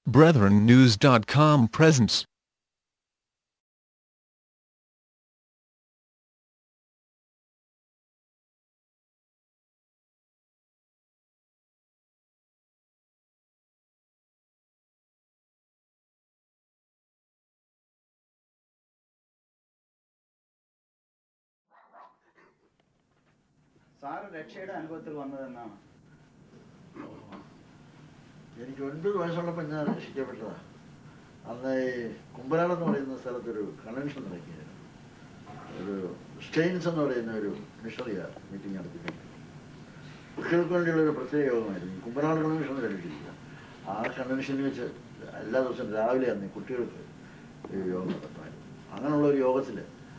BrethrenNews.com presents sir രക്ഷയുടെ അനുഭവത്തിൽ വന്നതെന്നാണ് എനിക്ക് ഒൻപത് വയസ്സുള്ളപ്പോൾ ഞാൻ രക്ഷിക്കപ്പെട്ടതാ അന്ന് ഈ കുമ്പനാട് എന്ന് പറയുന്ന സ്ഥലത്തൊരു കൺവെൻഷൻ നടക്കുകയായിരുന്നു ഒരു സ്റ്റെയിൻസ് എന്ന് പറയുന്ന ഒരു മിഷണറിയാണ് മീറ്റിംഗ് നടത്തിയത് കുട്ടികൾക്ക് വേണ്ടിയുള്ള ഒരു പ്രത്യേക യോഗമായിരുന്നു ഈ കുമ്പനാട് കൺവെൻഷൻ കഴിഞ്ഞിട്ടില്ല ആ കൺവെൻഷനിൽ വെച്ച് എല്ലാ ദിവസവും രാവിലെ അന്ന് ഈ കുട്ടികൾക്ക് ഈ യോഗം നടത്തുമായിരുന്നു അങ്ങനെയുള്ള ഒരു യോഗത്തിൽ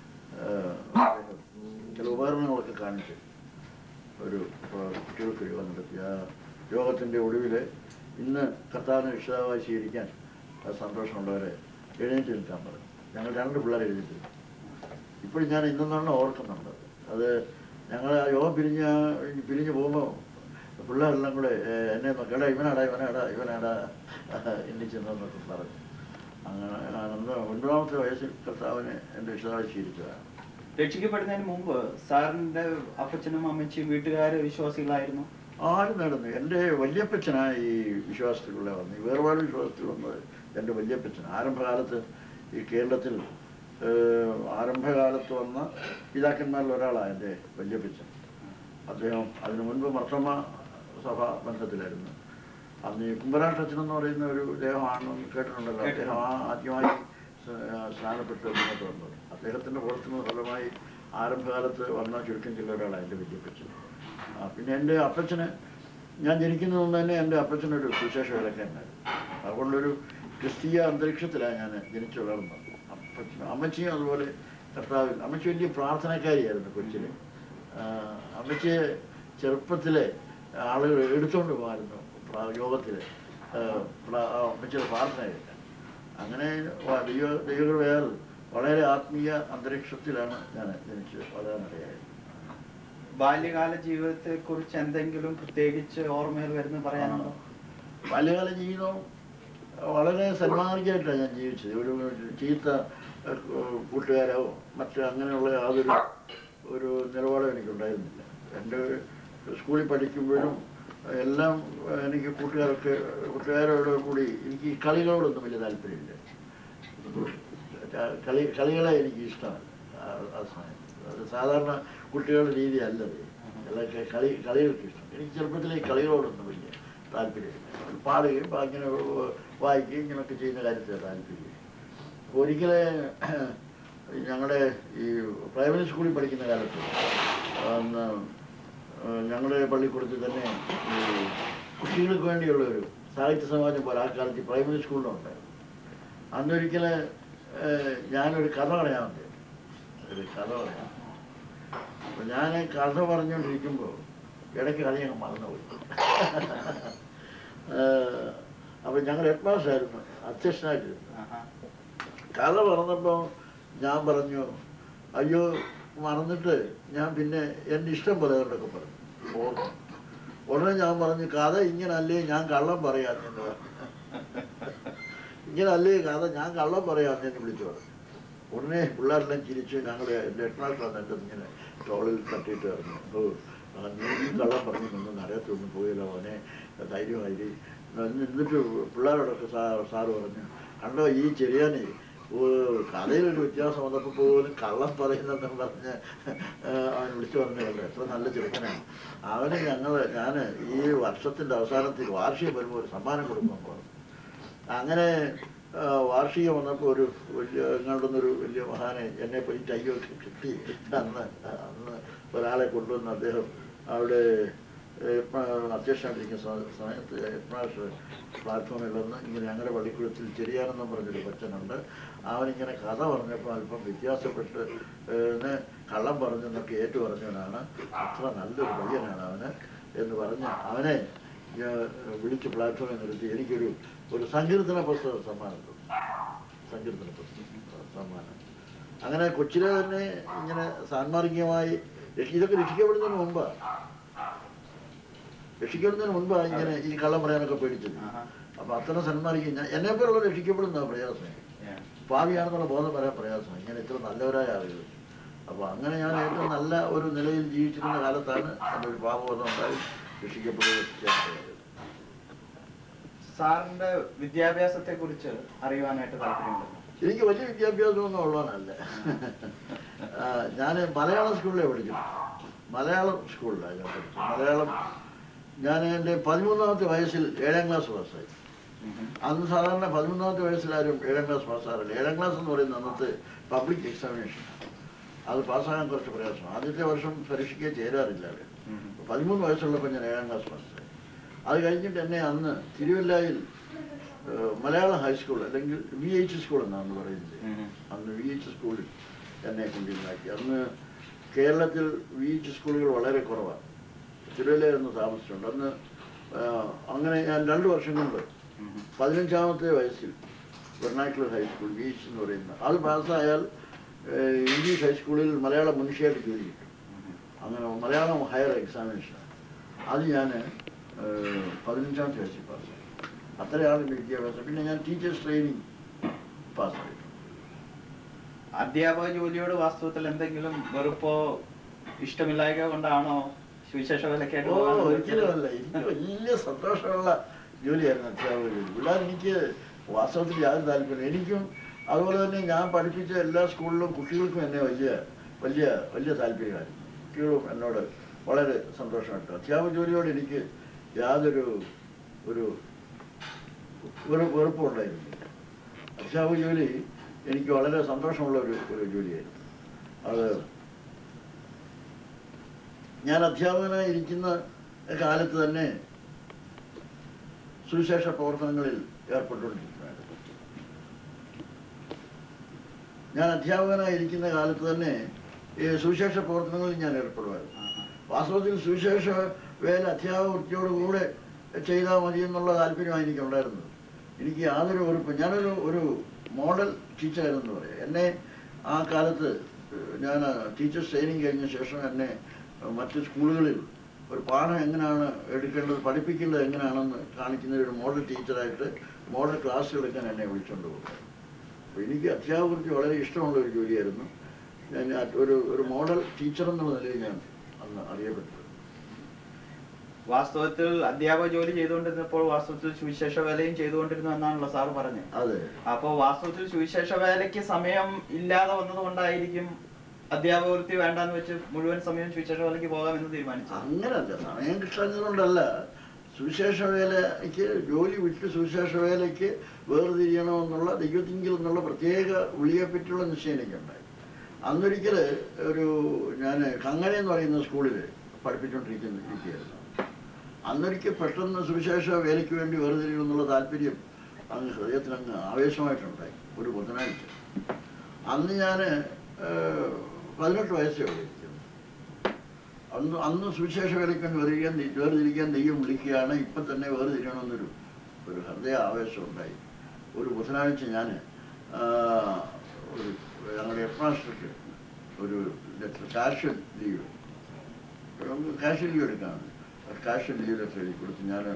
ചില ഉപകരണങ്ങളൊക്കെ കാണിച്ച് ഒരു ഏഹ്, കുട്ടികൾക്ക് യോഗം നടത്തി ആ യോഗത്തിൻ്റെ ഒടുവിൽ ഇന്ന് കർത്താവിനെ രക്ഷിതാവായി സ്വീകരിക്കാൻ അത് സന്തോഷമുള്ളവരെ എഴുന്നേറ്റ് നിൽക്കാൻ പറഞ്ഞു ഞങ്ങൾ രണ്ട് പിള്ളേർ എഴുന്നേറ്റ് നിന്നു. ഇപ്പോഴും ഞാൻ ഇന്നെന്നാണ് ഓർക്കുന്നുണ്ട് അത് ഞങ്ങൾ ആ യോഗം പിരിഞ്ഞ് പിരിഞ്ഞ് പോകുമ്പോൾ പിള്ളേരെല്ലാം കൂടെ ഏഹ്, എന്നെ നോക്കി എടാ ഇവനാടാ ഇവനാടാ ഇവനാടാ എന്നെ ചെന്നൊക്കെ പറഞ്ഞു അങ്ങനെ അന്ന് ഒൻപതാമത്തെ വയസ്സിൽ കർത്താവിനെ എൻ്റെ രക്ഷിതാവായി സ്വീകരിച്ചതാണ് രക്ഷിക്കപ്പെടുന്നതിന് മുമ്പ് സാറിന്റെ അപ്പച്ചനും അമ്മച്ചിയും വീട്ടുകാര് വിശ്വാസികളായിരുന്നു ആരും നടന്നു എൻ്റെ വല്യപ്പച്ചനാ ഈ വിശ്വാസത്തിലുള്ള വന്നത് ഈ വേർപാട് വിശ്വാസത്തിൽ വന്നത് എൻ്റെ വല്യപ്പച്ചൻ ആരംഭകാലത്ത് ഈ കേരളത്തിൽ ഏഹ്, ആരംഭകാലത്ത് വന്ന പിതാക്കന്മാരിൽ ഒരാളാണ് എൻ്റെ വല്യപ്പച്ചൻ അദ്ദേഹം അതിനു മുൻപ് മർത്തമ സഭ ബന്ധത്തിലായിരുന്നു അന്ന് ഈ കുമ്പരാട്ടച്ചൻ എന്ന് പറയുന്ന ഒരു ദേഹമാണെന്ന് കേട്ടിട്ടുണ്ടല്ലോ അദ്ദേഹം ആ ആദ്യമായി സ- സ്നാനപ്പെട്ട് മുന്നോട്ട് വന്നത് അദ്ദേഹത്തിൻ്റെ പ്രവർത്തന ഫലമായി ആരംഭകാലത്ത് വന്ന ചുരുക്കം ചില ഒരാളാണ് എൻ്റെ വല്യപ്പച്ചൻ ആ, പിന്നെ എൻ്റെ അപ്പച്ചന് ഞാൻ ജനിക്കുന്നത് കൊണ്ട് തന്നെ എൻ്റെ അപ്പച്ചനൊരു സുശേഷ വിലക്കാരനായിരുന്നു അതുകൊണ്ടൊരു ക്രിസ്തീയ അന്തരീക്ഷത്തിലാണ് ഞാൻ ജനിച്ചു വളർന്നത് അപ്പച്ചനും അമ്മച്ചിയും അതുപോലെ കർത്താവിൽ അമ്മച്ചി വലിയ പ്രാർത്ഥനക്കാരിയായിരുന്നു കൊച്ചിൽ അമ്മച്ചിയെ ചെറുപ്പത്തിലെ ആളുകൾ എടുത്തുകൊണ്ട് പോകുമായിരുന്നു യോഗത്തിൽ അമ്മച്ചിയുടെ പ്രാർത്ഥന കേൾക്കാൻ അങ്ങനെ വ- ദൈവ ദൈവകൃപയാൽ വളരെ ആത്മീയ അന്തരീക്ഷത്തിലാണ് ഞാൻ ജനിച്ച് വളരാനിടയായത് ബാല്യകാല ജീവിതത്തെ കുറിച്ച് എന്തെങ്കിലും പ്രത്യേകിച്ച് ഓർമ്മയിൽ വരുന്ന പറയാനുണ്ടോ ബാല്യകാല ജീവിതം വളരെ സന്മാർഗമായിട്ടാണ് ഞാൻ ജീവിച്ചത് ഒരു ചീത്ത ഏഹ്, കൂട്ടുകാരോ മറ്റ് അങ്ങനെയുള്ള യാതൊരു ഒരു നിലപാടും എനിക്കുണ്ടായിരുന്നില്ല എൻ്റെ സ്കൂളിൽ പഠിക്കുമ്പോഴും എല്ലാം എനിക്ക് കൂട്ടുകാരൊക്കെ കൂട്ടുകാരോട് കൂടി എനിക്ക് ഈ കളികളോടൊന്നും വലിയ താല്പര്യമില്ല കളി കളികളെ എനിക്ക് ഇഷ്ടമല്ല ആ- ആ സമയത്ത് അത് സാധാരണ കുട്ടികളുടെ രീതി അല്ലത് അതൊക്കെ കളി കളികൾക്ക് ഇഷ്ടം എനിക്ക് ചെറുപ്പത്തിലെ ഈ കളികളോടൊന്നും വലിയ താല്പര്യമില്ല പാടുകയും പ- ഇങ്ങനെ വായിക്കുകയും ഇങ്ങനെയൊക്കെ ചെയ്യുന്ന കാര്യത്തിൽ താല്പര്യം ഒരിക്കലെ ഞങ്ങളുടെ ഈ പ്രൈമറി സ്കൂളിൽ പഠിക്കുന്ന കാലത്ത് അന്ന് ഞങ്ങളുടെ പള്ളിക്കൂടത്തിൽ തന്നെ ഈ കുട്ടികൾക്ക് വേണ്ടിയുള്ള ഒരു സാഹിത്യ സമാജം പോലെ ആ കാലത്ത് ഈ പ്രൈമറി സ്കൂളിലുണ്ടായിരുന്നു അന്നൊരിക്കൽ ഞാനൊരു കഥ പറയാൻ വന്നു ഒരു കഥ പറയാം അപ്പൊ ഞാൻ കഥ പറഞ്ഞുകൊണ്ടിരിക്കുമ്പോൾ ഇടയ്ക്ക് കഥ ഞങ്ങൾ മറന്നുപോയി ഏഹ്, അപ്പൊ ഞങ്ങൾ ഹെഡ് മാസ്റ്ററായിരുന്നു അധ്യക്ഷനായിട്ടിരുന്നു ആഹാ. കഥ പറഞ്ഞപ്പോൾ ഞാൻ പറഞ്ഞു അയ്യോ മറന്നിട്ട് ഞാൻ പിന്നെ എൻ്റെ ഇഷ്ടം പോലെ അതുകൊണ്ടൊക്കെ പറഞ്ഞു ഓർമ്മ ഉടനെ ഞാൻ പറഞ്ഞു കഥ ഇങ്ങനല്ലേ ഞാൻ കള്ളം പറയാമെന്ന് പറഞ്ഞു ഇങ്ങനല്ലേ കഥ ഞാൻ കള്ളം പറയാമെന്ന് വിളിച്ചു പറഞ്ഞു ഉടനെ പിള്ളേരെല്ലാം ചിരിച്ചു ഞങ്ങൾ എൻ്റെ ഹെഡ് മാസ്റ്റർ വന്നിട്ട് ഇങ്ങനെ ടോളിൽ തട്ടിയിട്ട് പറഞ്ഞു ഓ ആ, നീ ഈ കള്ളം പറഞ്ഞൊന്നും അറിയാത്തൊന്നും പോയില്ല മോനെ ധൈര്യമായി എന്നിട്ട് പിള്ളേരോടൊക്കെ സാ സാറ് പറഞ്ഞു കണ്ടോ ഈ ചെറിയാനെ ഓ കഥയിലൊരു വ്യത്യാസം വന്നപ്പോൾ പോലും കള്ളം പറയുന്നെന്നും പറഞ്ഞ് ആ, അവൻ വിളിച്ചു പറഞ്ഞു കണ്ടോ എത്ര നല്ല ചെറുക്കനാണ് അവന് ഞങ്ങൾ ഞാൻ ഈ വർഷത്തിൻ്റെ അവസാനത്തിൽ വാർഷികം വരുമ്പോൾ ഒരു സമ്മാനം കൊടുക്കാൻ പറഞ്ഞു അങ്ങനെ ആ, വാർഷികം വന്നപ്പോൾ ഒരു വലിയ എങ്ങാണ്ടൊന്നൊരു വലിയ മഹാനെ എന്നെ പോയി കയ്യൊക്കെ കിട്ടി അന്ന് അന്ന് ഒരാളെ കൊണ്ടുവന്ന് അദ്ദേഹം അവിടെ അധ്യക്ഷനായിട്ടിരിക്കുന്ന സ- സമയത്ത് എപ്രാഷ് പ്ലാറ്റ്ഫോമിൽ വന്ന് ഇങ്ങനെ ഞങ്ങളുടെ പള്ളിക്കൂടത്തിൽ ചെറിയാനെന്നും പറഞ്ഞൊരു കൊച്ചനുണ്ട് അവനിങ്ങനെ കഥ പറഞ്ഞപ്പോൾ അല്പം വ്യത്യാസപ്പെട്ട് ഏഹ്, കള്ളം പറഞ്ഞെന്നൊക്കെ ഏറ്റു പറഞ്ഞവനാണ് അത്ര നല്ലൊരു പയ്യനാണ് അവന് എന്ന് പറഞ്ഞ് അവനെ ഞാൻ വിളിച്ച് പ്ലാറ്റ്ഫോമിൽ നിർത്തി എനിക്കൊരു ഒരു സങ്കീർത്തന പുസ്തകം സമ്മാനം തന്നു സങ്കീർത്തന പുസ്തകം സമ്മാനം അങ്ങനെ കൊച്ചിലെ തന്നെ ഇങ്ങനെ സാൻമാർഗികമായി രക്ഷ- ഇതൊക്കെ രക്ഷിക്കപ്പെടുന്നതിന് മുമ്പാണ് രക്ഷിക്കപ്പെടുന്നതിന് മുൻപാണ് ഇങ്ങനെ ഈ കള്ളം പറയാനൊക്കെ പേടിച്ചത് ആഹാ. അപ്പൊ അത്തരം സന്മാർക്ക് ഞാൻ എന്നെ പോലുള്ള രക്ഷിക്കപ്പെടുന്ന പ്രയാസം Yeah. ഭാവിയാണെന്നുള്ള ബോധം വരാൻ പ്രയാസം ഇങ്ങനെ ഇത്ര നല്ലവരായ ആളുകൾ അപ്പൊ അങ്ങനെ ഞാൻ ഏറ്റവും നല്ല ഒരു നിലയിൽ ജീവിച്ചിരുന്ന കാലത്താണ് എൻ്റെ ഒരു പാപബോധം ഉണ്ടായി രക്ഷിക്കപ്പെടുകയും സാറിന്റെ വിദ്യാഭ്യാസത്തെ കുറിച്ച് അറിയുവാനായിട്ട് താല്പര്യമുണ്ടല്ലോ എനിക്ക് വലിയ വിദ്യാഭ്യാസമൊന്നും ഉള്ളവനല്ല ഞാൻ മലയാളം സ്കൂളിലാണ് പഠിച്ചത് മലയാളം സ്കൂളിലാണ് ഞാൻ പഠിച്ചത് മലയാളം ഞാൻ എൻ്റെ പതിമൂന്നാമത്തെ വയസ്സിൽ ഏഴാം ക്ലാസ് പാസ്സായി അന്ന് സാധാരണ പതിമൂന്നാമത്തെ വയസ്സിലാരും ഏഴാം ക്ലാസ് പാസ്സാറില്ല ഏഴാം ക്ലാസ് എന്ന് പറയുന്നത് അന്നത്തെ പബ്ലിക് എക്സാമിനേഷൻ അത് പാസ്സാകാൻ കുറച്ച് പ്രയാസം ആദ്യത്തെ വർഷം പരീക്ഷയ്ക്ക് ചേരാറില്ല അവർ പതിമൂന്ന് വയസ്സുള്ളപ്പോൾ ഞാൻ ഏഴാം ക്ലാസ് പാസ്സായി അത് കഴിഞ്ഞിട്ട് എന്നെ അന്ന് തിരുവല്ലായിൽ ഏഹ്, മലയാളം ഹൈസ്കൂൾ അല്ലെങ്കിൽ വി എച്ച് സ്കൂൾ എന്നാണ് പറയുന്നത് അന്ന് വി എച്ച് സ്കൂളിൽ എന്നെ കൊണ്ടിരുന്നാക്കി അന്ന് കേരളത്തിൽ വി എച്ച് സ്കൂളുകൾ വളരെ കുറവാണ് തിരുവല്ലയിൽ ഒന്ന് താമസിച്ചിട്ടുണ്ട് അന്ന് ഏഹ്, അങ്ങനെ ഞാൻ രണ്ട് വർഷം കൊണ്ട് പതിനഞ്ചാമത്തെ വയസ്സിൽ വെർണാക്കുലർ ഹൈസ്കൂൾ വി എച്ച് എന്ന് പറയുന്ന അത് പാസ്സായാൽ ഏഹ്, ഇംഗ്ലീഷ് ഹൈസ്കൂളിൽ മലയാളം മുൻഷിയായിട്ട് ജോലി കിട്ടും അങ്ങനെ മലയാളം ഹയർ എക്സാമിനേഷൻ അത് ഞാൻ പതിനഞ്ചാമത്തെ വയസ്സിൽ പാസ്സായി അത്രയാണ് എൻ്റെ വിദ്യാഭ്യാസം പിന്നെ ഞാൻ ടീച്ചേഴ്സ് ട്രെയിനിങ് പാസ്സായി അധ്യാപക ജോലിയോട് വാസ്തവത്തിൽ എന്തെങ്കിലും വെറുപ്പോ ഇഷ്ടമില്ലായ്ക കൊണ്ടാണോ സുവിശേഷ വിലക്കായിട്ട് ഓ പോകാൻ ഒരിക്കലുമല്ല എനിക്ക് വലിയ സന്തോഷമുള്ള ജോലിയായിരുന്നു അധ്യാപക ജോലി പിള്ളേർ എനിക്ക് വാസ്തവത്തിൽ യാതൊരു താല്പര്യം എനിക്കും അതുപോലെ തന്നെ ഞാൻ പഠിപ്പിച്ച എല്ലാ സ്കൂളിലും കുട്ടികൾക്കും എന്നെ വലിയ വലിയ വലിയ താല്പര്യമായിരുന്നു കുട്ടികളും എന്നോട് വളരെ സന്തോഷമായിട്ട് അധ്യാപക ജോലിയോട് എനിക്ക് യാതൊരു ഒരു ഒരു വെറുപ്പുണ്ടായിരുന്നില്ല അധ്യാപക ജോലി എനിക്ക് വളരെ സന്തോഷമുള്ള ഒരു ഒരു ജോലിയായിരുന്നു അത് ഞാൻ അധ്യാപകനായി ഇരിക്കുന്ന കാലത്ത് തന്നെ സുവിശേഷ പ്രവർത്തനങ്ങളിൽ ഏർപ്പെട്ടുകൊണ്ടിരിക്കുകയാണ് ഞാൻ അധ്യാപകനായി ഇരിക്കുന്ന കാലത്ത് തന്നെ ഈ സുവിശേഷ പ്രവർത്തനങ്ങളിൽ ഞാൻ ഏർപ്പെടുമായിരുന്നു വാസ്തവത്തിൽ സുവിശേഷ വേല അധ്യാപക വൃത്തിയോടുകൂടെ ചെയ്താൽ മതി എന്നുള്ള താല്പര്യമാണ് എനിക്കുണ്ടായിരുന്നത് എനിക്ക് യാതൊരു വെറുപ്പ് ഞാനൊരു ഒരു മോഡൽ ടീച്ചറായിരുന്നു പറയാം എന്നെ ആ കാലത്ത് ഏഹ്, ഞാൻ ടീച്ചേഴ്സ് ട്രെയിനിങ് കഴിഞ്ഞ ശേഷം എന്നെ ഏഹ്, മറ്റ് സ്കൂളുകളിൽ ഒരു പാഠം എങ്ങനെയാണ് എടുക്കേണ്ടത് പഠിപ്പിക്കേണ്ടത് എങ്ങനെയാണെന്ന് കാണിക്കുന്ന ഒരു മോഡൽ ടീച്ചറായിട്ട് മോഡൽ ക്ലാസ് എടുക്കാൻ എന്നെ വിളിച്ചുകൊണ്ട് പോകും അപ്പോൾ എനിക്ക് അധ്യാപകർക്ക് വളരെ ഇഷ്ടമുള്ള ഒരു ജോലിയായിരുന്നു ഞാൻ അത് ഒരു ഒരു മോഡൽ ടീച്ചർ എന്നുള്ള നിലയിൽ ഞാൻ അന്ന് അറിയപ്പെട്ടത് വാസ്തവത്തിൽ അധ്യാപക ജോലി ചെയ്തുകൊണ്ടിരുന്നപ്പോൾ വാസ്തവത്തിൽ സുവിശേഷ വേലയും ചെയ്തുകൊണ്ടിരുന്നു എന്നാണല്ലോ സാറ് പറഞ്ഞത് അതെ അപ്പൊ വാസ്തവത്തിൽ സുവിശേഷ വേലയ്ക്ക് സമയം ഇല്ലാതെ വന്നത് കൊണ്ടായിരിക്കും അധ്യാപക വൃത്തി വേണ്ടാന്ന് വെച്ച് മുഴുവൻ സമയം സുവിശേഷ വേലയ്ക്ക് പോകാമെന്ന് തീരുമാനിച്ചത് അങ്ങനല്ല സമയം കിട്ടാഞ്ഞതുകൊണ്ടല്ല സുവിശേഷ വേലയ്ക്ക് ജോലി വിട്ട് സുവിശേഷ വേലയ്ക്ക് വേർതിരിയണമെന്നുള്ള ദൈവത്തിങ്കിൽ എന്നുള്ള പ്രത്യേക വിളിയെ പറ്റിയുള്ള നിശ്ചയം എനിക്കുണ്ടായി അന്നൊരിക്കൽ ഒരു ഞാൻ കങ്ങര എന്ന് പറയുന്ന സ്കൂളിൽ പഠിപ്പിച്ചുകൊണ്ടിരിക്കുന്ന ഇരിക്കുകയായിരുന്നു അന്നൊരിക്കൽ പെട്ടെന്ന് സുവിശേഷ വേലയ്ക്ക് വേണ്ടി വേർതിരിയണം എന്നുള്ള താല്പര്യം അങ്ങ് ഹൃദയത്തിൽ അങ്ങ് ആവേശമായിട്ടുണ്ടായി ഒരു ബുധനാഴ്ച അന്ന് ഞാൻ പതിനെട്ട് വയസ്സേ ഉള്ളൂ എനിക്ക്. അന്ന് അന്ന് സുവിശേഷ വേലയ്ക്ക് വേണ്ടി വേർതിരിക്കാൻ വേർതിരിക്കാൻ ദൈവം വിളിക്കുകയാണ് ഇപ്പം തന്നെ വേർതിരിയണമെന്നൊരു ഒരു ഹൃദയ ആവേശം ഉണ്ടായി ഒരു ബുധനാഴ്ച ഞാൻ ഒരു ഞങ്ങളുടെ ഹെഡ് മാസ്റ്റർക്ക് ഒരു ലെറ്റർ കാഷ്വൽ ലീവ് നമുക്ക് കാഷ്വൽ ലീവ് എടുക്കാണ് കാഷ്വൽ ലീവ് ലെറ്റർ എഴുതി കൊടുത്ത് ഞാൻ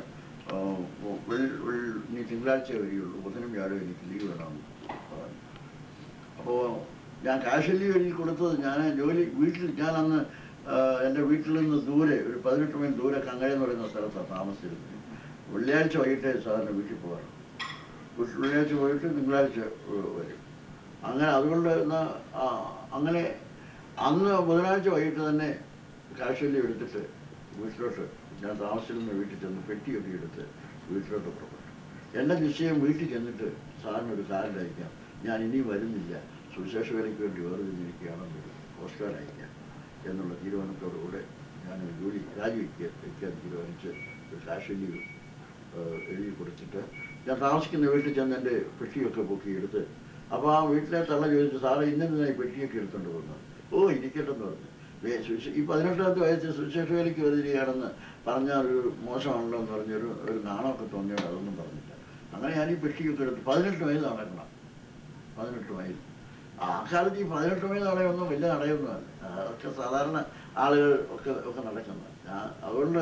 ഇനി തിങ്കളാഴ്ച വരികയുള്ളൂ ബുധനും വ്യാഴം എനിക്ക് ലീവ് വേണമെന്ന് പറഞ്ഞു അപ്പോൾ ഞാൻ കാഷ്വൽ ലീവ് എഴുതി കൊടുത്തത് ഞാൻ ജോലി വീട്ടിൽ ഞാൻ അന്ന് എൻ്റെ വീട്ടിൽ നിന്ന് ദൂരെ ഒരു പതിനെട്ട് മൈൽ ദൂരെ കങ്ങര എന്ന് പറയുന്ന സ്ഥലത്താണ് താമസിച്ചിരുന്നത് വെള്ളിയാഴ്ച വൈകിട്ടേ സാധാരണ വീട്ടിൽ പോകാറ് വീട്ടിൽ വെള്ളിയാഴ്ച പോയിട്ട് തിങ്കളാഴ്ച ഏഹ്, വരും അങ്ങനെ അതുകൊണ്ട് എന്നാ ആ, അങ്ങനെ അന്ന് ബുധനാഴ്ച വൈകിട്ട് തന്നെ കാഷ്വൽ ലീവ് എടുത്തിട്ട് വീട്ടിലോട്ട് ഞാൻ താമസിച്ചിരുന്ന വീട്ടിൽ ചെന്ന് പെട്ടിയൊക്കെ എടുത്ത് വീട്ടിലോട്ട് പുറപ്പെട്ടു എൻ്റെ നിശ്ചയം വീട്ടിൽ ചെന്നിട്ട് സാറിന് ഒരു കാർഡ് അയക്കാം ഞാൻ ഇനി വരുന്നില്ല സുവിശേഷ വേലയ്ക്ക് വേണ്ടി വേർതിരിഞ്ഞിരിക്കുകയാണെന്നൊരു പോസ്റ്റ് കാർഡ് അയക്കാം എന്നുള്ള തീരുമാനത്തോടുകൂടെ ഞാൻ ഒരു ജോലി രാജിവെക്കുക വയ്ക്കാൻ തീരുമാനിച്ച് ഒരു കാഷ്വൽ ലീവ് ഏഹ്, എഴുതി കൊടുത്തിട്ട് ഞാൻ താമസിക്കുന്ന വീട്ടിൽ ചെന്ന് എൻ്റെ പെട്ടിയൊക്കെ പൊക്കിയെടുത്ത് അപ്പോൾ ആ വീട്ടിലെ തള്ള ചോദിച്ചു സാറേ ഇന്നെന്തിനായി പെട്ടിയൊക്കെ എടുത്തുകൊണ്ട് പോകുന്നത് ഓ ഇരിക്കട്ടെന്ന് പറഞ്ഞു വേ- സുവിശേ- ഈ പതിനെട്ടാമത്തെ വയസ്സിൽ സുവിശേഷ വേലയ്ക്ക് വരികയാണെന്ന് പറഞ്ഞാൽ ഒരു മോശമാണല്ലോ എന്ന് പറഞ്ഞൊരു ഒരു നാണമൊക്കെ തോന്നിയോണ്ട് അതൊന്നും പറഞ്ഞില്ല അങ്ങനെ ഞാൻ ഈ പെട്ടിയൊക്കെ എടുത്ത് പതിനെട്ട് മൈൽ നടക്കണം പതിനെട്ട് മൈൽ ആ കാലത്ത് ഈ പതിനെട്ട് മൈൽ നടയൊന്നും വലിയ നടയൊന്നുമല്ല അതൊക്കെ സാധാരണ ആളുകൾ ഒക്കെ ഒക്കെ നടക്കുന്നത് ഞാൻ അതുകൊണ്ട്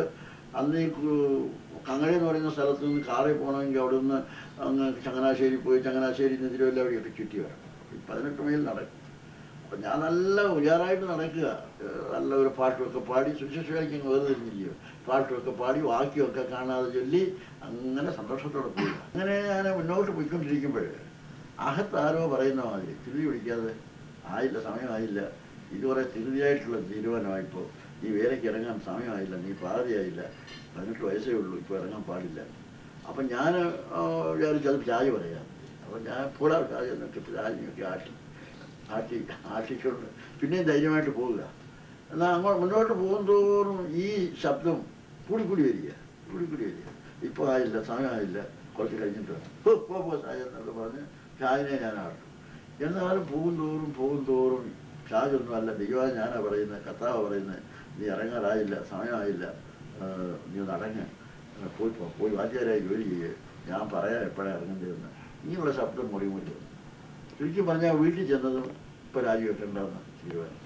അന്ന് ഈ കു- കങ്ങഴി എന്ന് പറയുന്ന സ്ഥലത്ത് നിന്ന് കാറിൽ പോകണമെങ്കിൽ അവിടെ നിന്ന് അങ്ങ് ചങ്ങനാശ്ശേരി പോയി ചങ്ങനാശ്ശേരി നിന്ന് തിരുവല്ലാവടിയൊക്കെ ചുറ്റി വരണം ഈ പതിനെട്ട് മൈൽ നടക്കും അപ്പം ഞാൻ നല്ല ഉയരായിട്ട് നടക്കുക ഏഹ് നല്ല ഒരു പാട്ടുമൊക്കെ പാടി സുശേഷയ്ക്ക് വേറെ തിരിഞ്ഞില്ലയോ പാട്ടുമൊക്കെ പാടി വാക്യമൊക്കെ കാണാതെ ചൊല്ലി അങ്ങനെ സന്തോഷത്തോടെ പോയി അങ്ങനെ ഞാൻ മുന്നോട്ട് പോയിക്കൊണ്ടിരിക്കുമ്പോൾ അകത്ത് ആരോ പറയുന്ന മാതിരി തിരുതി പിടിക്കാതെ ആയില്ല സമയമായില്ല ഇതുവരെ തിരുതിയായിട്ടുള്ള തീരുമാനമായിപ്പോൾ ഈ വേലയ്ക്ക് ഇറങ്ങാൻ സമയമായില്ല നീ പാതിയായില്ല പതിനെട്ട് വയസ്സേ ഉള്ളൂ ഇപ്പോൾ ഇറങ്ങാൻ പാടില്ല അപ്പം ഞാൻ വിചാരിച്ചു അത് ചായ പറയാം അപ്പം ഞാൻ പോടാ ചായ എന്നൊക്കെ ചായയൊക്കെ ആട്ടി ആട്ടി ആട്ടിക്കൊണ്ട് പിന്നെയും ധൈര്യമായിട്ട് പോവുക എന്നാൽ അങ്ങോട്ട് മുന്നോട്ട് പോകുന്തോറും ഈ ശബ്ദം കൂടിക്കൂടി വരിക കൂടിക്കൂടി വരിക ഇപ്പോൾ ആയില്ല സമയമായില്ല കുറച്ച് കഴിഞ്ഞിട്ട് വേണം. ഹോ, പോ പോ സായ എന്നൊക്കെ പറഞ്ഞ് ഷാജിനെ ഞാൻ ആട്ടും എന്നാലും പോകുന്തോറും പോകുന്തോറും ഷാജൊന്നും അല്ല ദൈവം ഞാനാ പറയുന്നത് കർത്താവ് പറയുന്നത് നീ ഇറങ്ങാറായില്ല സമയമായില്ല ആ, നീ നടങ്ങ് ആ, പോയി പോ പോയി വാദ്യാരായി ജോലി ചെയ്യേ ഞാൻ പറയാം എപ്പോഴാണ് ഇറങ്ങേണ്ടതെന്ന് ഇങ്ങനെയുള്ള ശബ്ദം മുടി മുടി വന്നു ചുരുക്കി പറഞ്ഞാൽ വീട്ടിൽ ചെന്നതും ഇപ്പൊ രാജിവെക്കണ്ടെന്ന് തീരുമാനം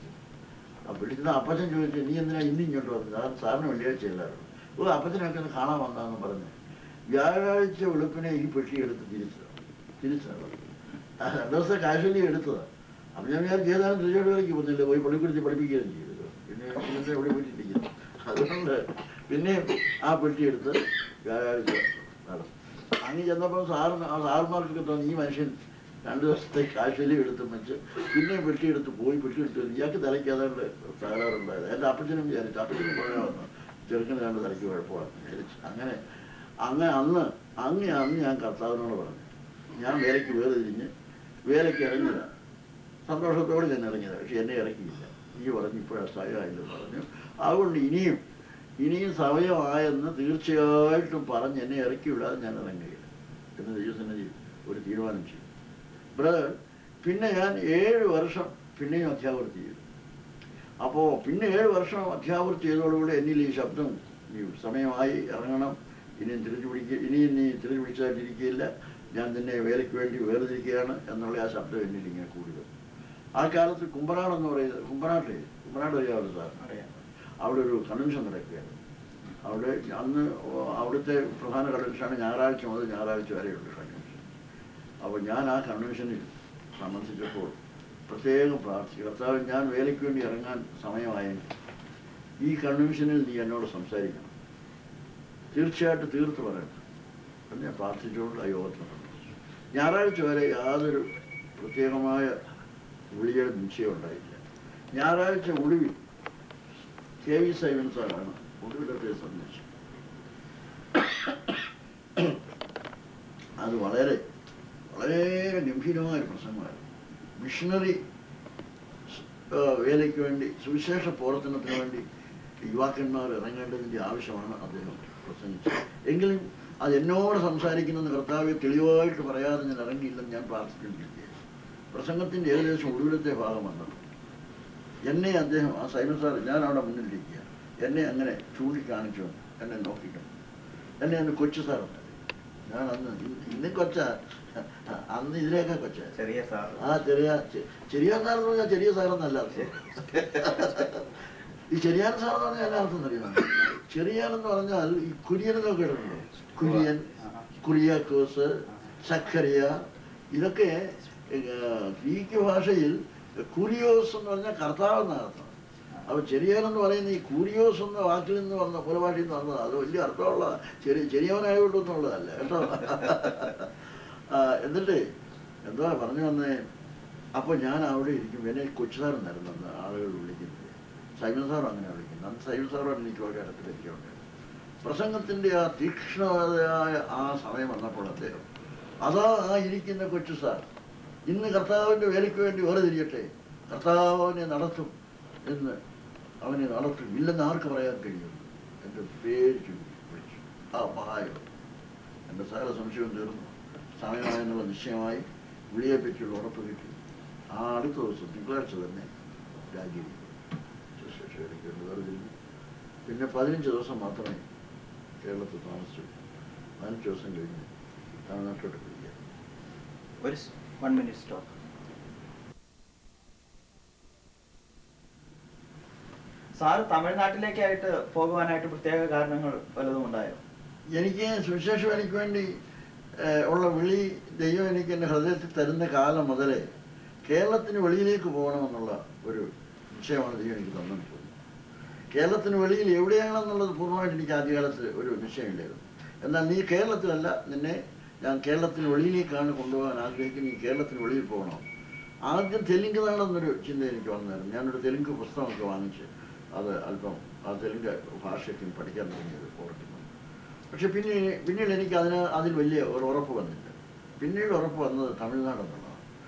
ആ വിളിക്കുന്ന അപ്പച്ചൻ ചോദിച്ചു നീ എന്തിനാ ഇന്ന് ഇങ്ങോട്ട് വന്നത് സാർ സാറിന് വെള്ളിയാഴ്ച ഇല്ലായിരുന്നു ഓ അപ്പച്ചനൊക്കെ ഒന്ന് കാണാൻ വന്നാന്ന് പറഞ്ഞു വ്യാഴാഴ്ച വെളുപ്പിനെ ഈ പെട്ടി എടുത്ത് തിരിച്ചതാണ് തിരിച്ചതാണ് ആ രണ്ടു ദിവസത്തെ കാശ്വലി എടുത്തതാണ് അപ്പം ഞാൻ വിചാരിച്ചു ഏതാനും തൃശ്ശൂരിലേക്ക് പോകുന്നില്ല പോയി പള്ളിക്കുറിച്ച് പഠിപ്പിക്കുകയും ചെയ്തത് പിന്നെ ഇന്നത്തെ എവിടെ പോയിട്ടിരിക്കുന്നു അതുകൊണ്ട് പിന്നെ ആ പെട്ടി എടുത്ത് വ്യാഴാഴ്ച നടന്നു അങ്ങ് ചെന്നപ്പോൾ സാറിന് ആ സാറുമാർക്കൊക്കെ തോന്നി ഈ മനുഷ്യൻ രണ്ട് ദിവസത്തെ കാശ്വലി എടുത്ത് വെച്ച് പിന്നെയും പെട്ടി എടുത്ത് പോയി പെട്ടി എടുത്ത് വന്നു. ഇയാൾക്ക് തലയ്ക്ക് ഏതാണ്ട് തകരാറുണ്ടായത് എൻ്റെ അപ്പച്ചനും വിചാരിച്ചു അപ്പച്ചനും പറയാൻ വന്നു ചെറുക്കന് രണ്ട് തലയ്ക്ക് കുഴപ്പമാണ് വിചാരിച്ചു അങ്ങനെ അങ്ങനെ അന്ന് അങ്ങ് അന്ന് ഞാൻ കർത്താവിനോട് പറഞ്ഞു ഞാൻ വേലയ്ക്ക് വേറെ തിരിഞ്ഞ് വേലയ്ക്ക് ഇറങ്ങിയതാണ് സന്തോഷത്തോടെ ഞാൻ ഇറങ്ങിയത് പക്ഷെ എന്നെ ഇറക്കിയില്ല നീ പറഞ്ഞു ഇപ്പോഴാണ് സമയമായില്ലെന്ന് പറഞ്ഞു അതുകൊണ്ട് ഇനിയും ഇനിയും സമയമായെന്ന് തീർച്ചയായിട്ടും പറഞ്ഞ് എന്നെ ഇറക്കി വിടാതെ ഞാൻ ഇറങ്ങുകയില്ല എന്ന് ദൈവസന്നിധി ഒരു തീരുമാനം ചെയ്തു ബ്രദർ പിന്നെ ഞാൻ ഏഴ് വർഷം പിന്നെയും അധ്യാപകർ ചെയ്തു അപ്പോൾ പിന്നെ ഏഴ് വർഷം അധ്യാപകർ ചെയ്തതോടുകൂടി എന്നിൽ ഈ ശബ്ദം ഈ സമയമായി ഇറങ്ങണം ഇനിയും തിരിച്ചു പിടിക്കുക ഇനിയും നീ തിരിച്ചു പിടിച്ചായിട്ടിരിക്കുകയില്ല ഞാൻ നിന്നെ വേലയ്ക്ക് വേണ്ടി വേർതിരിക്കുകയാണ് എന്നുള്ള ആ ശബ്ദം എന്നിൽ ഇങ്ങനെ കൂടി വന്നു ആ കാലത്ത് കുമ്പനാട് എന്ന് പറയുന്നത് കുമ്പനാട്ട് കുമ്പനാട് അറിയാമല്ലോ സാർ അറിയാം അവിടെ ഒരു കൺവെൻഷൻ നടക്കുകയാണ് അവിടെ അന്ന് അവിടുത്തെ പ്രധാന കൺവെൻഷനാണ് ഞായറാഴ്ച മുതൽ ഞായറാഴ്ച വരെയുള്ള കൺവെൻഷൻ അപ്പോൾ ഞാൻ ആ കൺവെൻഷനിൽ സംബന്ധിച്ചപ്പോൾ പ്രത്യേകം പ്രാർത്ഥിച്ചു കർത്താവ് ഞാൻ വേലയ്ക്ക് വേണ്ടി ഇറങ്ങാൻ സമയമായെങ്കിൽ ഈ കൺവെൻഷനിൽ നീ എന്നോട് സംസാരിക്കണം തീർച്ചയായിട്ടും തീർത്ത് പറയണം എന്ന് ഞാൻ പ്രാർത്ഥിച്ചുകൊണ്ട് ആ യോഗത്തിൽ സംബന്ധിച്ചു ഞായറാഴ്ച വരെ യാതൊരു പ്രത്യേകമായ വിളിയുടെ നിശ്ചയം ഉണ്ടായില്ല ഞായറാഴ്ച ഒടുവിൽ കെ വി സൈമൻ സാറാണ് ഒടുവിലത്തെ സന്ദേശം അത് വളരെ വളരെ ഗംഭീരമായ ഒരു പ്രസംഗമായിരുന്നു മിഷണറി വേലയ്ക്ക് വേണ്ടി സുവിശേഷ പ്രവർത്തനത്തിന് വേണ്ടി യുവാക്കന്മാർ ഇറങ്ങേണ്ടതിൻ്റെ ആവശ്യമാണ് അദ്ദേഹം പ്രസംഗിച്ചത് എങ്കിലും അത് എന്നോട് സംസാരിക്കുന്ന കർത്താവ് തെളിവായിട്ട് പറയാതെ ഞാൻ ഇറങ്ങിയില്ലെന്ന് ഞാൻ പ്രാർത്ഥിച്ചുകൊണ്ടിരിക്കുകയാണ് പ്രസംഗത്തിൻ്റെ ഏകദേശം ഒടുവിലത്തെ ഭാഗം വന്നത് എന്നെ അദ്ദേഹം ആ സൈമൻ സാർ ഞാൻ അവിടെ മുന്നിലിരിക്കുക എന്നെ അങ്ങനെ ചൂണ്ടിക്കാണിച്ചു എന്നെ നോക്കിക്കണം എന്നെ അന്ന് കൊച്ചു സാറുണ്ട് ഞാൻ അന്ന് ഇന്ന് ഇന്ന് കൊച്ച അന്ന് ഇതിലേക്ക് കൊച്ച ചെറിയ സാർ ആ ചെറിയ ചെ- ചെറിയ സാറെന്ന് പറഞ്ഞാൽ ചെറിയ സാറെന്നല്ല അർത്ഥം. ഈ ചെറിയാൻ സാറെന്ന് പറഞ്ഞാൽ എല്ലാ അർത്ഥം അറിയാം ചെറിയാനെന്ന് പറഞ്ഞാൽ ഈ കുര്യനെന്നൊക്കെ കേട്ടിട്ടുണ്ടോ കുര്യൻ കുര്യാക്കോസ് സക്കറിയ ഇതൊക്കെ ഏർ, ഗ്രീക്ക് ഭാഷയിൽ കുരിയോസ് എന്ന് പറഞ്ഞാൽ കർത്താവ് എന്നാണ് അർത്ഥം അപ്പൊ ചെറിയവൻ എന്ന് പറയുന്ന ഈ കൂരിയോസ് എന്ന വാക്കിൽ നിന്ന് വന്ന പുലഭാഷയിൽ നിന്ന് വന്നത് അത് വലിയ അർത്ഥമുള്ള ചെറിയ ചെറിയവനായോണ്ടെന്നുള്ളതല്ല കേട്ടോ ആ, എന്നിട്ട് എന്താ പറഞ്ഞു വന്നേ അപ്പോൾ ഞാൻ അവിടെ ഇരിക്കും എന്നെ കൊച്ചുസാറെന്നായിരുന്നു അന്ന് ആളുകൾ വിളിക്കുന്നത് സൈമൻ സാറും അങ്ങനെ വിളിക്കുന്നത് അന്ന് സൈമൻ സാറും എനിക്ക് വളരെ അടുത്ത് പരിചയമുണ്ട് പ്രസംഗത്തിൻ്റെ ആ തീക്ഷ്ണതയായ ആ സമയം വന്നപ്പോൾ അദ്ദേഹം അതാ ആ ഇരിക്കുന്ന കൊച്ചു സാർ ഇന്ന് കർത്താവിൻ്റെ വേലയ്ക്ക് വേണ്ടി വേറെ തിരിയട്ടെ കർത്താവിനെ നടത്തും എന്ന് അവനെ നടത്തും ഇല്ലെന്ന് ആർക്ക് പറയാൻ കഴിയും എൻ്റെ പേര് ചൊല്ലി വിളിച്ചു ആ മഹായോ എൻ്റെ സകല സംശയവും തീർന്നു സമയമായെന്നുള്ള നിശ്ചയമായി വിളിയെ പറ്റിയുള്ള ഉറപ്പ് കിട്ടി ആ അടുത്ത ദിവസം തിങ്കളാഴ്ച തന്നെ രാജിവെക്കും ശുശ്രൂഷയിലേക്ക് വേണ്ടി വേറെ തിരിഞ്ഞു പിന്നെ പതിനഞ്ച് ദിവസം മാത്രമേ കേരളത്തിൽ താമസിച്ചു പതിനഞ്ച് ദിവസം കഴിഞ്ഞ് തമിഴ്നാട്ടിലോട്ട് പോയി ഒരു വൺ മിനിറ്റ് സ്റ്റോപ്പ് സാറ് തമിഴ്നാട്ടിലേക്കായിട്ട് പോകുവാനായിട്ട് പ്രത്യേക കാരണങ്ങൾ വല്ലതും ഉണ്ടായോ എനിക്ക് സുവിശേഷം എനിക്ക് വേണ്ടി ഏഹ്, ഉള്ള വിളി ദൈവം എനിക്ക് എൻ്റെ ഹൃദയത്തിൽ തരുന്ന കാലം മുതലേ കേരളത്തിന് വെളിയിലേക്ക് പോകണമെന്നുള്ള ഒരു നിശ്ചയമാണ് ദൈവം എനിക്ക് തന്നിട്ടുള്ളത് കേരളത്തിന് വെളിയിൽ എവിടെയാണെന്നുള്ളത് പൂർണ്ണമായിട്ട് എനിക്ക് ആദ്യകാലത്ത് ഒരു നിശ്ചയമില്ലായിരുന്നു എന്നാൽ നീ കേരളത്തിലല്ല നിന്നെ ഞാൻ കേരളത്തിന് വെളിയിലേക്കാണ് കൊണ്ടുപോകാൻ ആഗ്രഹിക്കുന്നത് നീ കേരളത്തിന് വെളിയിൽ പോകണം ആദ്യം തെലുങ്ക് നാടെന്നൊരു ചിന്ത എനിക്ക് വന്നായിരുന്നു ഞാനൊരു തെലുങ്ക് പുസ്തകമൊക്കെ വാങ്ങിച്ച് അത് അല്പം ആ തെലുങ്ക് ഭാഷയ്ക്ക് പഠിക്കാൻ തുടങ്ങിയത് ഓർക്കുന്നു പക്ഷെ പിന്നെ പിന്നീട് എനിക്ക് അതിന് അതിൽ വലിയ ഒരു ഉറപ്പ് വന്നില്ല പിന്നീട് ഉറപ്പ് വന്നത് തമിഴ്നാട് എന്നുള്ളതാണ്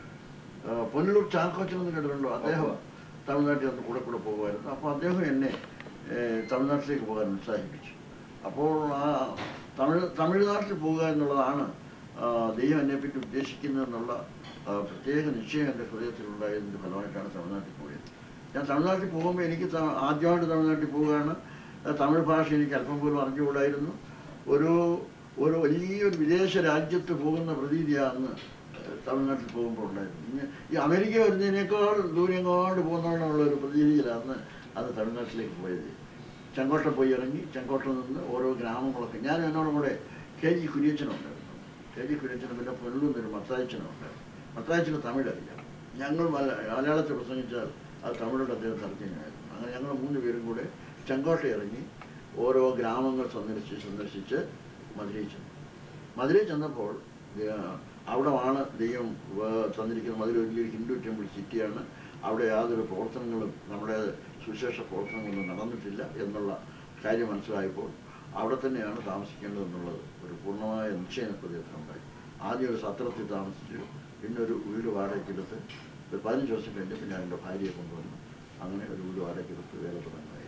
ആ, പൊന്നലൂർ ചാക്കോച്ചൻ എന്ന് കേട്ടിട്ടുണ്ടോ അദ്ദേഹം തമിഴ്നാട്ടിൽ ഒന്ന് കൂടെ കൂടെ പോകുമായിരുന്നു അപ്പോൾ അദ്ദേഹം എന്നെ ഏ, തമിഴ്നാട്ടിലേക്ക് പോകാൻ ഉത്സാഹിപ്പിച്ചു അപ്പോൾ ആ തമിഴ് തമിഴ്നാട്ടിൽ പോകുക എന്നുള്ളതാണ് ആ, ദൈവം എന്നെപ്പറ്റി ഉദ്ദേശിക്കുന്നതെന്നുള്ള ആ, പ്രത്യേക നിശ്ചയം എൻ്റെ ഹൃദയത്തിലുണ്ടായതിൻ്റെ ഫലമായിട്ടാണ് തമിഴ്നാട്ടിൽ പോയത് ഞാൻ തമിഴ്നാട്ടിൽ പോകുമ്പോൾ എനിക്ക് ത- ആദ്യമായിട്ട് തമിഴ്നാട്ടിൽ പോവുകയാണ് ആ, തമിഴ് ഭാഷ എനിക്ക് അല്പം പോലും അറിഞ്ഞുകൂടായിരുന്നു ഒരു ഒരു വലിയൊരു വിദേശ രാജ്യത്ത് പോകുന്ന പ്രതീതിയാണ് തമിഴ്നാട്ടിൽ പോകുമ്പോൾ ഉണ്ടായിരുന്നു ഇങ്ങ- ഈ അമേരിക്ക വരുന്നതിനേക്കാൾ ദൂരം എങ്ങോട്ട് പോകുന്നതിനുള്ള ഒരു പ്രതീതിയിലാണ് അത് തമിഴ്നാട്ടിലേക്ക് പോയത് ചെങ്കോട്ട പോയി ഇറങ്ങി ചെങ്കോട്ട നിന്ന് ഓരോ ഗ്രാമങ്ങളൊക്കെ ഞാൻ എന്നോടും കൂടെ കെ ജി കുര്യച്ചനുണ്ടായിരുന്നു കെ ജി കുര്യച്ചനും പിന്നെ പൊല്ലൂന്ന് ഒരു മത്തായച്ചനും ഉണ്ടായിരുന്നു മത്തായച്ചന് തമിഴ് അറിയാം ഞങ്ങൾ മല- മലയാളത്തിൽ പ്രസംഗിച്ചാൽ അത് തമിഴോട് അദ്ദേഹം തർജ്ജമയായിരുന്നു അങ്ങനെ ഞങ്ങൾ മൂന്ന് പേരും കൂടെ ചെങ്കോട്ട ഇറങ്ങി ഓരോ ഗ്രാമങ്ങൾ സന്ദർശിച്ച് സന്ദർശിച്ച് മധുരയിൽ ചെന്നു മധുരയിൽ ചെന്നപ്പോൾ ആ, അവിടമാണ് ദൈവം ആ, തന്നിരിക്കുന്ന മധുര വലിയൊരു ഹിന്ദു ടെമ്പിൾ സിറ്റിയാണ് അവിടെ യാതൊരു പ്രവർത്തനങ്ങളും നമ്മുടെ സുവിശേഷ പ്രവർത്തനങ്ങളൊന്നും നടന്നിട്ടില്ല എന്നുള്ള കാര്യം മനസ്സിലായപ്പോൾ അവിടെ തന്നെയാണ് താമസിക്കേണ്ടതെന്നുള്ളത് ഒരു പൂർണ്ണമായ നിശ്ചയം ഹൃദയത്തിലുണ്ടായി ആദ്യം ഒരു സത്രത്തിൽ താമസിച്ചു പിന്നെ ഒരു വീട് വാടകയ്ക്കെടുത്ത് ഒരു പതിനഞ്ച് ദിവസം കഴിഞ്ഞ് പിന്നെ എൻ്റെ ഭാര്യയെ കൊണ്ടുവന്നു അങ്ങനെ ഒരു വീട് വാടകയ്ക്കെടുത്ത് വേല തുടങ്ങുകയായിരുന്നു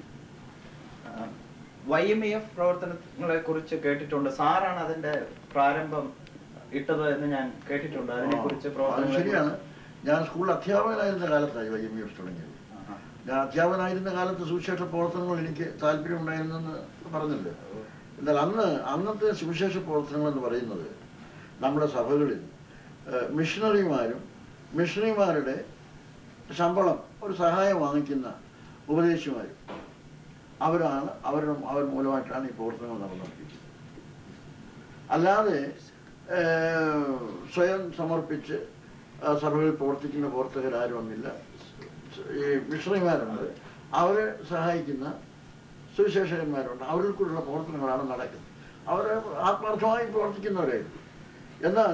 വൈ എം ഇ എഫ് പ്രവർത്തനങ്ങളെ കുറിച്ച് കേട്ടിട്ടുണ്ട് സാറാണ് അതിന്റെ പ്രാരംഭം ഇട്ടത് എന്ന് ഞാൻ കേട്ടിട്ടുണ്ട് അതിനെ കുറിച്ച് ആ, അത് ശരിയാണ് ഞാൻ സ്കൂളിൽ അധ്യാപകനായിരുന്ന കാലത്തായി വൈ എം ഇ എഫ് തുടങ്ങിയത് ഞാൻ അധ്യാപകനായിരുന്ന കാലത്ത് സുവിശേഷ പ്രവർത്തനങ്ങൾ എനിക്ക് താല്പര്യമുണ്ടായിരുന്നെന്ന് പറഞ്ഞില്ലേ എന്നാൽ അന്ന് അന്നത്തെ സുവിശേഷ പ്രവർത്തനങ്ങൾ എന്ന് പറയുന്നത് നമ്മുടെ സഭകളിൽ ഏഹ്, മിഷണറിമാരും മിഷണറിമാരുടെ ശമ്പളം ഒരു സഹായം വാങ്ങിക്കുന്ന ഉപദേശിമാരും അവരാണ് അവരുടെ അവർ മൂലമായിട്ടാണ് ഈ പ്രവർത്തനങ്ങൾ നടന്നുകൊണ്ടിരിക്കുന്നത് അല്ലാതെ ഏഹ്, സ്വയം സമർപ്പിച്ച് ആ, സഭകളിൽ പ്രവർത്തിക്കുന്ന പ്രവർത്തകരാരും ഒന്നില്ല ഈ മിഷണറിമാരുണ്ട് അവരെ സഹായിക്കുന്ന സുവിശേഷകന്മാരുണ്ട് അവരിൽ കൂടെയുള്ള പ്രവർത്തനങ്ങളാണ് നടക്കുന്നത് അവർ ആത്മാർത്ഥമായി പ്രവർത്തിക്കുന്നവരായിരുന്നു എന്നാൽ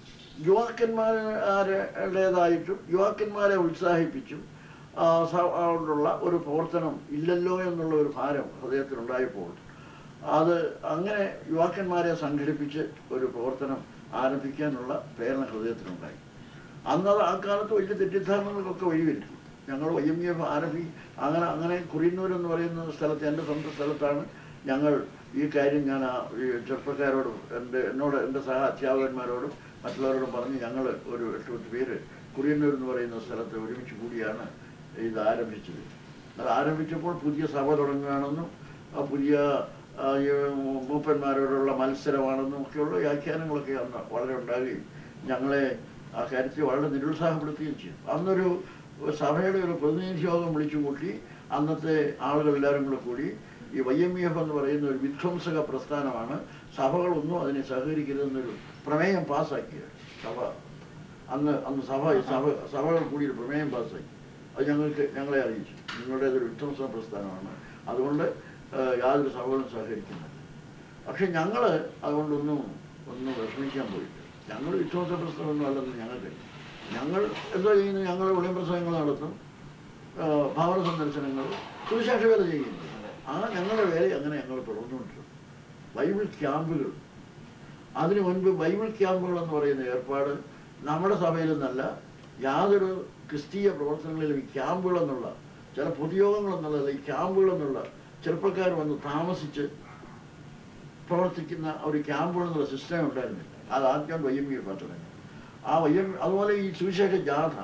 യുവാക്കന്മാരുടേതായിട്ടും യുവാക്കന്മാരെ ഉത്സാഹിപ്പിച്ചും ആ, സ- കൊണ്ടുള്ള ഒരു പ്രവർത്തനം ഇല്ലല്ലോ എന്നുള്ള ഒരു ഭാരം ഹൃദയത്തിലുണ്ടായപ്പോൾ അത് അങ്ങനെ യുവാക്കന്മാരെ സംഘടിപ്പിച്ച് ഒരു പ്രവർത്തനം ആരംഭിക്കാനുള്ള പ്രേരണ ഹൃദയത്തിലുണ്ടായി അന്നത് ആ കാലത്ത് വലിയ തെറ്റിദ്ധാരണകൾക്കൊക്കെ വഴിവരുത്തി ഞങ്ങൾ വൈ എം എഫ് ആരംഭി അങ്ങനെ അങ്ങനെ കുറിയന്നൂർ എന്ന് പറയുന്ന സ്ഥലത്ത് എൻ്റെ സ്വന്തം സ്ഥലത്താണ് ഞങ്ങൾ ഈ കാര്യം ഞാൻ ആ ഈ ചെറുപ്പക്കാരോടും എൻ്റെ എന്നോട് എൻ്റെ സഹ അധ്യാപകന്മാരോടും മറ്റുള്ളവരോടും പറഞ്ഞ് ഞങ്ങൾ ഒരു എട്ട് പത്ത് പേര് കുറിയന്നൂർ എന്ന് പറയുന്ന സ്ഥലത്ത് ഒരുമിച്ച് കൂടിയാണ് ഇത് ആരംഭിച്ചത് അത് ആരംഭിച്ചപ്പോൾ പുതിയ സഭ തുടങ്ങുകയാണെന്നും ആ പുതിയ ആ, ഈ മൂപ്പന്മാരോടുള്ള മത്സരമാണെന്നും ഒക്കെയുള്ള വ്യാഖ്യാനങ്ങളൊക്കെ അന്ന് വളരെ ഉണ്ടാകുകയും ഞങ്ങളെ ആ കാര്യത്തിൽ വളരെ നിരുത്സാഹപ്പെടുത്തുകയും ചെയ്തു അന്നൊരു സഭയുടെ ഒരു പ്രതിനിധി യോഗം വിളിച്ചു കൂട്ടി അന്നത്തെ ആളുകൾ എല്ലാവരും കൂടെ കൂടി ഈ വൈ എം എഫ് എന്ന് പറയുന്ന ഒരു വിധ്വംസക പ്രസ്ഥാനമാണ് സഭകളൊന്നും അതിനെ സഹകരിക്കരുതെന്നൊരു പ്രമേയം പാസ്സാക്കിയത് സഭ അന്ന് അന്ന് സഭ സഭ സഭകൾ കൂടി ഒരു പ്രമേയം പാസ്സാക്കി അത് ഞങ്ങൾക്ക് ഞങ്ങളെ അറിയിച്ചു നിങ്ങളുടേതൊരു വിധ്വംസക പ്രസ്ഥാനമാണ് അതുകൊണ്ട് ഏഹ്, യാതൊരു സഭകളും സഹകരിക്കുന്നില്ല പക്ഷെ ഞങ്ങൾ അതുകൊണ്ടൊന്നും ഒന്നും വിഷമിക്കാൻ പോയില്ല ഞങ്ങൾ വിശ്വാസ പ്രസ്ഥാനമൊന്നും അല്ലെന്ന് ഞങ്ങൾക്ക് ഞങ്ങൾ എന്താ ചെയ്യുന്നത് ഞങ്ങൾ വിളിയം പ്രസംഗങ്ങൾ നടത്തും ആ, ഭവന സന്ദർശനങ്ങൾ സുവിശേഷ വേല ചെയ്യുന്നു ആ ഞങ്ങളുടെ വേല അങ്ങനെ ഞങ്ങൾ തുടർന്നുകൊണ്ടിരുന്നു ബൈബിൾ ക്യാമ്പുകൾ അതിനു മുൻപ് ബൈബിൾ ക്യാമ്പുകൾ എന്ന് പറയുന്ന ഏർപ്പാട് നമ്മുടെ സഭയിൽ നിന്നല്ല യാതൊരു ക്രിസ്തീയ പ്രവർത്തനങ്ങളിലും ഈ ക്യാമ്പുകൾ എന്നുള്ള ചില പൊതുയോഗങ്ങൾ എന്നുള്ളത് ഈ ക്യാമ്പുകൾ എന്നുള്ള ചെറുപ്പക്കാർ വന്ന് താമസിച്ച് പ്രവർത്തിക്കുന്ന ഒരു ക്യാമ്പുകൾ എന്നുള്ള സിസ്റ്റം ഉണ്ടായിരുന്നില്ല അത് ആദ്യം വൈ എം ഇ തുടങ്ങി ആ വൈ എം അതുപോലെ ഈ സുവിശേഷ ജാഥ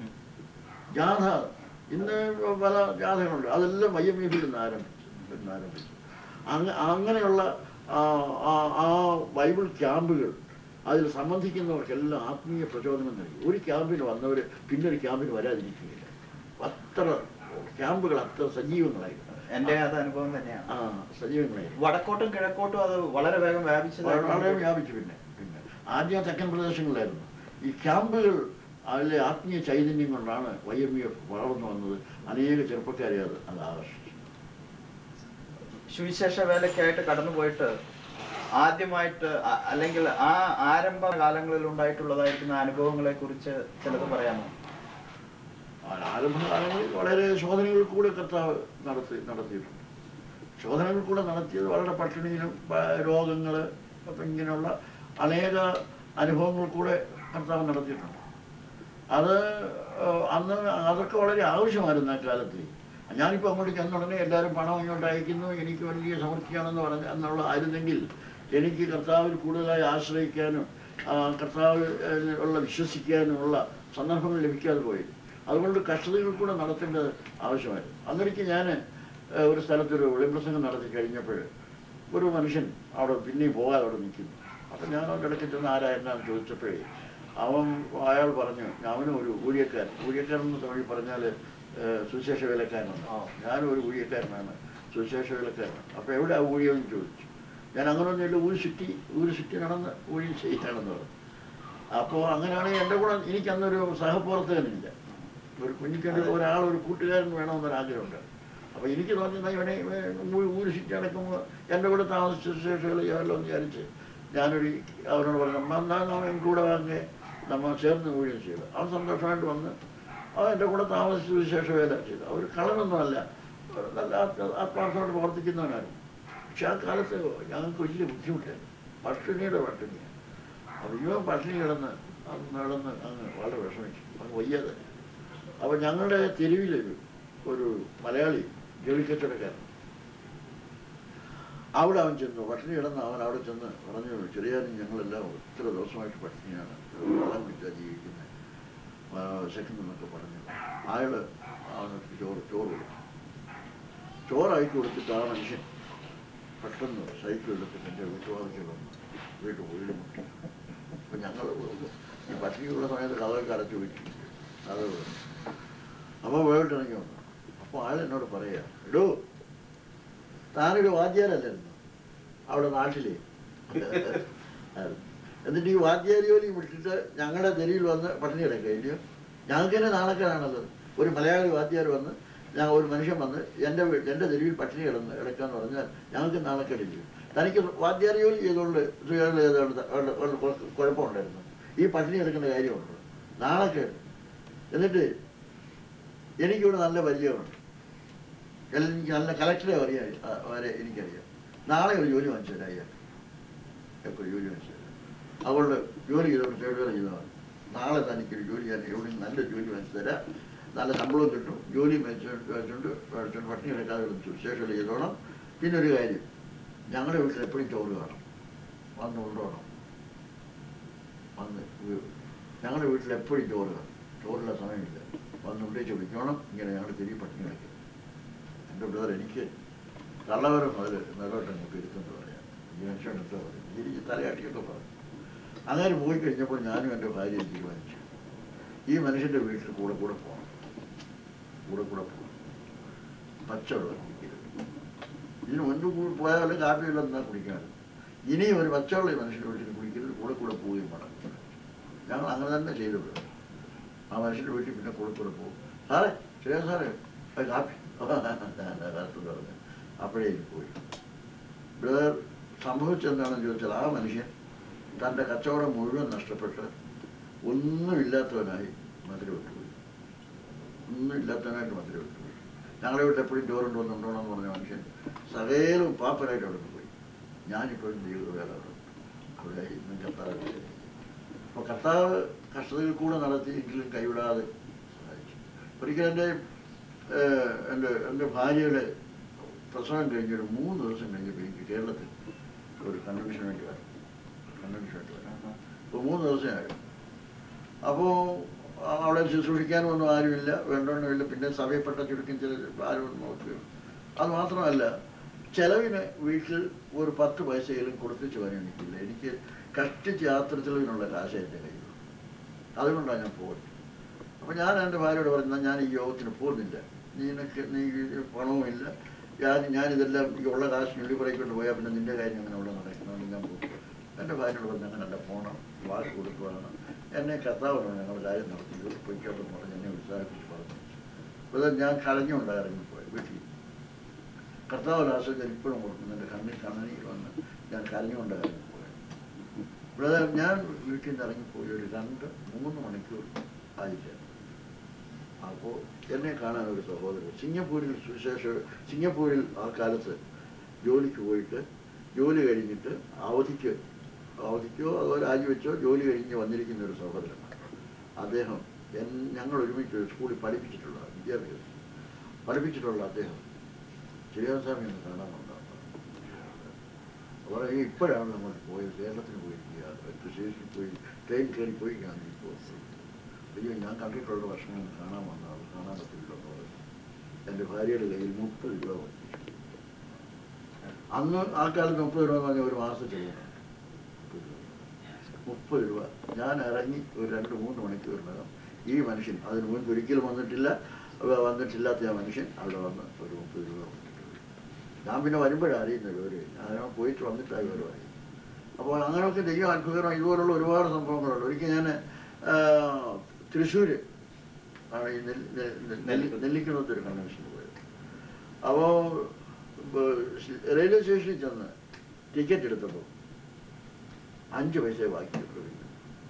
ജാഥ ഇന്ന് പല ജാഥകളുണ്ട് അതെല്ലാം വൈ എം എഫിൽ നിന്ന് ആരംഭിച്ചു നിന്ന് ആരംഭിച്ചു അങ്ങ അങ്ങനെയുള്ള ആ, ആ ആ ബൈബിൾ ക്യാമ്പുകൾ അതിൽ സംബന്ധിക്കുന്നവർക്കെല്ലാം ആത്മീയ പ്രചോദനം നൽകി ഒരു ക്യാമ്പിന് വന്നവർ പിന്നൊരു ക്യാമ്പിന് വരാതിരിക്കുകയില്ല അത്ര ക്യാമ്പുകൾ അത്ര സജീവങ്ങളായി എന്റെ അത് അനുഭവം തന്നെയാണ് ആ സജീവങ്ങളായിരുന്നു വടക്കോട്ടും കിഴക്കോട്ടും അത് വളരെ വേഗം വ്യാപിച്ചതായി വളരെ വ്യാപിച്ചു പിന്നെ പിന്നെ ആദ്യം തെക്കൻ പ്രദേശങ്ങളിലായിരുന്നു ഈ ക്യാമ്പുകൾ അതിലെ ആത്മീയ ചൈതന്യം കൊണ്ടാണ് വൈ എം എഫ് വളർന്നു വന്നത് അനേക ചെറുപ്പക്കാരെ അത് അത് ആകർഷിച്ചു സുവിശേഷ വേലയ്ക്കായിട്ട് കടന്നുപോയിട്ട് ആദ്യമായിട്ട് അ- അല്ലെങ്കിൽ ആ ആരംഭ കാലങ്ങളിൽ ഉണ്ടായിട്ടുള്ളതായിരിക്കുന്ന അനുഭവങ്ങളെ കുറിച്ച് ചിലത് പറയാമോ ആ ആരംഭകാലങ്ങളിൽ വളരെ ശോധനകൾ കൂടെ കർത്താവ് നടത്തി നടത്തിയിട്ടുണ്ട് ശോധനകൾ കൂടെ നടത്തിയത് വളരെ പട്ടിണിയിലും രോഗങ്ങൾ അപ്പം ഇങ്ങനെയുള്ള അനേക അനുഭവങ്ങൾ കൂടെ കർത്താവ് നടത്തിയിട്ടുണ്ട് അത് ഏഹ്, അന്ന് അതൊക്കെ വളരെ ആവശ്യമായിരുന്നു ആ കാലത്ത് ഞാനിപ്പോൾ അങ്ങോട്ട് ചെന്ന ഉടനെ എല്ലാവരും പണം ഇങ്ങോട്ട് അയക്കുന്നു എനിക്ക് വലിയ സമൃദ്ധിയാണെന്ന് പറഞ്ഞ് എന്നുള്ള ആയിരുന്നെങ്കിൽ എനിക്ക് കർത്താവിൽ കൂടുതലായി ആശ്രയിക്കാനും ആ, കർത്താവ് ഏഹ്, ഉള്ള വിശ്വസിക്കാനുമുള്ള സന്ദർഭങ്ങൾ ലഭിക്കാതെ പോയി അതുകൊണ്ട് കഷ്ടതകൾ കൂടെ നടത്തേണ്ടത് ആവശ്യമായിരുന്നു അന്നൊരിക്കൽ ഞാൻ ഒരു സ്ഥലത്തൊരു വെളിപ്രസംഗം നടത്തി കഴിഞ്ഞപ്പോൾ ഒരു മനുഷ്യൻ അവിടെ പിന്നെയും പോകാതെ അവിടെ നിൽക്കുന്നു അപ്പം ഞാൻ അവൻ്റെ ഇടയ്ക്ക് ചെന്ന് ആരാ എന്നാന്ന് ചോദിച്ചപ്പോഴേ അവൻ അയാൾ പറഞ്ഞു അവനും ഒരു ഊഴിയക്കാരൻ ഊഴിയക്കാരൻ എന്ന് തമിഴ് പറഞ്ഞാൽ സുവിശേഷ വേലക്കാരനാണ് ആ. ഞാനും ഒരു ഊഴിയക്കാരനാണ് സുവിശേഷ വേലക്കാരനാണ് അപ്പോൾ എവിടെ ആ ഊഴിയെന്ന് ചോദിച്ചു ഞാൻ അങ്ങനെ ഒന്നുമില്ല ഊര് ചുറ്റി ഊര് ചുറ്റി നടന്ന് ഊഴി ചെയ്യാണെന്ന് പറഞ്ഞു അപ്പോൾ അങ്ങനെയാണെങ്കിൽ എൻ്റെ കൂടെ എനിക്ക് അന്നൊരു സഹപ്രവർത്തകനില്ല ഒരു കുഞ്ഞിക്കണ്ടി ഒരാൾ ഒരു കൂട്ടുകാരൻ വേണമെന്നൊരാഗ്രഹമുണ്ട് അപ്പോൾ എനിക്ക് തോന്നുന്ന ഇവനെ ഊ- ഊര് ചുറ്റി നടക്കുമ്പോൾ എൻ്റെ കൂടെ താമസിച്ച ശേഷം ചെയ്യാമല്ലോ എന്ന് വിചാരിച്ച് ഞാനൊരു അവനോട് പറഞ്ഞു അമ്മ എന്നാ അവൻ കൂടെ വാങ്ങി നമ്മൾ ചേർന്ന് ഊഴിയം ചെയ്തു അവൻ സന്തോഷമായിട്ട് വന്ന് അവൻ എൻ്റെ കൂടെ താമസിച്ച വിശേഷ വേല ചെയ്തു അവർ കളനൊന്നുമല്ല ഒരു നല്ല ആത്മ ആത്മാർത്ഥമായിട്ട് പ്രവർത്തിക്കുന്നവനായിരുന്നു പക്ഷെ ആ കാലത്ത് ഞങ്ങൾക്ക് വലിയ ബുദ്ധിമുട്ടായിരുന്നു പട്ടിണിയുടെ പട്ടിണിയാണ് അപ്പോൾ ഇവൻ പട്ടിണി കിടന്ന് അന്ന് നടന്ന് അങ്ങ് വളരെ വിഷമിച്ചു അങ്ങ് വയ്യാതെ അപ്പോൾ ഞങ്ങളുടെ തെരുവിലൊരു ഒരു മലയാളി ജോലിക്കച്ചവടക്കാരൻ അവിടെ അവൻ ചെന്നു പട്ടിണി കിടന്ന് അവൻ അവിടെ ചെന്ന് പറഞ്ഞു ചെറിയാനും ഞങ്ങളെല്ലാം ഇത്ര ദിവസമായിട്ട് പട്ടിണിയാണ് വെള്ളം കുടിച്ചാൽ ജീവിക്കുന്നത് സെക്കൻഡ് എന്നൊക്കെ പറഞ്ഞു അയാൾ അവനൊക്കെ ചോറ് ചോറ് കൊടുത്തു ചോറാക്കി കൊടുത്തിട്ട് ആ മനുഷ്യൻ പെട്ടെന്ന് സൈക്കിൾ എടുത്തിട്ട് എൻ്റെ വീട്ടുവാദിക്ക് വന്നു വീട്ടു വീട് മുട്ടി അപ്പം ഞങ്ങൾ ഈ പട്ടിണിയുള്ള സമയത്ത് കഥയൊക്കെ അടച്ചു വെച്ചു കഥ അപ്പോൾ വീട്ടിറങ്ങി വന്നു അപ്പോൾ ആൾ എന്നോട് പറയാ എടോ താനൊരു വാദ്യാരല്ലായിരുന്നു അവിടെ നാട്ടിലെ എന്നിട്ട് ഈ വാദ്യാരി ജോലി വിട്ടിട്ട് ഞങ്ങളുടെ തെരുവിൽ വന്ന് പട്ടിണി കിടക്കുക ഇല്ലയോ ഞങ്ങൾക്ക് തന്നെ നാണക്കേടാണത് ഒരു മലയാളി വാദ്യാർ വന്ന് ഞാൻ ഒരു മനുഷ്യൻ വന്ന് എൻ്റെ വീ- എൻ്റെ തെരുവിൽ പട്ടിണി കിടന്ന് കിടക്കാന്ന് പറഞ്ഞാൽ ഞങ്ങൾക്ക് നാണക്കേടില്ല തനിക്ക് വാദ്യാരി ജോലി ചെയ്തുകൊണ്ട് സുഖം ചെയ്തുകൊണ്ട് ഉള്ള- ഉള്ള കുഴ- കുഴപ്പമുണ്ടായിരുന്നു ഈ പട്ടിണി കിടക്കേണ്ട കാര്യമുണ്ട് നാണക്കേട് എന്നിട്ട് എനിക്കിവിടെ നല്ല പരിചയമുണ്ട് എല്ലാം എനിക്ക് നല്ല കളക്ടറെ അറിയാം ആ, വരെ എനിക്കറിയാം നാളെ ഒരു ജോലി വാങ്ങിച്ചു തരാം അയ്യാ എപ്പോൾ ജോലി വാങ്ങിച്ചു തരാം അതുകൊണ്ട് ജോലി ചെയ്തോണ്ട് തേടുവേല ചെയ്തതാണ് നാളെ തനിക്കൊരു ജോലി ഞാൻ എവിടെ നല്ല ജോലി വാങ്ങിച്ചു തരാം നല്ല ശമ്പളം കിട്ടും ജോലി മേടിച്ചോണ്ട് മേടിച്ചോണ്ട് മേടിച്ചോണ്ട് പട്ടിണി കിടക്കാതെ വിളിച്ചു ശേഷം ചെയ്തോണം പിന്നെ ഒരു കാര്യം ഞങ്ങളുടെ വീട്ടിൽ എപ്പോഴും ചോറ് കാണും വന്ന് കൊണ്ടുപോകണം വന്ന് വീ- ഞങ്ങളുടെ വീട്ടിൽ എപ്പോഴും ചോറ് കാണും ചോറുള്ള സമയമില്ല വന്ന് ഉണ്ടേച്ച് വിളിക്കണം ഇങ്ങനെ ഞങ്ങൾ തിരികെ പട്ടിണി കിടക്കും എൻ്റെ ബ്രദർ എനിക്ക് കള്ളവരം മുതൽ നിലവിട്ട് നമുക്ക് ഇരുത്തെന്ന് പറയാം ഈ മനുഷ്യൻ എന്താ പറയും ഈ തലയാട്ടിയൊക്കെ പറഞ്ഞു അങ്ങനെ പോയി കഴിഞ്ഞപ്പോൾ ഞാനും എൻ്റെ ഭാര്യയും തീരുമാനിച്ചു ഈ മനുഷ്യൻ്റെ വീട്ടിൽ കൂടെ കൂടെ പോകണം കൂടെ കൂടെ പോകണം പച്ചവെള്ളം കുടിക്കരുത് ഇതിന് മുൻപ് കൂടി പോയാൽ കാപ്പി വെള്ളം എന്താ കുടിക്കാറ് ഇനിയും ഒരു പച്ചവെള്ളം ഈ മനുഷ്യൻ്റെ വീട്ടിൽ കുടിക്കരുത് കൂടെ കൂടെ പോവുകയും വേണം ഞങ്ങൾ അങ്ങനെ തന്നെ ചെയ്തത് ആ മനുഷ്യൻ്റെ വീട്ടിൽ പിന്നെ കൂടെ കൂടെ പോകും സാറേ ശരിയാ സാറേ അത് കാപ്പി കാത്തു പറഞ്ഞു അപ്പോഴേ എനിക്ക് പോയി ബ്രദർ സംഭവിച്ചെന്താണെന്ന് ചോദിച്ചാൽ ആ മനുഷ്യൻ തൻ്റെ കച്ചവടം മുഴുവൻ നഷ്ടപ്പെട്ട് ഒന്നുമില്ലാത്തവനായി മധുര വിട്ടുപോയി ഒന്നുമില്ലാത്തവനായിട്ട് മധുര വിട്ടുപോയി ഞങ്ങളുടെ വീട്ടിൽ എപ്പോഴും ചോറുണ്ട് വന്നുണ്ടോണം എന്ന് പറഞ്ഞ മനുഷ്യൻ സകലവും പാപ്പനായിട്ട് അവിടെ പോയി ഞാനിപ്പോഴും ദൈവവേല അവിടെ ഉണ്ട്. അവിടെ ഇന്നും കർത്താവ് അപ്പോൾ കർത്താവ് കഷ്ടതയിൽ കൂടെ നടത്തി എങ്കിലും കൈവിടാതെ സഹായിച്ചു ഒരിക്കലും എൻ്റെ ഏഹ്, എൻ്റെ എൻ്റെ ഭാര്യയുടെ പ്രസവം കഴിഞ്ഞൊരു മൂന്ന് ദിവസം കഴിഞ്ഞപ്പോൾ എനിക്ക് കേരളത്തിൽ ഒരു കൺവെൻഷൻ വേണ്ടി വരാം കൺവെൻഷൻ വേണ്ടി വരാം അപ്പോൾ മൂന്ന് ദിവസമായി അപ്പോൾ അവിടെ ശുശ്രൂഷിക്കാനൊന്നും ആരുമില്ല വേണ്ടൊന്നുമില്ല പിന്നെ സഭയപ്പെട്ട ചുരുക്കം ചില ആരും നോക്കുകയും അത് മാത്രമല്ല ചെലവിന് വീട്ടിൽ ഒരു പത്ത് പൈസയിലും കൊടുത്തിച്ച് വരാൻ എനിക്കില്ല എനിക്ക് കഷ്ടിച്ച് യാത്ര ചെലവിനുള്ള കാശ് എൻ്റെ കയ്യിൽ അതുകൊണ്ടാണ് ഞാൻ പോകുന്നത് അപ്പോൾ ഞാൻ എൻ്റെ ഭാര്യയോട് പറഞ്ഞാൽ ഞാൻ ഈ യോഗത്തിന് പോകുന്നില്ല നിനക്ക് നീ പണവുമില്ല ഞാൻ ഞാനിതെല്ലാം ഈ ഉള്ള കാശ് നെല്ലിപ്പുറയ്ക്കൊണ്ട് പോയാൽ പിന്നെ നിന്റെ കാര്യം അങ്ങനെ അവിടെ നടക്കുന്നതുകൊണ്ട് ഞാൻ പോകും എൻ്റെ ഭാര്യയോട് പറഞ്ഞ് അങ്ങനെ എൻ്റെ പോണം വാക്ക് കൊടുക്കുവാണ് എന്നെ കർത്താവാണ് ഞങ്ങൾ കാര്യം നടത്തി പൊയ്ക്കോട്ടെന്ന് പറഞ്ഞ് എന്നെ ഉത്സാഹിപ്പിച്ച് പറഞ്ഞു അപ്പോൾ ഞാൻ കലഞ്ഞുകൊണ്ടാണ് ഇറങ്ങിപ്പോയത് വീട്ടിൽ കർത്താവ് ലാസ്റ്റ് ഞാൻ ഇപ്പോഴും കൊടുക്കുന്നു എൻ്റെ കണ്ണിൽ കണ്ണനിൽ വന്ന് ഞാൻ കരഞ്ഞുകൊണ്ടാണ് ഇറങ്ങിപ്പോയത് ബ്രദർ ഞാൻ വീട്ടിൽ നിന്ന് ഇറങ്ങിപ്പോയി ഒരു രണ്ട് മൂന്ന് മണിക്കൂർ ആയില്ല അപ്പോൾ എന്നെ കാണാൻ ഒരു സഹോദരൻ സിംഗപ്പൂരിൽ സുവിശേഷ സിംഗപ്പൂരിൽ ആ കാലത്ത് ജോലിക്ക് പോയിട്ട് ജോലി കഴിഞ്ഞിട്ട് അവധിക്ക് അവധിക്കോ അതോ രാജിവെച്ചോ ജോലി കഴിഞ്ഞ് വന്നിരിക്കുന്ന ഒരു സഹോദരനാണ് അദ്ദേഹം എൻ ഞങ്ങൾ ഒരുമിച്ച് ഒരു സ്കൂളിൽ പഠിപ്പിച്ചിട്ടുള്ള വിദ്യാഭ്യാസം പഠിപ്പിച്ചിട്ടുള്ള അദ്ദേഹം ചിരിയാസ്വാമി ഒന്ന് കാണാനുണ്ടാകും അപ്പോൾ ഇപ്പോഴാണ് നമ്മൾ പോയത് കേരളത്തിന് പോയിരിക്കുക കൃഷിയിൽ പോയി ട്രെയിൻ കയറി പോയി ഞാൻ ഇപ്പോൾ അയ്യോ ഞാൻ കണ്ടിട്ടുള്ള ഭക്ഷണം കാണാൻ വന്ന അത് കാണാൻ പറ്റില്ല എന്ന് പറഞ്ഞു എൻ്റെ ഭാര്യയുടെ കയ്യിൽ മുപ്പത് രൂപ വന്നു അന്ന് ആ കാലത്ത് മുപ്പത് രൂപ എന്ന് പറഞ്ഞാൽ ഒരു മാസം ചെയ്യണം മുപ്പത് രൂപ ഞാൻ ഇറങ്ങി ഒരു രണ്ട് മൂന്ന് മണിക്കൂറിനകം ഈ മനുഷ്യൻ അതിന് മുൻപ് ഒരിക്കലും വന്നിട്ടില്ല വ- വന്നിട്ടില്ലാത്ത ആ മനുഷ്യൻ അവിടെ വന്ന് ഒരു മുപ്പത് രൂപ വന്നിട്ടുണ്ട് ഞാൻ പിന്നെ വരുമ്പോഴാണ് അറിയുന്നത് ഒരു ഞാൻ പോയിട്ട് വന്നിട്ടായി വരുവായി അപ്പോൾ അങ്ങനെയൊക്കെ ദൈവം അത്ഭുതകരം ഇതുപോലുള്ള ഒരുപാട് സംഭവങ്ങളുണ്ട് ഒരിക്കൽ ഞാൻ തൃശ്ശൂർ ആണ് ഈ നെല്ലി- നെ- നെല്ലി നെല്ലിക്കുന്നത്ത് ഒരു കൺവെൻഷന് പോയത് അപ്പോൾ റെയിൽവേ സ്റ്റേഷനിൽ ചെന്ന് ടിക്കറ്റ് എടുത്തപ്പോൾ അഞ്ച് പൈസ ബാക്കിയുള്ളൂ പിന്നെ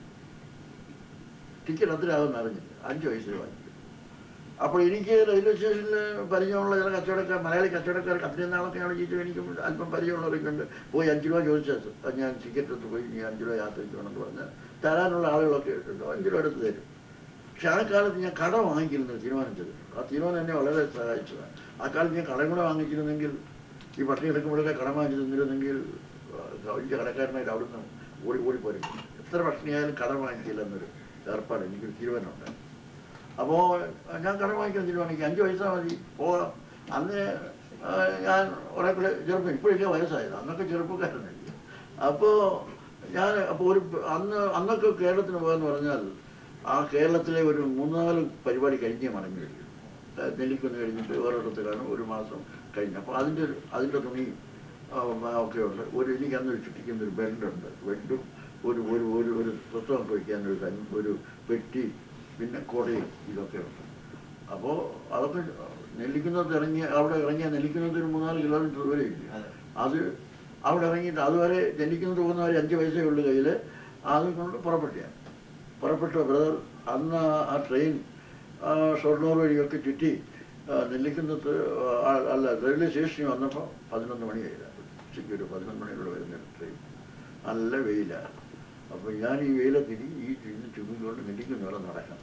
ടിക്കറ്റ് അത്രയാകുമെന്ന് അറിഞ്ഞില്ല അഞ്ച് പൈസ ബാക്കി അപ്പോൾ എനിക്ക് റെയിൽവേ സ്റ്റേഷനിൽ പരിചയമുള്ള ചില കച്ചവടക്കാർ മലയാളി കച്ചവടക്കാർക്ക് അത്രയും നാളൊക്കെ അവിടെ ജീവിച്ചു എനിക്ക് അല്പം പരിചയമുള്ളവരൊക്കെ ഉണ്ട് പോയി അഞ്ച് രൂപ ചോദിച്ചാൽ ഞാൻ ടിക്കറ്റ് എടുത്ത് പോയി നീ അഞ്ച് രൂപ യാത്രയ്ക്ക് വേണമെന്ന് പറഞ്ഞാൽ തരാനുള്ള ആളുകളൊക്കെ ഉണ്ട് അഞ്ച് രൂപ എടുത്ത് തരും പക്ഷെ ആ കാലത്ത് ഞാൻ കട വാങ്ങിക്കുന്നത് തീരുമാനം ചെയ്തിട്ടുണ്ട് ആ തീരുമാനം എന്നെ വളരെ സഹായിച്ചതാണ് ആ കാലത്ത് ഞാൻ കടം കൂടെ വാങ്ങിച്ചിരുന്നെങ്കിൽ ഈ പട്ടിണി എടുക്കുമ്പോഴൊക്കെ കടം വാങ്ങിച്ചു തന്നിരുന്നെങ്കിൽ ആ, വലിയ കടക്കാരനായിട്ട് അവിടുന്ന് ഓടി ഓടിപ്പോരും എത്ര പട്ടിണിയായാലും കടം വാങ്ങിക്കില്ല എന്നൊരു ഏർപ്പാട് എനിക്കൊരു തീരുമാനമുണ്ട് അപ്പോൾ ഞാൻ കടം വാങ്ങിക്കാൻ തീരുമാനിക്കും അഞ്ച് പൈസ മതി പോകാം അന്ന് ആ, ഞാൻ കുറെ കൂടെ ചെറുപ്പം ഇപ്പോഴൊക്കെ വയസ്സായത് അന്നൊക്കെ ചെറുപ്പക്കാരനല്ലേ അപ്പോൾ ഞാൻ അപ്പോൾ ഒരു അന്ന് അന്നൊക്കെ കേരളത്തിന് പോകാന്ന് പറഞ്ഞാൽ ആ കേരളത്തിലെ ഒരു മൂന്നാല് പരിപാടി കഴിഞ്ഞേ മടങ്ങി വരും ഏഹ് നെല്ലിക്കുന്ന് കഴിഞ്ഞിട്ട് ഓരോരുത്തർ കാണും ഒരു മാസം കഴിഞ്ഞ് അപ്പോൾ അതിൻ്റെ ഒരു അതിൻ്റെ തുണി ആ, ഒക്കെ ഉണ്ട് ഒരു എനിക്ക് അന്നൊരു ചുറ്റിക്കുന്ന ഒരു ബെൽറ്റുണ്ട് ബെൽറ്റും ഒരു ഒരു ഒരു ഒരു പുസ്തകം വയ്ക്കാൻ ഒരു കഞ്ഞി ഒരു പെട്ടി പിന്നെ കൊടയും ഇതൊക്കെ ഉണ്ട് അപ്പോൾ അതൊക്കെ നെല്ലിക്കുന്നത് ഇറങ്ങി അവിടെ ഇറങ്ങിയ നെല്ലിക്കുന്നത് ഒരു മൂന്നാല് കിലോമീറ്റർ ദൂരെ ഇല്ല അതെ. അത് അവിടെ ഇറങ്ങിയിട്ട് അതുവരെ ജനിക്കുന്നത് പോകുന്നവരെ അഞ്ച് പൈസയേ ഉള്ളൂ കയ്യിൽ അത് കൊണ്ട് പുറപ്പെട്ടിയാണ് പുറപ്പെട്ട ബ്രദർ അന്ന് ആ ട്രെയിൻ ആ, ഷൊർണൂർ വഴിയൊക്കെ ചുറ്റി ആ, നെല്ലിക്കുന്നത്ത് ആ, അല്ല റെയിൽവേ സ്റ്റേഷനിൽ വന്നപ്പോൾ പതിനൊന്ന് മണിയായില്ല ഉച്ചയ്ക്ക് ഒരു പതിനൊന്ന് മണിയോടെ വരുന്ന ട്രെയിൻ നല്ല വെയിലാണ് അപ്പോൾ ഞാൻ ഈ വെയിലത്തിരി ഈ ചുരുന്ന് ചുമ്മിക്കൊണ്ട് നെല്ലിക്കുന്നവരെ നടക്കണം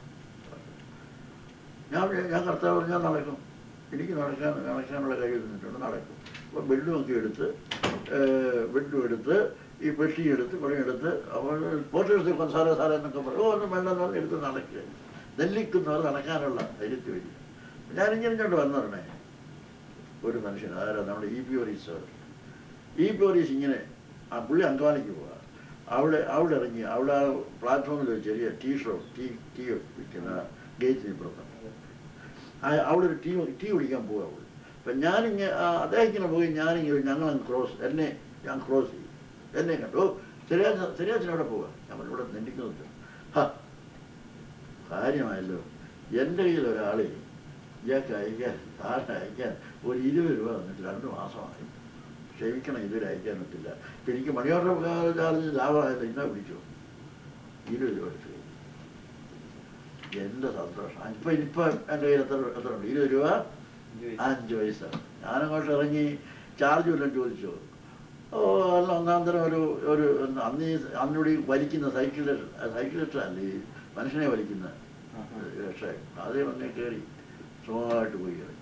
ഞാൻ വിചാ- ഞാൻ കർത്താവ് പറഞ്ഞാൽ നടക്കും എനിക്ക് നടക്കാൻ നടക്കാനുള്ള കഴിവ് തന്നിട്ടുണ്ട് നടക്കും അപ്പോൾ ബെഡും ഒക്കെ എടുത്ത് ബെഡും എടുത്ത് ഈ പെട്ടി എടുത്ത് കുറെ എടുത്ത് അപ്പോൾ പോർട്ടേഴ്സ് ഇപ്പം സാറേ സാറേ എന്നൊക്കെ പറയും ഓ ഒന്നും വേണ്ടെന്ന് പറഞ്ഞ് എടുത്ത് നടക്കുക നെല്ലിക്കുന്നവർ നടക്കാനുള്ള ധൈര്യത്തിൽ വരിക ഞാനിങ്ങനെ ഇങ്ങോട്ട് വന്നിരണേ ഒരു മനുഷ്യൻ ആരാ നമ്മുടെ E P Oris sir E P Oris ഇങ്ങനെ ആ പുള്ളി അങ്കമാലിക്ക് പോവാ അവിടെ അവിടെ ഇറങ്ങി അവിടെ ആ പ്ലാറ്റ്ഫോമിൽ ഒരു ചെറിയ ടീ ഷോപ്പ് ടീ ടീ വിൽക്കുന്ന ഗേറ്റിന് ഇപ്പുറത്താണ് ആ അവിടെ ഒരു ടീ ടീ കുടിക്കാൻ പോവാ അവള് അപ്പം ഞാനിങ്ങനെ അദ്ദേഹം ഇങ്ങനെ പോയി ഞാനിങ്ങനെ ഞങ്ങൾ ക്രോസ് എന്നെ ഞാൻ ക്രോസ് ചെയ്യും എന്നെ കണ്ടു ഓ ശരിയാച്ച ശരിയാച്ചൻ അവിടെ പോവാ ഞാൻ പറഞ്ഞു, ഇവിടെ നെല്ലിക്കുന്നത് ഹാ കാര്യമായല്ലോ എൻ്റെ കയ്യിൽ ഒരാളെ ഇയാൾക്ക് അയക്കാൻ താഴെ അയക്കാൻ ഒരു ഇരുപത് രൂപ തന്നിട്ട് രണ്ട് മാസമായി ക്ഷമിക്കണം ഇതുവരെ അയക്കാൻ പറ്റില്ല ഇപ്പം എനിക്ക് മണിയോടെ ചാർജ് ലാഭമായല്ലോ ഇന്നാ പിടിച്ചു ഇരുപത് രൂപ എടുത്തു എൻ്റെ സന്തോഷം ഇപ്പം ഇപ്പം എൻ്റെ കയ്യിൽ എത്ര എത്ര ഉണ്ട് ഇരുപത് രൂപ അഞ്ച് പൈസ ഞാനങ്ങോട്ട് ഇറങ്ങി ചാർജ് വല്ലതും ചോദിച്ചു ഓ അല്ല ഒന്നാം തരം ഒരു ഒരു അന്ന് ഈ അന്നിവിടെ ഈ വലിക്കുന്ന സൈക്കിൾ സൈക്കിൾ അല്ല ഈ മനുഷ്യനെ വലിക്കുന്ന രക്ഷ അതേ വന്നേ കയറി സുഖമായിട്ട് പോയി ഇറങ്ങി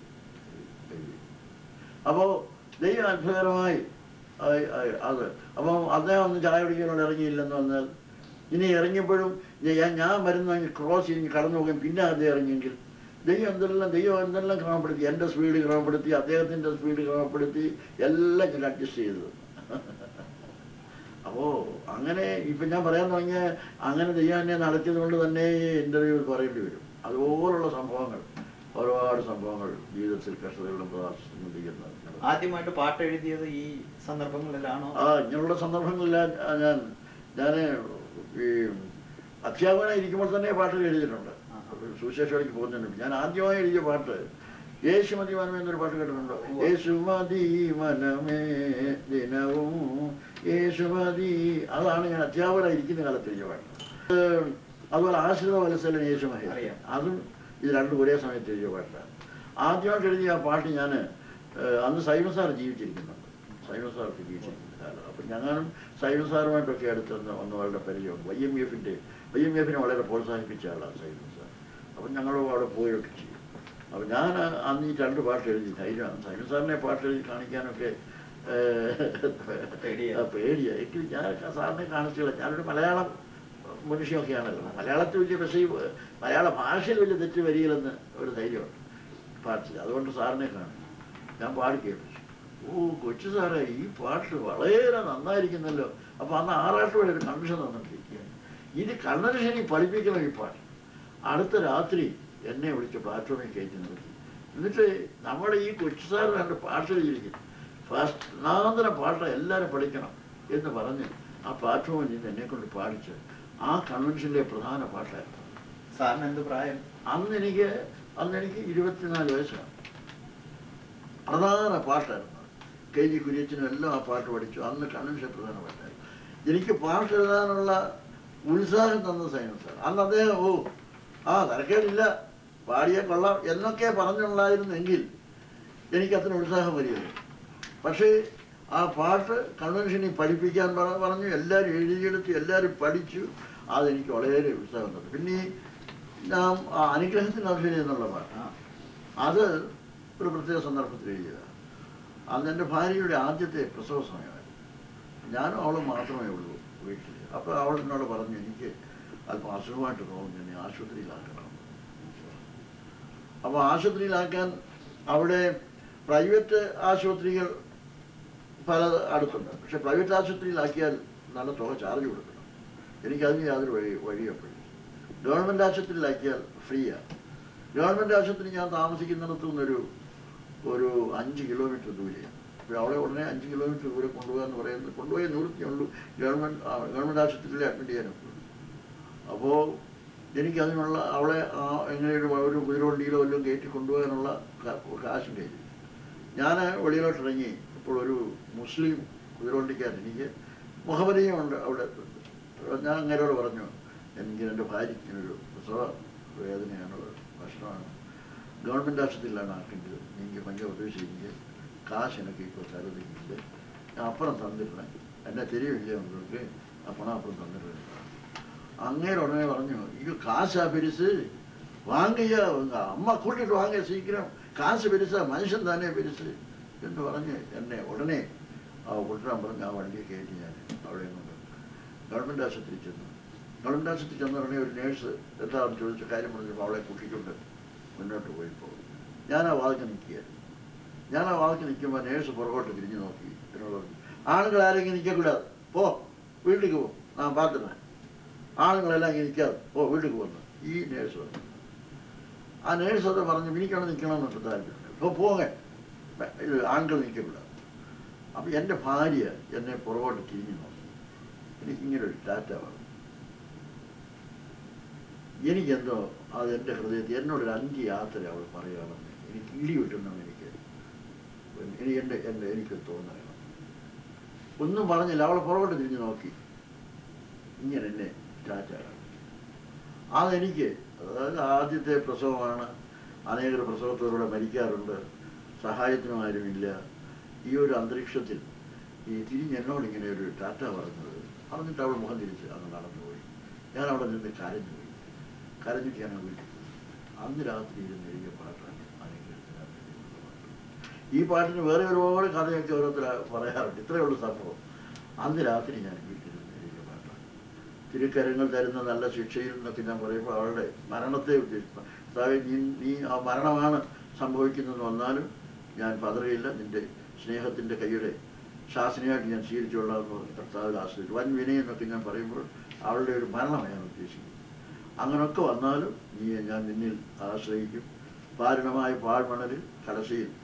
അപ്പോൾ ദൈവം അത്ഭുതകരമായി ആയി- ആയി- അത് അപ്പം അദ്ദേഹം ഒന്ന് ചായ കുടിക്കാനോട് ഇറങ്ങിയില്ലെന്ന് പറഞ്ഞാൽ ഇനി ഇറങ്ങിയപ്പോഴും ഞാൻ ഞാൻ വരുന്ന ക്രോസ് ചെയ്ത് കടന്നു പോകും പിന്നെ അദ്ദേഹം ഇറങ്ങിയെങ്കിൽ ദൈവം എന്തെല്ലാം ദൈവം എന്തെല്ലാം ക്രമപ്പെടുത്തി എൻ്റെ സ്പീഡ് ക്രമപ്പെടുത്തി അദ്ദേഹത്തിൻ്റെ സ്പീഡ് ക്രമപ്പെടുത്തി എല്ലാം ഞാൻ അഡ്ജസ്റ്റ് ചെയ്തത് അപ്പോൾ അങ്ങനെ ഇപ്പം ഞാൻ പറയാൻ തുടങ്ങിയ അങ്ങനെ ദൈവം എന്നെ നടത്തിയത് കൊണ്ട് തന്നെ ഇൻ്റർവ്യൂവിൽ പറയേണ്ടി വരും അതുപോലുള്ള സംഭവങ്ങൾ ഒരുപാട് സംഭവങ്ങൾ ജീവിതത്തിൽ കഷ്ടതകളും പ്രയാസങ്ങളും ചെയ്യുന്ന ആദ്യമായിട്ട് പാട്ട് എഴുതിയത് ഈ സന്ദർഭങ്ങളിലാണോ ആ ഇങ്ങനെയുള്ള സന്ദർഭങ്ങളിലെല്ലാം ആ, ഞാൻ ഞാൻ ഈ അധ്യാപകനായി ഇരിക്കുമ്പോൾ തന്നെ പാട്ടുകൾ എഴുതിയിട്ടുണ്ട് ആ. സുവിശേഷയിലേക്ക് പോകുന്നുണ്ട് ഞാൻ ആദ്യമായി എഴുതിയ പാട്ട് യേശുമതി മനമേ എന്നൊരു പാട്ട് കേട്ടിട്ടുണ്ടോ ഉവ്വ്. യേശുമതി മനമേ ദിനവും യേശുമതി അതാണ് ഞാൻ അധ്യാപകനായി ഇരിക്കുന്ന കാലത്ത് എഴുതിയ പാട്ട് ഏഹ്, അതുപോലെ ആശ്രിത വത്സലൻ യേശുമഹി അറിയാം. അതും ഇത് രണ്ടും ഒരേ സമയത്ത് എഴുതിയ പാട്ടാണ് ആദ്യമായിട്ട് എഴുതിയ ആ പാട്ട് ഞാൻ അന്ന് സൈമ സാർ ജീവിച്ചിരിക്കുന്നുണ്ട് സൈമ സാർക്ക് ജീവിച്ചിരിക്കുന്ന കാലം അപ്പം ഞങ്ങളും സൈമ സാറുമായിട്ടൊക്കെ അടുത്ത് വന്ന് വന്ന് വളരെ പരിചയമുണ്ട് വൈ എം എഫിൻ്റെ വൈ എം എഫിനെ വളരെ പ്രോത്സാഹിപ്പിച്ച ആളാണ് സൈമ സാർ അപ്പം ഞങ്ങൾ അവിടെ പോയൊക്കെ ചെയ്യും അപ്പം ഞാൻ അന്ന് ഈ രണ്ട് പാട്ട് എഴുതി ധൈര്യമാണ് സൈമ സാറിനെ പാട്ട് എഴുതി കാണിക്കാനൊക്കെ പേടിയാ. പേടിയാണ് എനിക്ക് ഞാൻ സാറിനെ കാണിച്ചില്ല ഞാനൊരു മലയാളം മനുഷ്യമൊക്കെയാണല്ലോ മലയാളത്തിൽ വലിയ പക്ഷേ ഈ മലയാള ഭാഷയിൽ വലിയ തെറ്റ് വരികയില്ലെന്ന് ഒരു ധൈര്യമുണ്ട് പാട്ടിൽ അതുകൊണ്ട് സാറിനെ കാണും ഞാൻ പാടി കേൾപ്പിച്ചു ഓ കൊച്ചു സാറേ ഈ പാട്ട് വളരെ നന്നായിരിക്കുന്നല്ലോ അപ്പോൾ അന്ന് ആറാട്ടുവരെ ഒരു കൺവെൻഷൻ തന്നിട്ടിരിക്കുകയാണ് ഇത് കണ്ണനശനി പഠിപ്പിക്കണം ഈ പാട്ട് അടുത്ത രാത്രി എന്നെ വിളിച്ച് പ്ലാറ്റ്ഫോമിൽ കയറ്റി നിർത്തി എന്നിട്ട് നമ്മുടെ ഈ കൊച്ചു സാർ രണ്ട് പാട്ട് എഴുതിയിരിക്കുന്നു ഫസ്റ്റ് നാന്തര പാട്ട് എല്ലാവരും പഠിക്കണം എന്ന് പറഞ്ഞ് ആ പ്ലാറ്റ്ഫോമിൽ നിന്ന് എന്നെ കൊണ്ട് പാടിച്ച് ആ കൺവെൻഷനിലെ പ്രധാന പാട്ടായിരുന്നു സാറിന് എന്ത് പ്രായം അന്ന് എനിക്ക് അന്ന് എനിക്ക് ഇരുപത്തിനാല് വയസ്സാണ് പ്രധാന പാട്ടായിരുന്നു കെ ജി കുര്യച്ചനും എല്ലാം ആ പാട്ട് പഠിച്ചു അന്ന് കൺവെൻഷൻ പ്രധാന പാട്ടായിരുന്നു എനിക്ക് പാട്ട് എഴുതാനുള്ള ഉത്സാഹം തന്ന സൈനസാണ് അന്ന് അദ്ദേഹം ഓ ആ തരക്കേടില്ല പാടിയ കൊള്ളാം എന്നൊക്കെ പറഞ്ഞുള്ളായിരുന്നെങ്കിൽ എനിക്കത്ര ഉത്സാഹം വരികയില്ല പക്ഷേ ആ പാട്ട് കൺവെൻഷനിൽ പഠിപ്പിക്കാൻ പറ- പറഞ്ഞു എല്ലാവരും എഴുതിയെടുത്ത് എല്ലാവരും പഠിച്ചു അതെനിക്ക് വളരെ ഉത്സാഹം തന്നു പിന്നെ ഈ നാം ആ അനുഗ്രഹത്തിന് അഭിനയം എന്നുള്ള പാട്ട് ആ അത് ഒരു പ്രത്യേക സന്ദർഭത്തിൽ എഴുതിയതാണ് അന്ന് എൻ്റെ ഭാര്യയുടെ ആദ്യത്തെ പ്രസവ സമയമായിരുന്നു ഞാനും അവളും മാത്രമേ ഉള്ളൂ വീട്ടിൽ അപ്പോൾ അവൾ എന്നോട് പറഞ്ഞു എനിക്ക് അല്പം അസുഖമായിട്ട് തോന്നുന്നു എന്നെ ആശുപത്രിയിലാക്കണം അപ്പോൾ ആശുപത്രിയിലാക്കാൻ അവിടെ പ്രൈവറ്റ് ആശുപത്രികൾ പല അടുത്തുണ്ട് പക്ഷെ പ്രൈവറ്റ് ആശുപത്രിയിലാക്കിയാൽ നല്ല തുക ചാർജ് കൊടുക്കണം എനിക്കതിന് യാതൊരു വഴി വഴിയപ്പോഴും ഗവൺമെൻറ് ആശുപത്രിയിലാക്കിയാൽ ഫ്രീയാണ് ഗവൺമെൻറ് ആശുപത്രി ഞാൻ താമസിക്കുന്നിടത്തു നിന്നൊരു ഒരു അഞ്ച് കിലോമീറ്റർ ദൂരെയാണ് അപ്പോൾ അവളെ ഉടനെ അഞ്ച് കിലോമീറ്റർ ദൂരെ കൊണ്ടുപോകാന്ന് പറയുന്നത് കൊണ്ടുപോയി നിവൃത്തിയുള്ളൂ ഗവൺമെൻറ് ഗവൺമെൻറ് ആശുപത്രിയിൽ അഡ്മിറ്റ് ചെയ്യാനൊക്കെ അപ്പോൾ എനിക്കതിനുള്ള അവളെ ആ എങ്ങനെ ഒരു ഒരു കുതിരവണ്ടിയിലോ വല്ലതും കയറ്റി കൊണ്ടുപോകാനുള്ള കാ- കാശും കയ്യിൽ ഞാൻ വെളിയിലോട്ട് ഇറങ്ങി ഇപ്പോൾ ഒരു മുസ്ലിം കുതിരവണ്ടിക്കാരൻ എനിക്ക് മുഖപരിചയമുണ്ട് അവിടെ ഞാൻ അങ്ങേരോട് പറഞ്ഞു എനിക്ക് എൻ്റെ ഭാര്യയ്ക്ക് ഇങ്ങനൊരു പ്രസവ വേദനയാണ് ഭക്ഷണമാണ് ഗവൺമെൻറ് ആശുപത്രിയിലാണ് ആക്കേണ്ടത് എനിക്ക് ഭയങ്കര ഉദ്ദേശിച്ച് കാശ് എനിക്ക് ഇപ്പോൾ തരുന്നില്ല ഞാൻ അപ്പുറം തന്നിരുന്നേ എന്നെ തെരിയില്ല உங்களுக்கு ആ പണം അപ്പുറം തന്നിരുന്നത് അങ്ങേര് உடனே പറഞ്ഞു ஐயோ காசா பெருசு வாங்கய்யா உங்க அம்மா கூட்டிட்டு வாங்க சீக்கிரம் காசு பெருசா மனுஷன் தானே பெருசு എന്ന് പറഞ്ഞ് എന്നെ ഉടനെ ആ കൊണ്ടുവരാൻ പറഞ്ഞ് ആ വണ്ടിയെ കയറ്റി ഞാൻ അവിടെ കൊണ്ട് ഗവൺമെൻറ് ആശുപത്രി ചെന്നു ഗവൺമെൻറ് ആശുപത്രി ചെന്ന ഉടനെ ഒരു നേഴ്സ് എന്താണെന്ന് ചോദിച്ച കാര്യം പറഞ്ഞപ്പോൾ അവളെ കൂട്ടിക്കൊണ്ട് മുന്നോട്ട് പോയപ്പോൾ ഞാൻ ആ വാതിക്ക് നിൽക്കുകയായിരുന്നു ഞാൻ ആ വാതിക്ക് നിൽക്കുമ്പോൾ നേഴ്സ് പുറകോട്ട് തിരിഞ്ഞു നോക്കി എന്നോട് പറഞ്ഞു ആണുങ്ങൾ ആരെങ്കിലും നിൽക്കக்கூடாது പോ വീട്ടിലേക്ക് പോ ഞാൻ പാത്തുறேன் ആണുങ്ങളെല്ലാം ഇങ്ങനെ നിൽക്കാതെ ഓ വീട്ടിലേക്ക് വന്നു ഈ നേഴ്സ് വന്നു ആ നേഴ്സ് അത് പറഞ്ഞു എനിക്കാണ് നിൽക്കണമെന്നൊക്കെ താല്പര്യം ഇപ്പോൾ പോങ്ങ ഇത് ആൺകൾ നിൽക്കக்கூடாது അപ്പം എൻ്റെ ഭാര്യ എന്നെ പുറകോട്ട് തിരിഞ്ഞു നോക്കി എനിക്കിങ്ങനെ ഒരു ടാറ്റ വന്നു എനിക്കെന്തോ അത് എൻ്റെ ഹൃദയത്തിൽ എന്നോടൊരു അഞ്ച് യാത്ര അവൾ പറയുകയാണെന്ന് എനിക്ക് ഇടി കിട്ടണം എനിക്ക് എനിക്ക് എൻ്റെ എൻ്റെ എനിക്ക് തോന്നണം ഒന്നും പറഞ്ഞില്ല അവളെ പുറകോട്ട് തിരിഞ്ഞു നോക്കി ഇങ്ങനെ എന്നെ ടാറ്റ അതെനിക്ക് അതായത് ആദ്യത്തെ പ്രസവമാണ് അനേകർ പ്രസവത്തോടുകൂടെ മരിക്കാറുണ്ട് സഹായത്തിനും ആരുമില്ല ഈ ഒരു അന്തരീക്ഷത്തിൽ ഈ തിരിഞ്ഞ് എന്നോട് ഇങ്ങനെ ഒരു ടാറ്റ പറഞ്ഞത് പറഞ്ഞിട്ട് അവൾ മുഖം തിരിച്ച് അങ്ങ് നടന്നുപോയി ഞാൻ അവിടെ നിന്ന് കരഞ്ഞു പോയി കരഞ്ഞിട്ട് ഞാൻ വീട്ടിൽ പോയി. അന്ന് രാത്രി ഇരുന്ന് എഴുതിയ പാട്ടാണ് അനുഗ്രഹത്തിന് വേണ്ടിയുള്ള പാട്ട്. ഈ പാട്ടിന് വേറെ ഒരുപാട് കഥയൊക്കെ ഓരോരുത്തർ പറയാറുണ്ട് ഇത്രയേ ഉള്ളൂ സംഭവം അന്ന് രാത്രി ഞാൻ വീട്ടിലിരുന്ന് എഴുതിയ പാട്ടാണ് തിരുക്കരങ്ങൾ തരുന്ന നല്ല ശിക്ഷയിൽ നിന്നൊക്കെ ഞാൻ പറയുമ്പോൾ അവളുടെ മരണത്തെ ഉദ്ദേശിച്ചു അതായത് നീ നീ ആ മരണമാണ് സംഭവിക്കുന്നതെന്ന് വന്നാലും ഞാൻ പതറുകയില്ല നിന്റെ സ്നേഹത്തിൻ്റെ കൈയുടെ ശാസനയായിട്ട് ഞാൻ സ്വീകരിച്ചുകൊള്ളാം എന്ന് പറഞ്ഞ് കർത്താവിൽ ആശ്രയിച്ചു വൻ വിനയം എന്നൊക്കെ ഞാൻ പറയുമ്പോൾ അവളുടെ ഒരു മരണമാണ് ഞാൻ ഉദ്ദേശിക്കുന്നത് അങ്ങനെയൊക്കെ വന്നാലും നീ ഞാൻ നിന്നിൽ ആശ്രയിക്കും പാരണമായ പാഴ്മണലിൽ കടശയിൽ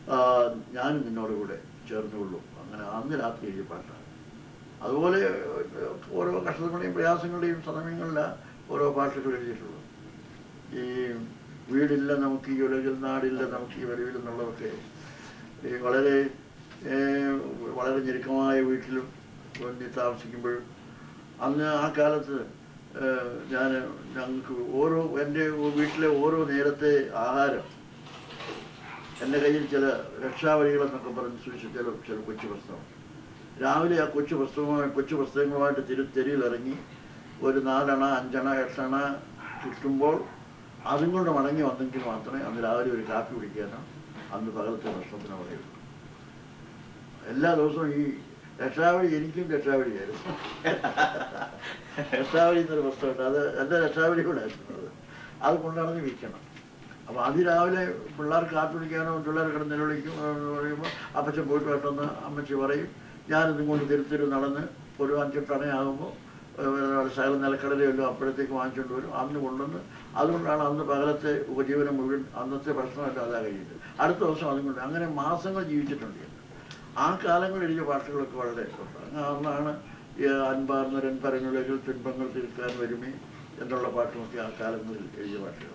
ആ, ഞാനും നിന്നോട് കൂടെ ചേർന്നുകൊള്ളും അങ്ങനെ അന്ന് രാത്രി എഴുതിയ പാട്ടാണ് അതുപോലെ ഏഹ്, ഓരോ കഷ്ടതകളുടെയും പ്രയാസങ്ങളുടെയും സമയങ്ങളിലാണ് ഓരോ പാട്ടുകൾ എഴുതിയിട്ടുള്ളത് ഈ വീടില്ല നമുക്ക് ഈ ഉലകിൽ നാടില്ല നമുക്ക് ഈ വരവിൽ എന്നുള്ളതൊക്കെ ഈ വളരെ ഏഹ്, വളരെ ഞെരുക്കമായ വീട്ടിലും വേണ്ടി താമസിക്കുമ്പോൾ അന്ന് ആ കാലത്ത് ഞാൻ ഞങ്ങൾക്ക് ഓരോ എൻ്റെ വീട്ടിലെ ഓരോ നേരത്തെ ആഹാരം എൻ്റെ കയ്യിൽ ചില രക്ഷാവഴികളെന്നൊക്കെ പറഞ്ഞ് സൂക്ഷിച്ച ചില ചില കൊച്ചു പുസ്തകം രാവിലെ ആ കൊച്ചു പുസ്തകവുമായി കൊച്ചു പുസ്തകങ്ങളുമായിട്ട് തിരു തെരുവിലിറങ്ങി ഒരു നാലണ അഞ്ചണ എട്ടണ കിട്ടുമ്പോൾ അതും കൊണ്ട് മടങ്ങി വന്നെങ്കിൽ മാത്രമേ അന്ന് രാവിലെ ഒരു കാപ്പി കുടിക്കാനോ അന്ന് പകലത്തെ ഭക്ഷണത്തിനോ പറയുള്ളൂ എല്ലാ ദിവസവും ഈ രക്ഷാവഴി എനിക്കും രക്ഷാവഴിയായിരുന്നു രക്ഷാവഴി എന്നൊരു പുസ്തകമുണ്ട് അത് എൻ്റെ രക്ഷാവഴി കൂടെ ആയിരുന്നു അത് അത് കൊണ്ടുനടന്ന് വിൽക്കണം അപ്പോൾ അതിരാവിലെ പിള്ളേർക്ക് കാപ്പി കുടിക്കാനോ പിള്ളേർ കിടന്ന് നിലവിളിക്കും എന്ന് പറയുമ്പോൾ അപ്പച്ചൻ പോയിട്ട് വരട്ടെന്ന് അമ്മച്ചി പറയും ഞാനിതും കൊണ്ട് തിരുത്തിരു നടന്ന് ഒരു അഞ്ചെട്ടണയാകുമ്പോൾ ശകലം നിലക്കടലയല്ലോ അപ്പോഴത്തേക്ക് വാങ്ങിച്ചുകൊണ്ട് വരും അന്ന് കൊണ്ടുവന്ന് അതുകൊണ്ടാണ് അന്ന് പകലത്തെ ഉപജീവനം മുഴുവൻ അന്നത്തെ ഭക്ഷണമല്ല അതാ കഴിയുന്നത് അടുത്ത ദിവസം അതും കൊണ്ട് അങ്ങനെ മാസങ്ങൾ ജീവിച്ചിട്ടുണ്ട് ഞാൻ. ആ കാലങ്ങളിൽ എഴുതിയ പാട്ടുകളൊക്കെ വളരെ ഉണ്ട്. അങ്ങ് അന്നാണ് ഈ അൻപാർന്ന രൺപരങ്ങളിലേക്ക് തുன்பങ്ങൾ തീർക്കാൻ വരുമേ എന്നുള്ള പാട്ടുമൊക്കെ ആ കാലങ്ങളിൽ എഴുതിയ പാട്ടുകളാണ്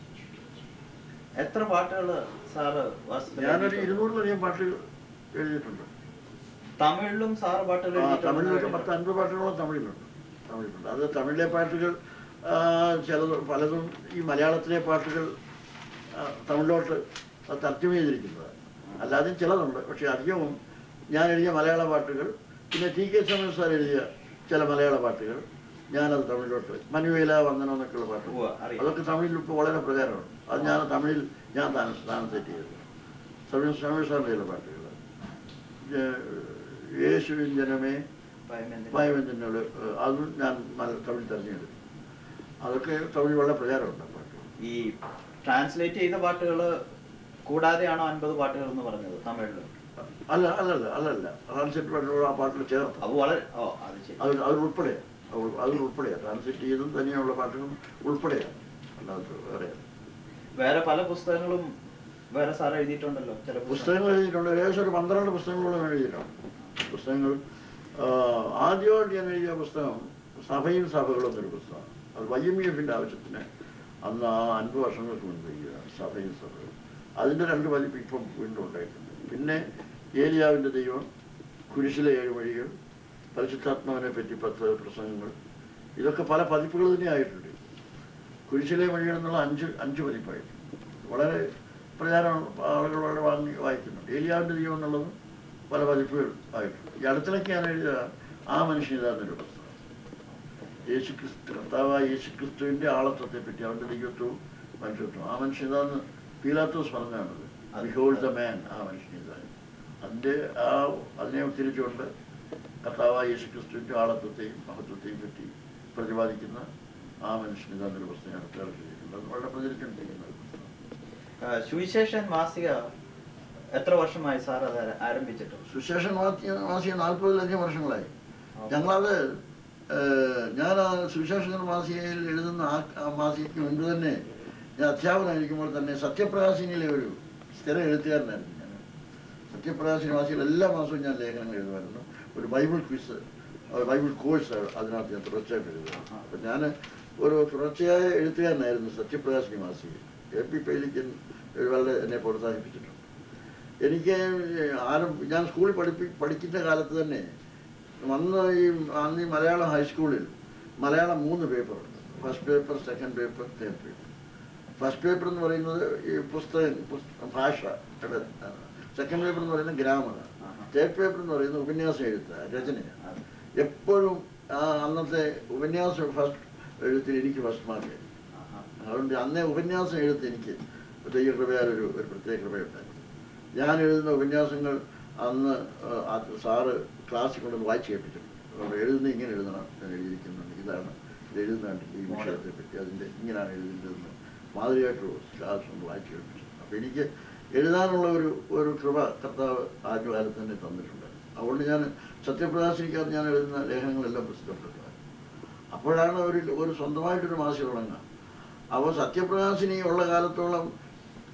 എത്ര പാട്ടുകൾ സാറ് വാസ്തവത്തിൽ ഞാനൊരു എഴുതിയിട്ടുണ്ട്? ഇരുന്നൂറിലധികം പാട്ടുകൾ എഴുതിയിട്ടുണ്ട് തമിഴിലും സാറ് പാട്ടുകൾ ആ, എഴുതിയിട്ടുണ്ടെന്ന് തമിഴിലൊക്കെ കേട്ടിട്ടുണ്ട്. പത്ത് അൻപത് പാട്ടുകളോളം തമിഴിലുണ്ട് തമിഴിലുണ്ട് അത് തമിഴിലെ പാട്ടുകൾ ആ, ചിലത് പലതും ഈ മലയാളത്തിലെ പാട്ടുകൾ ആ, തമിഴിലോട്ട് അത് തർജ്ജമ ചെയ്തിരിക്കുന്നതാണ് അല്ലാതെ ചിലതുണ്ട് പക്ഷെ അധികവും ഞാൻ എഴുതിയ മലയാള പാട്ടുകൾ പിന്നെ ടി കെ സമീർ സാർ എഴുതിയ ചില മലയാള പാട്ടുകൾ ഞാനത് തമിഴിലോട്ട് മനുവേല വന്ദനം എന്നൊക്കെയുള്ള പാട്ടുകൾ ഉവ്വ, അറിയാം. അതൊക്കെ തമിഴിൽ ഇപ്പോൾ വളരെ പ്രചാരമാണ് അത് ഞാൻ തമിഴിൽ ഞാൻ സ്ഥാനം സ്ഥാനം സെറ്റ് ചെയ്തത് സമീർ സമീർ സാറിൻ്റെ ചില പാട്ടുകൾ യേശുവിൻ ജനമേ ഭയമെന്തിന്? ഭയമെന്നോട് അതും ഞാൻ മല- തമിഴ് തെരഞ്ഞെടുത്തു അതൊക്കെ തമിഴ് വളരെ പ്രചാരമുണ്ട് ആ പാട്ട് ഈ ട്രാൻസ്ലേറ്റ് ചെയ്ത പാട്ടുകൾ കൂടാതെയാണോ അൻപത് പാട്ടുകൾ എന്ന് പറഞ്ഞത് തമിഴില് അല്ല അല്ലല്ല അല്ലല്ല ട്രാൻസ്ലേറ്റ് പാട്ടുകൾ ആ പാട്ടിൽ ചേർത്ത് അത് വളരെ ഓ അത് ശരി അത് അതിൽ ഉൾപ്പെടെയാണ് അതിൽ ഉൾപ്പെടെയാണ് ട്രാൻസ്ലേറ്റ് ചെയ്തും തന്നെയുള്ള പാട്ടുകൾ ഉൾപ്പെടെയാണ് അല്ലാതെ വേറെ വേറെ പല പുസ്തകങ്ങളും വേറെ സാർ എഴുതിയിട്ടുണ്ടല്ലോ ചില പുസ്തകം പുസ്തകങ്ങൾ എഴുതിയിട്ടുണ്ട് ഏകദേശം ഒരു പന്ത്രണ്ട് പുസ്തകങ്ങളോളം എഴുതിയിട്ടുണ്ട് പുസ്തകങ്ങൾ ആ, ആദ്യമായിട്ട് ഞാൻ എഴുതിയ പുസ്തകം സഭയും സഭകളും എന്നൊരു പുസ്തകം അത് വൈ എം എഫിൻ്റെ ആവശ്യത്തിന് അന്ന് ആ അൻപത് വർഷങ്ങൾക്ക് മുൻപ് എഴുതിയതാണ് സഭയും സഭകളും അതിൻ്റെ രണ്ട് പതിപ്പ് ഇപ്പം വീണ്ടും ഉണ്ടായിട്ടുണ്ട് പിന്നെ ഏലിയാവിൻ്റെ ദൈവം കുരിശിലെ ഏഴ് വഴികൾ പരിശുദ്ധാത്മാവിനെ പറ്റി പത്ത് പ്രസംഗങ്ങൾ ഇതൊക്കെ പല പതിപ്പുകൾ തന്നെ ആയിട്ടുണ്ട് കുരിശിലെ വഴികൾ എന്നുള്ള അഞ്ച് അഞ്ച് പതിപ്പായിട്ടുണ്ട് വളരെ പ്രചാരം ആളുകൾ വളരെ വാങ്ങി വായിക്കുന്നുണ്ട് ഏലിയാവിൻ്റെ ദൈവം എന്നുള്ളതും പല പതിപ്പുകൾ ആയിട്ടുണ്ട് ഈ അടുത്തിടയ്ക്ക് ഞാൻ എഴുതിയ ആ മനുഷ്യൻ ഇതാന്നൊരു പുസ്തകം യേശു ക്രിസ്തു കർത്താവായ യേശു ക്രിസ്തുവിൻ്റെ ആളത്വത്തെ പറ്റി അവൻ്റെ ദൈവത്വവും മനുഷ്യത്വവും ആ മനുഷ്യൻ ഇതാന്ന് പീലാത്തോസ് പറഞ്ഞാണത് അതെ. ബിഹോൾ ദ മാൻ ആ മനുഷ്യൻ ഇതാണ് അതിൻ്റെ ആ അതിനെ ഉദ്ധരിച്ചുകൊണ്ട് കർത്താവായ യേശു ക്രിസ്തുവിൻ്റെ ആളത്വത്തെയും മഹത്വത്തെയും പറ്റി പ്രതിപാദിക്കുന്ന ആ മനുഷ്യൻ ഇതാന്നൊരു പുസ്തകം ഞാൻ അടുത്തിടയ്ക്ക് എഴുതിയിട്ടുണ്ട് അത് വളരെ പ്രചരിച്ചുകൊണ്ടിരിക്കുന്ന ഒരു പുസ്തകം ആ, സുവിശേഷൻ മാസിക എത്ര വർഷമായി സാർ അത് ആരംഭിച്ചിട്ട് സുശേഷൻ മാസിക മാസിക നാൽപ്പതിലധികം വർഷങ്ങളായി ഞങ്ങളത് ഏഹ്, ഞാൻ ആ സുവിശേഷ മാസികയിൽ എഴുതുന്ന ആ ആ മാസികയ്ക്ക് മുൻപ് തന്നെ ഞാൻ അധ്യാപകനായിരിക്കുമ്പോൾ തന്നെ സത്യപ്രകാശിനിയിലെ ഒരു സ്ഥിര എഴുത്തുകാരനായിരുന്നു ഞാൻ സത്യപ്രകാശിനി മാസികയിൽ എല്ലാ മാസവും ഞാൻ ലേഖനങ്ങൾ എഴുതുമായിരുന്നു ഒരു ബൈബിൾ ക്വിസ് ഒരു ബൈബിൾ കോഴ്സ് അതിനകത്ത് ഞാൻ തുടർച്ചയായിട്ട് എഴുതുക അപ്പം ഞാൻ ഒരു തുടർച്ചയായ എഴുത്തുകാരനായിരുന്നു സത്യപ്രകാശിനി മാസികയിൽ എ പി പൈലിക്കൻ വളരെ എന്നെ പ്രോത്സാഹിപ്പിച്ചിട്ടുണ്ട് എനിക്ക് ആരും ഞാൻ സ്കൂളിൽ പഠിപ്പി പഠിക്കുന്ന കാലത്ത് തന്നെ വന്ന് ഈ അന്ന് ഈ മലയാളം ഹൈസ്കൂളിൽ മലയാളം മൂന്ന് പേപ്പറുണ്ട് first paper second paper third paper first paper എന്ന് പറയുന്നത് ഈ പുസ്തകം പുസ്ത- ഭാഷ സെക്കൻഡ് പേപ്പർ എന്ന് പറയുന്നത് ഗ്രാമർ ആഹാ. തേർഡ് പേപ്പർ എന്ന് പറയുന്നത് ഉപന്യാസം എഴുത്ത് രചനയാണ് അതെ. എപ്പോഴും ആ അന്നത്തെ ഉപന്യാസം ഫസ്റ്റ് എഴുത്തിൽ എനിക്ക് ഫസ്റ്റ് മാർക്ക് ആഹാ. അതുകൊണ്ട് അന്നേ ഉപന്യാസം എഴുത്ത് എനിക്ക് ദൈവകൃപയാൽ ഒരു ഒരു പ്രത്യേക കൃപയുണ്ടായിരുന്നു ഞാൻ എഴുതുന്ന ഉപന്യാസങ്ങൾ അന്ന് ആ, അത് സാറ് ക്ലാസ്സിൽ കൊണ്ടുവന്ന് വായിച്ച് കേൾപ്പിച്ചിട്ടുണ്ട് അതുകൊണ്ട് എഴുതുന്ന ഇങ്ങനെ എഴുതണം എന്ന് എഴുതിയിരിക്കുന്നുണ്ട് ഇതാണ് ഇത് എഴുതുന്നുണ്ട് ഈ വിഷയത്തെ പറ്റി അതിൻ്റെ ഇങ്ങനെയാണ് എഴുതേണ്ടതെന്ന് മാതിരിയായിട്ടൊരു ക്ലാസ് കൊണ്ട് വായിച്ച് കേൾപ്പിച്ചു അപ്പോൾ എനിക്ക് എഴുതാനുള്ള ഒരു ഒരു കൃപ കർത്താവ് ആദ്യകാലത്ത് തന്നെ തന്നിട്ടുണ്ട് അതുകൊണ്ട് ഞാൻ സത്യപ്രകാശിനിക്കകത്ത് ഞാൻ എഴുതുന്ന ലേഖനങ്ങളെല്ലാം പ്രസിദ്ധപ്പെടുത്തുക അപ്പോഴാണ് ഒരു ഒരു സ്വന്തമായിട്ടൊരു മാസിക തുടങ്ങുക അപ്പോൾ സത്യപ്രകാശിനി ഉള്ള കാലത്തോളം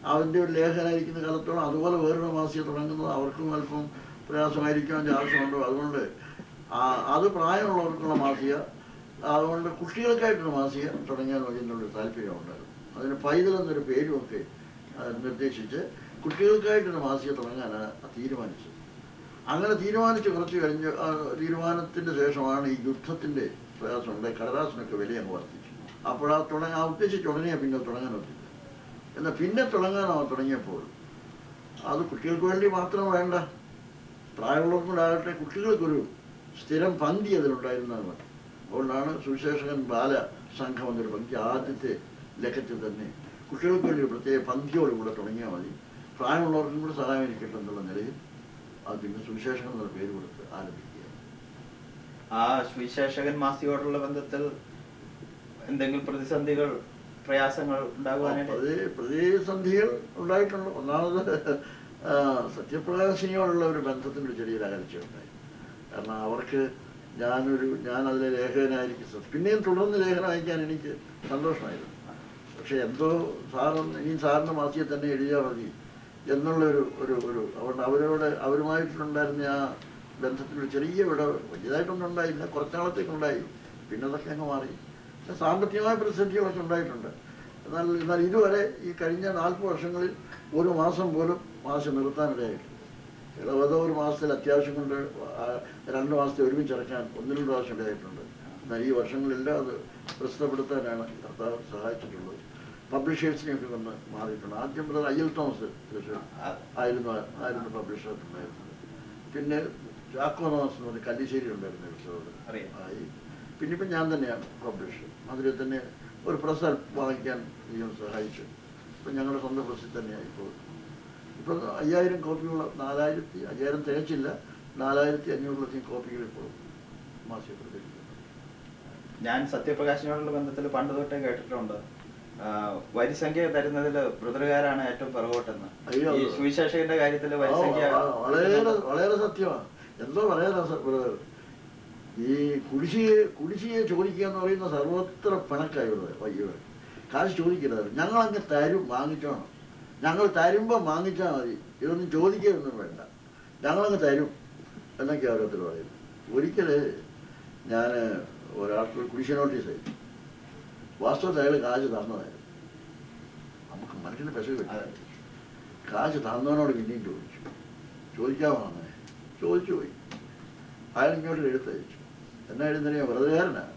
അവൻ്റെ ഒരു ലേഖനായിരിക്കുന്ന കാലത്തോളം അതുപോലെ വേറൊരു മാസിക തുടങ്ങുന്നത് അവർക്കും അല്പം പ്രയാസമായിരിക്കാൻ ആവശ്യമുണ്ടോ അതുകൊണ്ട് ആ- അത് പ്രായമുള്ളവർക്കുള്ള മാസിക അതുകൊണ്ട് കുട്ടികൾക്കായിട്ടൊരു മാസിക തുടങ്ങിയാൽ മതി എന്നുള്ളൊരു താല്പര്യമുണ്ടായിരുന്നു അതിന് പൈതൽ എന്നൊരു പേരുമൊക്കെ ആ, നിർദ്ദേശിച്ച് കുട്ടികൾക്കായിട്ടൊരു മാസിക തുടങ്ങാനാണ് തീരുമാനിച്ചത് അങ്ങനെ തീരുമാനിച്ച് കുറച്ച് കഴിഞ്ഞ് ആ തീരുമാനത്തിന്റെ ശേഷമാണ് ഈ യുദ്ധത്തിന്റെ പ്രയാസം ഉണ്ടായി കടലാസിനൊക്കെ വില അങ്ങ് വർദ്ധിച്ചു അപ്പോൾ ആ തുടങ്ങ ആ ഉദ്ദേശിച്ച് ഉടനെ പിന്നെ തുടങ്ങാൻ ഒത്തില്ല എന്നാൽ പിന്നെ തുടങ്ങാൻ അവൻ തുടങ്ങിയപ്പോൾ അത് കുട്ടികൾക്ക് വേണ്ടി മാത്രം വേണ്ട പ്രായമുള്ളവർക്കും കൂടെ ആകട്ടെ കുട്ടികൾക്കൊരു സ്ഥിരം പന്തി അതിലുണ്ടായിരുന്നത് മതി അതുകൊണ്ടാണ് സുവിശേഷകൻ ബാല സംഘം എന്നൊരു പന്തി ആദ്യത്തെ ലക്കത്തിൽ തന്നെ കുട്ടികൾക്ക് വേണ്ടി ഒരു പ്രത്യേക പന്തിയോടുകൂടെ തുടങ്ങിയാൽ മതി പ്രായമുള്ളവർക്കും കൂടെ സഹായം ഇരിക്കട്ടെ എന്നുള്ള നിലയിൽ അത് പിന്നെ സുവിശേഷകൻ എന്നുള്ള പേര് കൊടുത്ത് ആരംഭിക്കുക ആ സുവിശേഷകൻ മാസിയോടുള്ള ബന്ധത്തിൽ എന്തെങ്കിലും പ്രതിസന്ധികൾ പ്രയാസങ്ങൾ ഉണ്ടാകുവാനായിട്ട് പ്രതി പ്രതിസന്ധികൾ ഉണ്ടായിട്ടുണ്ട് ഒന്നാമത് ആ, സത്യപ്രകാശിനിയോടുള്ള ഒരു ബന്ധത്തിന് ഒരു ചെറിയൊരു അകൽച്ച ഉണ്ടായി കാരണം അവർക്ക് ഞാനൊരു ഞാൻ അതിലെ ലേഖകനായിരിക്കും സത്യം പിന്നെയും തുടർന്ന് ലേഖനം അയക്കാൻ എനിക്ക് സന്തോഷമായിരുന്നു പക്ഷെ എന്തോ സാറൊന്ന് ഇനി സാറിൻ്റെ മാസിയെ തന്നെ എഴുതിയാൽ മതി എന്നുള്ളൊരു ഒരു ഒരു അതുകൊണ്ട് അവരോട് അവരുമായിട്ടുണ്ടായിരുന്ന ആ ബന്ധത്തിലൊരു ചെറിയ വിടവ് വലിയതായിട്ടൊന്നും ഉണ്ടായില്ല കുറച്ചാളത്തേക്കുണ്ടായി പിന്നെ അതൊക്കെ അങ്ങ് മാറി പിന്നെ സാമ്പത്തികമായ പ്രതിസന്ധികളൊക്കെ ഉണ്ടായിട്ടുണ്ട് എന്നാൽ എന്നാൽ ഇതുവരെ ഈ കഴിഞ്ഞ നാൽപ്പത് വർഷങ്ങളിൽ ഒരു മാസം പോലും മാസം നിർത്താനിടയായിട്ടില്ല ഇളവതോ ഒരു മാസത്തിൽ അത്യാവശ്യം കൊണ്ട് ആ രണ്ട് മാസത്തെ ഒരുമിച്ച് ഇറക്കാൻ ഒന്ന് രണ്ട് പ്രാവശ്യം ഇടയായിട്ടുണ്ട് എന്നാൽ ഈ വർഷങ്ങളെല്ലാം അത് പ്രസിദ്ധപ്പെടുത്താനാണ് കർത്താവ് സഹായിച്ചിട്ടുള്ളത് പബ്ലിഷേഴ്സിനെയൊക്കെ വന്ന് മാറിയിട്ടുണ്ട് ആദ്യം ബ്രദർ അയ്യൽ തോമസ് തൃശ്ശൂർ ആയിരുന്നു ആയിരുന്നു പബ്ലിഷർ ഉണ്ടായിരുന്നത് പിന്നെ ചാക്കോ തോമസ് എന്ന് പറഞ്ഞ കല്ലിശ്ശേരി ഉണ്ടായിരുന്നു എപ്പിസോഡ് അറിയാം. ആയി പിന്നെ ഇപ്പം ഞാൻ തന്നെയാണ് പബ്ലിഷർ അതിൽ തന്നെ ഒരു പ്രസ് വാങ്ങിക്കാൻ ദൈവം സഹായിച്ചു ഇപ്പം ഞങ്ങളുടെ സ്വന്തം പ്രസ്സിൽ തന്നെയായി ഇപ്പോൾ ഇപ്പം അയ്യായിരം കോപ്പിയുള്ള നാലായിരത്തി അയ്യായിരം തികച്ചില്ല നാലായിരത്തി അഞ്ഞൂറിലധികം കോപ്പികൾ ഇപ്പോൾ മാസിക പ്രചരിക്കുന്നു ഞാൻ സത്യപ്രകാശിനോടുള്ള ബന്ധത്തിൽ പണ്ട് തൊട്ടേ കേട്ടിട്ടുണ്ട് ആ, വരിസംഖ്യ തരുന്നതിൽ ബ്രദറുകാരാണ് ഏറ്റവും പിറകോട്ടെന്ന് അയ്യോ. ഈ സുവിശേഷകന്റെ കാര്യത്തിൽ വരിസംഖ്യ ആ, ആ, വളരെ വളരെ സത്യമാണ് എന്തോ പറയാനാ സർ ബ്രദർ ഈ കുടിശ്ശിയെ കുടിശ്ശിയെ ചോദിക്കുക എന്ന് പറയുന്ന സർവത്ര പിണക്കായി ഇവിടെ വയ്യ കാശ് ചോദിക്കരുത് ഞങ്ങൾ അങ്ങ് തരും വാങ്ങിച്ചോണം ഞങ്ങൾ തരുമ്പോൾ വാങ്ങിച്ചാൽ മതി ഇതൊന്നും ചോദിക്കരുതൊന്നും വേണ്ട ഞങ്ങളങ്ങ് തരും എന്നൊക്കെ ഓരോരുത്തർ പറയും ഒരിക്കല് ഞാൻ ഒരാൾക്ക് കുടിശ്ശി നോട്ടീസ് അയച്ചു വാസ്തവത്തിൽ അയാൾ കാശ് തന്നതായിരുന്നു നമുക്ക് മനസ്സിന് പെശക് അതെ. പറ്റില്ല കാശ് തന്നവനോട് പിന്നെയും ചോദിച്ചു ചോദിക്കാമോ അങ്ങനെ ചോദിച്ചു പോയി അയാൾ ഇങ്ങോട്ട് എഴുത്തയച്ചു എന്നാ എഴുന്നറിയാം വെറുതെകാരനാ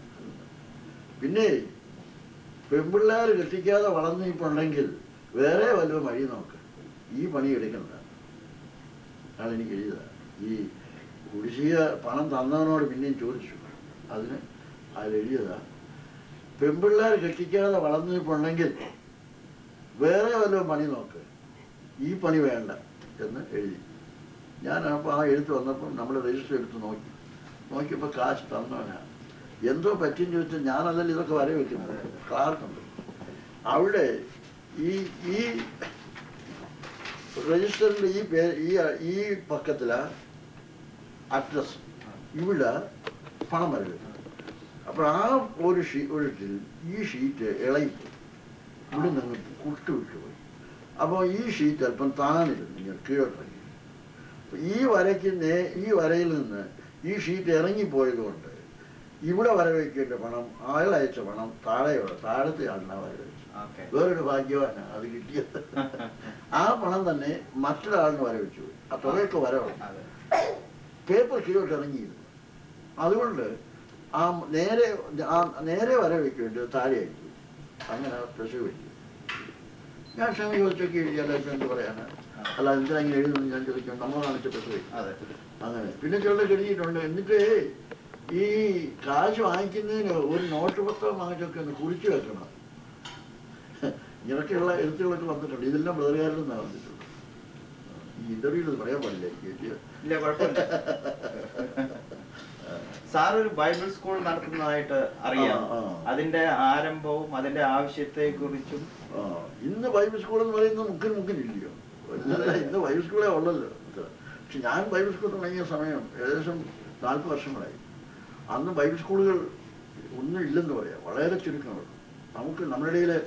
പിന്നെ പെൺപിള്ളേർ കെട്ടിക്കാതെ വളർന്നിട്ടുണ്ടെങ്കിൽ വേറെ വല്ലതും വഴി നോക്ക് ഈ പണി എടുക്കണ്ട അയാൾ എനിക്ക് എഴുതിയതാ ഈ കുടിശ്ശിക പണം തന്നവനോട് പിന്നെയും ചോദിച്ചു അതിന് അയാൾ എഴുതിയതാ പെൺപിള്ളേർ കെട്ടിക്കാതെ വളർന്നിട്ടുണ്ടെങ്കിൽ വേറെ വല്ലതും പണി നോക്ക് ഈ പണി വേണ്ട എന്ന് എഴുതി ഞാൻ അപ്പോൾ ആ എഴുത്ത് വന്നപ്പം നമ്മൾ രജിസ്റ്റർ എടുത്ത് നോക്കി നോക്കിയപ്പോൾ കാശ് തന്നവനാ എന്തോ പറ്റിയെന്ന് ചോദിച്ചാൽ ഞാനതല്ല ഇതൊക്കെ വര വെക്കുന്നത് ക്ലാർക്കുണ്ട് അവിടെ ഈ ഈ രജിസ്റ്ററിൽ ഈ പേ ഈ ഈ പക്കത്തിലാ അഡ്രസ് ഇവിടെ പണം വര വെക്കുന്നത് അപ്പോൾ ആ ഒരു ഷീ ഒരു ഈ ഷീറ്റ് ഇളയിപ്പോയി ഇവിടെ നിന്ന് കുട്ടു വിട്ടുപോയി അപ്പോൾ ഈ ഷീറ്റ് അല്പം താണിരുന്നു ഇങ്ങനെ കീഴോട്ടിറങ്ങി അപ്പൊ ഈ വരയ്ക്ക് നേ ഈ വരയിൽ നിന്ന് ഈ ഷീറ്റ് ഇറങ്ങിപ്പോയത് കൊണ്ട് ഇവിടെ വര വയ്ക്കേണ്ട പണം അയാൾ അയച്ച പണം താഴെയുള്ള താഴത്തെ ആളിനാ വര വെച്ചു ഓക്കെ വേറൊരു ഭാഗ്യവാനാ അത് കിട്ടിയത് ആ പണം തന്നെ മറ്റൊരാളിന് വര വെച്ചു ആ തുകയൊക്കെ വരവാണ് അതെ പേപ്പർ കീഴോട്ട് ഇറങ്ങിയിരുന്നു അതുകൊണ്ട് ആ നേരെ ആ നേരെ വര വെക്കേണ്ടത് താഴെയായി പോയി. അങ്ങനെ പ്രസവ വെച്ചു ഞാൻ ക്ഷമ ചോദിച്ചൊക്കെ എഴുതിയാലോ ഇപ്പം എന്ത് പറയാനാ അല്ല എന്തിനാ ഇങ്ങനെ എഴുതുന്നു ഞാൻ ചോദിക്കും നമ്മൾ കാണിച്ച പ്രസവ അതെ അങ്ങനെ പിന്നെ ചിലർ എഴുതിയിട്ടുണ്ട് എന്നിട്ട് ഈ കാശ് വാങ്ങിക്കുന്നതിന് ഒരു നോട്ട് പത്രം വാങ്ങിച്ചൊക്കെ ഒന്ന് കുറിച്ച് വെക്കണം ഇങ്ങനെയൊക്കെയുള്ള എഴുത്തുകളൊക്കെ വന്നിട്ടുണ്ട് ഇതെല്ലാം വേറുകാരിൽ നിന്നാണ് വന്നിട്ടുള്ളത് ഈ ഇന്റർവ്യൂവിൽ ഇത് പറയാൻ പാടില്ല എനിക്ക് ഇല്ല കുഴപ്പമില്ല സാർ ഒരു ബൈബിൾ സ്കൂൾ നടത്തുന്നതായിട്ട് അറിയാം ആ, ആ. അതിന്റെ ആരംഭവും അതിന്റെ ആവശ്യത്തെ കുറിച്ചും ആ, ഇന്ന് ബൈബിൾ സ്കൂൾ എന്ന് പറയുന്നത് മുക്കിന് മുക്കിനില്ലയോ ഇല്ല, ഇന്ന് ബൈബിൾ സ്കൂളേ ഉള്ളല്ലോ പക്ഷെ ഞാൻ ബൈബിൾ സ്കൂൾ തുടങ്ങിയ സമയം ഏകദേശം നാൽപ്പത് വർഷങ്ങളായി അന്ന് ബൈബിൾ സ്കൂളുകൾ ഒന്നും ഇല്ലെന്ന് പറയാം വളരെ ചുരുക്കമുള്ളൂ നമുക്ക് നമ്മുടെ ഇടയിൽ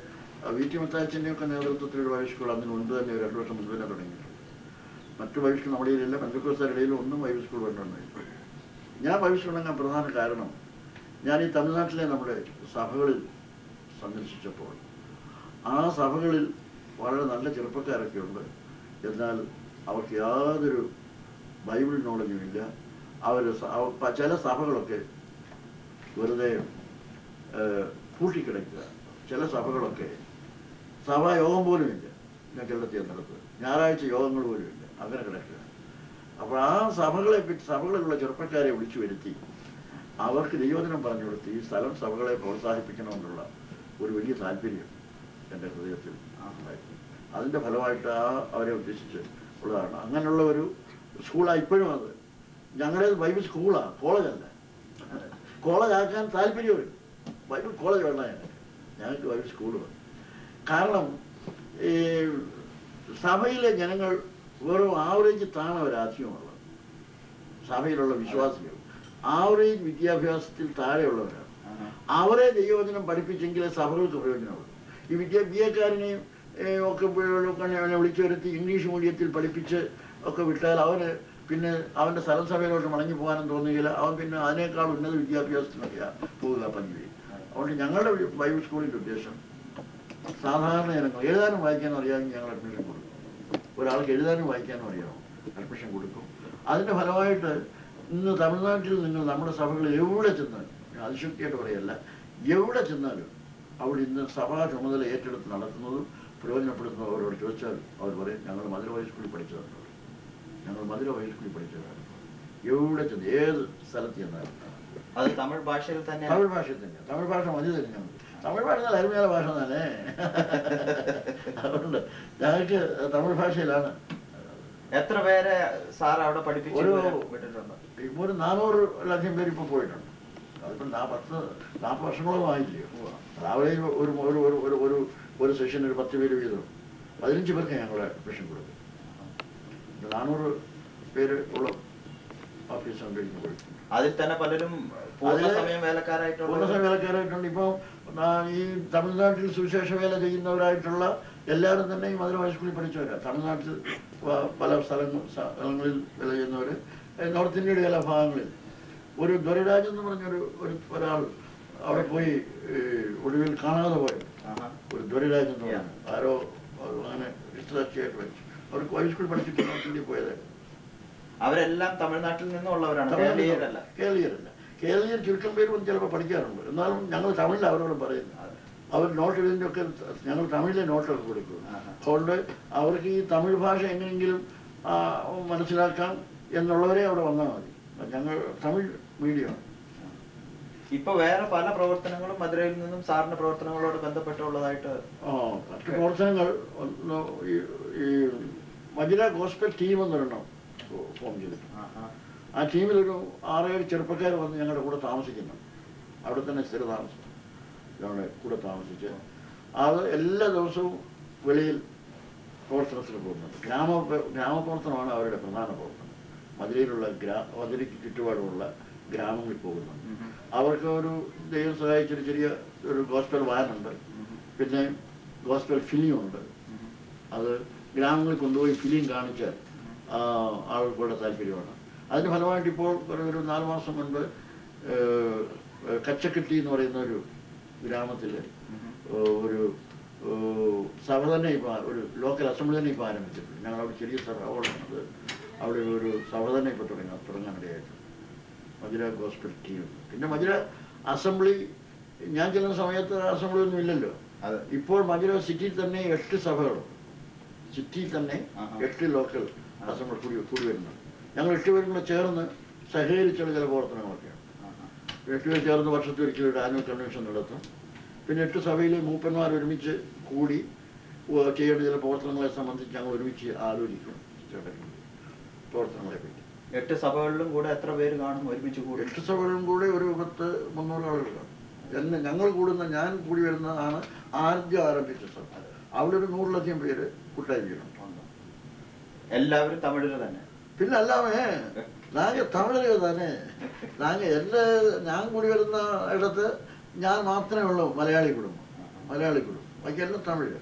വി ടി മത്താച്ചൻ്റെയൊക്കെ നേതൃത്വത്തിലുള്ള വഴി സ്കൂൾ അതിന് മുൻപ് തന്നെ ഒരു രണ്ട് വർഷം മുൻപ് തന്നെ തുടങ്ങിയിട്ടുണ്ട് മറ്റു വഴി സ്കൂൾ നമ്മുടെ ഇടയിലില്ല ബന്ധുക്കോസാരുടെ ഇടയിലും ഒന്നും വൈബ് സ്കൂൾ വേണ്ടുണ്ടായിട്ടുണ്ട് ഞാൻ വൈബ് സ്കൂൾ തുടങ്ങാൻ പ്രധാന കാരണം ഞാൻ ഈ തമിഴ്നാട്ടിലെ നമ്മുടെ സഭകളിൽ സന്ദർശിച്ചപ്പോൾ ആ സഭകളിൽ വളരെ നല്ല ചെറുപ്പക്കാരൊക്കെ ഉണ്ട് എന്നാൽ അവർക്ക് യാതൊരു ബൈബിൾ നോളജും ഇല്ല അവർ ചില സഭകളൊക്കെ വെറുതെ ഏഹ്, പൂട്ടിക്കിടക്കുക ചില സഭകളൊക്കെ സഭായോഗം പോലും ഇല്ല ഞാൻ കേരളത്തിൽ നടത്തുക ഞായറാഴ്ച യോഗങ്ങൾ പോലും ഇല്ല അങ്ങനെ കിടക്കുക അപ്പോൾ ആ സഭകളെ പറ്റി സഭകളിലുള്ള ചെറുപ്പക്കാരെ വിളിച്ചു വരുത്തി അവർക്ക് ദൈവദിനം പറഞ്ഞു കൊടുത്ത് ഈ സ്ഥലം സഭകളെ പ്രോത്സാഹിപ്പിക്കണമെന്നുള്ള ഒരു വലിയ താല്പര്യം എൻ്റെ ഹൃദയത്തിൽ ഉണ്ടായിരുന്നു അതിൻ്റെ ഫലമായിട്ട് ആ അവരെ ഉദ്ദേശിച്ച് ഉള്ളതാണ് അങ്ങനെയുള്ള ഒരു സ്കൂളാണ് ഇപ്പോഴും അത് ഞങ്ങളുടേത് ബൈബിൾ സ്കൂളാണ് കോളേജല്ല കോളേജ് ആക്കാൻ താല്പര്യമില്ല ബൈബിൾ കോളേജ് വേണ്ട ഞങ്ങൾക്ക് ഞങ്ങൾക്ക് ബൈബിൾ സ്കൂൾ വേണം കാരണം ഈ സഭയിലെ ജനങ്ങൾ വെറും ആവറേജ് താണ് അവരാശയമുള്ളത് സഭയിലുള്ള വിശ്വാസികൾ ആവറേജ് വിദ്യാഭ്യാസത്തിൽ താഴെയുള്ളവരാണ് ആഹാ. അവരെ ദൈവവചനം പഠിപ്പിച്ചെങ്കിലേ സഭകൾക്ക് പ്രയോജനമുള്ളൂ ഈ വിദ്യ ബി എക്കാരനെയും ഒക്കെ ഒക്കെ വിളിച്ചു വരുത്തി ഇംഗ്ലീഷ് മീഡിയത്തിൽ പഠിപ്പിച്ച് ഒക്കെ വിട്ടാൽ അവന് പിന്നെ അവൻ്റെ സ്ഥലം സഭയിലോട്ട് മടങ്ങി പോകാനും തോന്നുകയില്ല അവൻ പിന്നെ അതിനേക്കാൾ ഉന്നത വിദ്യാഭ്യാസത്തിനൊക്കെയാണ് പോവുക പതിവ് അതുകൊണ്ട് ഞങ്ങളുടെ ബൈബിൾ സ്കൂളിൻ്റെ ഉദ്ദേശം സാധാരണ ജനങ്ങൾ എഴുതാനും വായിക്കാനും അറിയാമെങ്കിൽ ഞങ്ങൾ അഡ്മിഷൻ കൊടുക്കും ഒരാൾക്ക് എഴുതാനും വായിക്കാനും അറിയാം അഡ്മിഷൻ കൊടുക്കും അതിൻ്റെ ഫലമായിട്ട് ഇന്ന് തമിഴ്നാട്ടിൽ നിങ്ങൾ നമ്മുടെ സഭകളിൽ എവിടെ ചെന്നാലും ഞാൻ അതിശക്തിയായിട്ട് പറയല്ല എവിടെ ചെന്നാലും അവിടെ ഇന്ന് സഭാ ചുമതല ഏറ്റെടുത്ത് നടത്തുന്നതും പ്രയോജനപ്പെടുത്തുന്നതും അവരോട് ചോദിച്ചാൽ അവർ പറയും ഞങ്ങൾ മധുര ഹൈസ്കൂളിൽ പഠിച്ചതാണ് ഞങ്ങൾ മധുര ഹൈസ്കൂളിൽ പഠിച്ചതാണ് എവിടെ ചെന്ന് ഏത് സ്ഥലത്ത് ചെന്നാലും അത് തമിഴ് ഭാഷയിൽ തന്നെ തമിഴ് ഭാഷയിൽ തന്നെയാണ് തമിഴ് ഭാഷ മതി തന്നെ ഞങ്ങൾക്ക് തമിഴ് ഭാഷ നല്ല അരുമയായ ഭാഷ തന്നെ അതുകൊണ്ട് ഞങ്ങൾക്ക് തമിഴ് ഭാഷയിലാണ് എത്ര പേരെ സാർ അവിടെ പഠിപ്പിച്ചു ഒരു- വിട്ടിട്ടുണ്ട് ഇപ്പോൾ ഒരു നാനൂറിലധികം പേര് ഇപ്പോൾ പോയിട്ടുണ്ട് അതിപ്പോൾ നാ പത്ത് നാൽപ്പത് വർഷങ്ങളോളം ആയില്ലയോ രാവിലെ ഒരു ഒരു ഒരു ഒരു ഒരു ഒരു സെഷൻ ഒരു പത്ത് പേര് വീതം പതിനഞ്ച് പേർക്ക് ഞങ്ങൾ അഡ്മിഷൻ കൊടുക്കും ഒരു നാനൂറ് പേര് ഉള്ള ഓഫീസ് കണ്ടിരിക്കും പോയിട്ടുണ്ട് അതിൽ തന്നെ പലരും പൂർണ്ണ അതില് സമയം വേലക്കാരായിട്ടുള്ള പൂർണ്ണസമയ വേലക്കാരായിട്ടുണ്ട് ഇപ്പോൾ ഈ തമിഴ്നാട്ടിൽ സുവിശേഷ വേല ചെയ്യുന്നവരായിട്ടുള്ള എല്ലാവരും തന്നെ ഈ മധുര ഹൈസ്കൂളിൽ പഠിച്ചവരാണ് തമിഴ്നാട്ടിൽ പ- പല സ്ഥലങ്ങൾ സ്ഥലങ്ങളിൽ വേല ചെയ്യുന്നവർ നോർത്ത് ഇന്ത്യയുടെ ചില ഭാഗങ്ങളിൽ ഒരു ദ്വരരാജ് എന്ന് പറഞ്ഞൊരു ഒരു ഒരാൾ അവിടെ പോയി ഈ, ഒടുവിൽ കാണാതെ പോയി ആഹാ. ഒരു ദ്വരരാജ് എന്ന് പറഞ്ഞു ആരോ അത് അങ്ങനെ ഇഷ്ടസാക്ഷിയായിട്ട് പഠിച്ചു അവർക്ക് ഹൈസ്കൂൾ പഠിച്ചിട്ട് നോർത്ത് ഇന്ത്യയിൽ പോയത് അവരെല്ലാം തമിഴ്നാട്ടിൽ നിന്നുള്ളവരാണ് കേരളീയരല്ല കേരളീയരല്ല കേരളീയർ ചുരുക്കം പേരും ചിലപ്പോൾ പഠിക്കാറുണ്ട് എന്നാലും ഞങ്ങൾ തമിഴിൽ അവരോട് പറയുന്നു അതെ. അവർ നോട്ട് എഴുതിൻ്റെയൊക്കെ ഞങ്ങൾ തമിഴിലെ നോട്ടൊക്കെ കൊടുക്കും ആഹാ. അതുകൊണ്ട് അവർക്ക് ഈ തമിഴ് ഭാഷ എങ്ങനെയെങ്കിലും ആ, മനസ്സിലാക്കാം എന്നുള്ളവരെ അവിടെ വന്നാൽ മതി ഞങ്ങൾ തമിഴ് മീഡിയമാണ് ഇപ്പൊ വേറെ പല പ്രവർത്തനങ്ങളും മധുരയിൽ നിന്നും സാറിന്റെ പ്രവർത്തനങ്ങളോട് ബന്ധപ്പെട്ടുള്ളതായിട്ട് ആ മറ്റ് പ്രവർത്തനങ്ങൾ ഒന്ന് ഈ ഈ മജിര ഗോസ്പൽ ടീം എന്നൊരെണ്ണം ഫോം ചെയ്തിട്ടുണ്ട് ആഹാ. ആ ടീമിൽ ഒരു ആറേഴ് ചെറുപ്പക്കാർ വന്ന് ഞങ്ങളുടെ കൂടെ താമസിക്കുന്നു അവിടെ തന്നെ സ്ഥിര താമസം ഞങ്ങളുടെ കൂടെ താമസിച്ച് അത് എല്ലാ ദിവസവും വെളിയിൽ പ്രവർത്തനത്തിന് പോകുന്നുണ്ട് ഗ്രാമ ഗ്രാമപ്രവർത്തനമാണ് അവരുടെ പ്രധാന പ്രവർത്തനം മധുരയിലുള്ള ഗ്രാ മധുരയ്ക്ക് ചുറ്റുപാടുമുള്ള ഗ്രാമങ്ങളിൽ പോകുന്നുണ്ട് ഉം. അവർക്ക് ഒരു ദൈവം സഹായിച്ചൊരു ചെറിയ ഒരു ഗോസ്പൽ വാനുണ്ട് ഉം. പിന്നെ ഗോസ്പൽ ഫിലിം ഉണ്ട് ഉം. അത് ഗ്രാമങ്ങളിൽ കൊണ്ടുപോയി ഫിലിം കാണിച്ചാൽ ആ, ആളുകൾക്കൂടെ താല്പര്യമാണ് അതിൻ്റെ ഫലമായിട്ട് ഇപ്പോൾ ഒരു ഒരു നാല് മാസം മുൻപ് ഏഹ്, കച്ചക്കെട്ടി എന്ന് പറയുന്ന ഒരു ഗ്രാമത്തിൽ ഉം. ഒരു ഏഹ്, സഭ തന്നെ ഇപ്പോൾ ഒരു ലോക്കൽ അസംബ്ലി തന്നെ ഇപ്പോൾ ആരംഭിച്ചിട്ടുണ്ട് ഞങ്ങൾ അവിടെ ചെറിയ സഭ ഉള്ളത് അവിടെ ഒരു സഭ തന്നെ ഇപ്പോൾ തുടങ്ങാൻ തുടങ്ങാനിടയായിട്ടുണ്ട് മധുര ഗോസ്പൽ ടീം പിന്നെ മധുര അസംബ്ലി ഞാൻ ചെല്ലുന്ന സമയത്ത് അസംബ്ലി ഒന്നും ഇല്ലല്ലോ അതെ. ഇപ്പോൾ മധുര സിറ്റിയിൽ തന്നെ എട്ട് സഭകളുണ്ട് സിറ്റിയിൽ തന്നെ ആഹാ. എട്ട് ലോക്കൽ അസംബ്ലി കൂടി കൂടി വരുന്നുണ്ട് ഞങ്ങൾ എട്ട് പേരും കൂടെ ചേർന്ന് സഹകരിച്ചുള്ള ചില പ്രവർത്തനങ്ങളൊക്കെയാണ് ആഹാ. എട്ട് പേർ ചേർന്ന് വർഷത്തിൽ ഒരിക്കലും ഒരു ആനുവൽ കൺവെൻഷൻ നടത്തും പിന്നെ എട്ട് സഭയിലെ മൂപ്പന്മാർ ഒരുമിച്ച് കൂടി ഉവ്വ് ചെയ്യേണ്ട ചില പ്രവർത്തനങ്ങളെ സംബന്ധിച്ച് ഞങ്ങൾ ഒരുമിച്ച് ആലോചിക്കും ചേട്ടൻ പ്രവർത്തനങ്ങളെ പറ്റി എട്ട് സഭകളിലും കൂടെ എത്ര പേര് കാണും ഒരുമിച്ച് കൂടി എട്ട് സഭകളും കൂടെ ഒരു പത്ത് മുന്നൂറ് ആളുകളാണ് എന്നെ ഞങ്ങൾ കൂടുന്ന ഞാൻ കൂടി വരുന്നതാണ് ആദ്യം ആരംഭിച്ച സഭ അവിടെ ഒരു നൂറിലധികം പേര് കൂട്ടായിരിക്കണം ഉണ്ട്. എല്ലാവരും തമിഴില് തന്നെ പിന്നെ അല്ലാമേ നാങ്ക തമിഴര് തന്നെ നാങ്ക എൻ്റെ ഞാൻ കൂടി വരുന്ന ഇടത്ത് ഞാൻ മാത്രമേ ഉള്ളൂ മലയാളി കുടുംബം മലയാളി കുടുംബം ബാക്കിയെല്ലാം തമിഴ്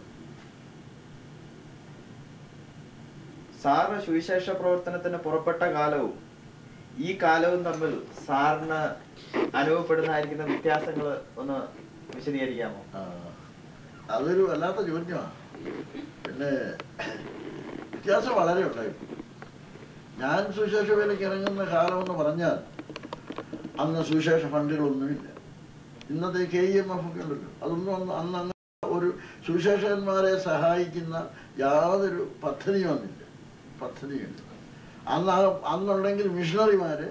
സാറിന് സുവിശേഷ പ്രവർത്തനത്തിന് പുറപ്പെട്ട കാലവും ഈ കാലവും തമ്മിൽ സാറിന് അനുഭവപ്പെടുന്നതായിരിക്കുന്ന വ്യത്യാസങ്ങൾ ഒന്ന് വിശദീകരിക്കാമോ ആ, അതൊരു വല്ലാത്ത ചോദ്യമാണ് പിന്നെ വ്യത്യാസം വളരെ ഉണ്ടായിരുന്നു ഞാൻ സുവിശേഷ വേലയ്ക്ക് ഇറങ്ങുന്ന കാലമെന്ന് പറഞ്ഞാൽ അന്ന് സുവിശേഷ ഫണ്ടുകളൊന്നുമില്ല ഇന്നത്തെ കെ ഇ എം എഫ് ഒക്കെ ഉണ്ടല്ലോ അതൊന്നും അന്ന് അന്ന് അങ്ങനെ ഒരു സുവിശേഷകന്മാരെ സഹായിക്കുന്ന യാതൊരു പദ്ധതിയും വന്നില്ല പദ്ധതിയില്ല അന്ന് ആ അന്നുണ്ടെങ്കിൽ മിഷണറിമാര്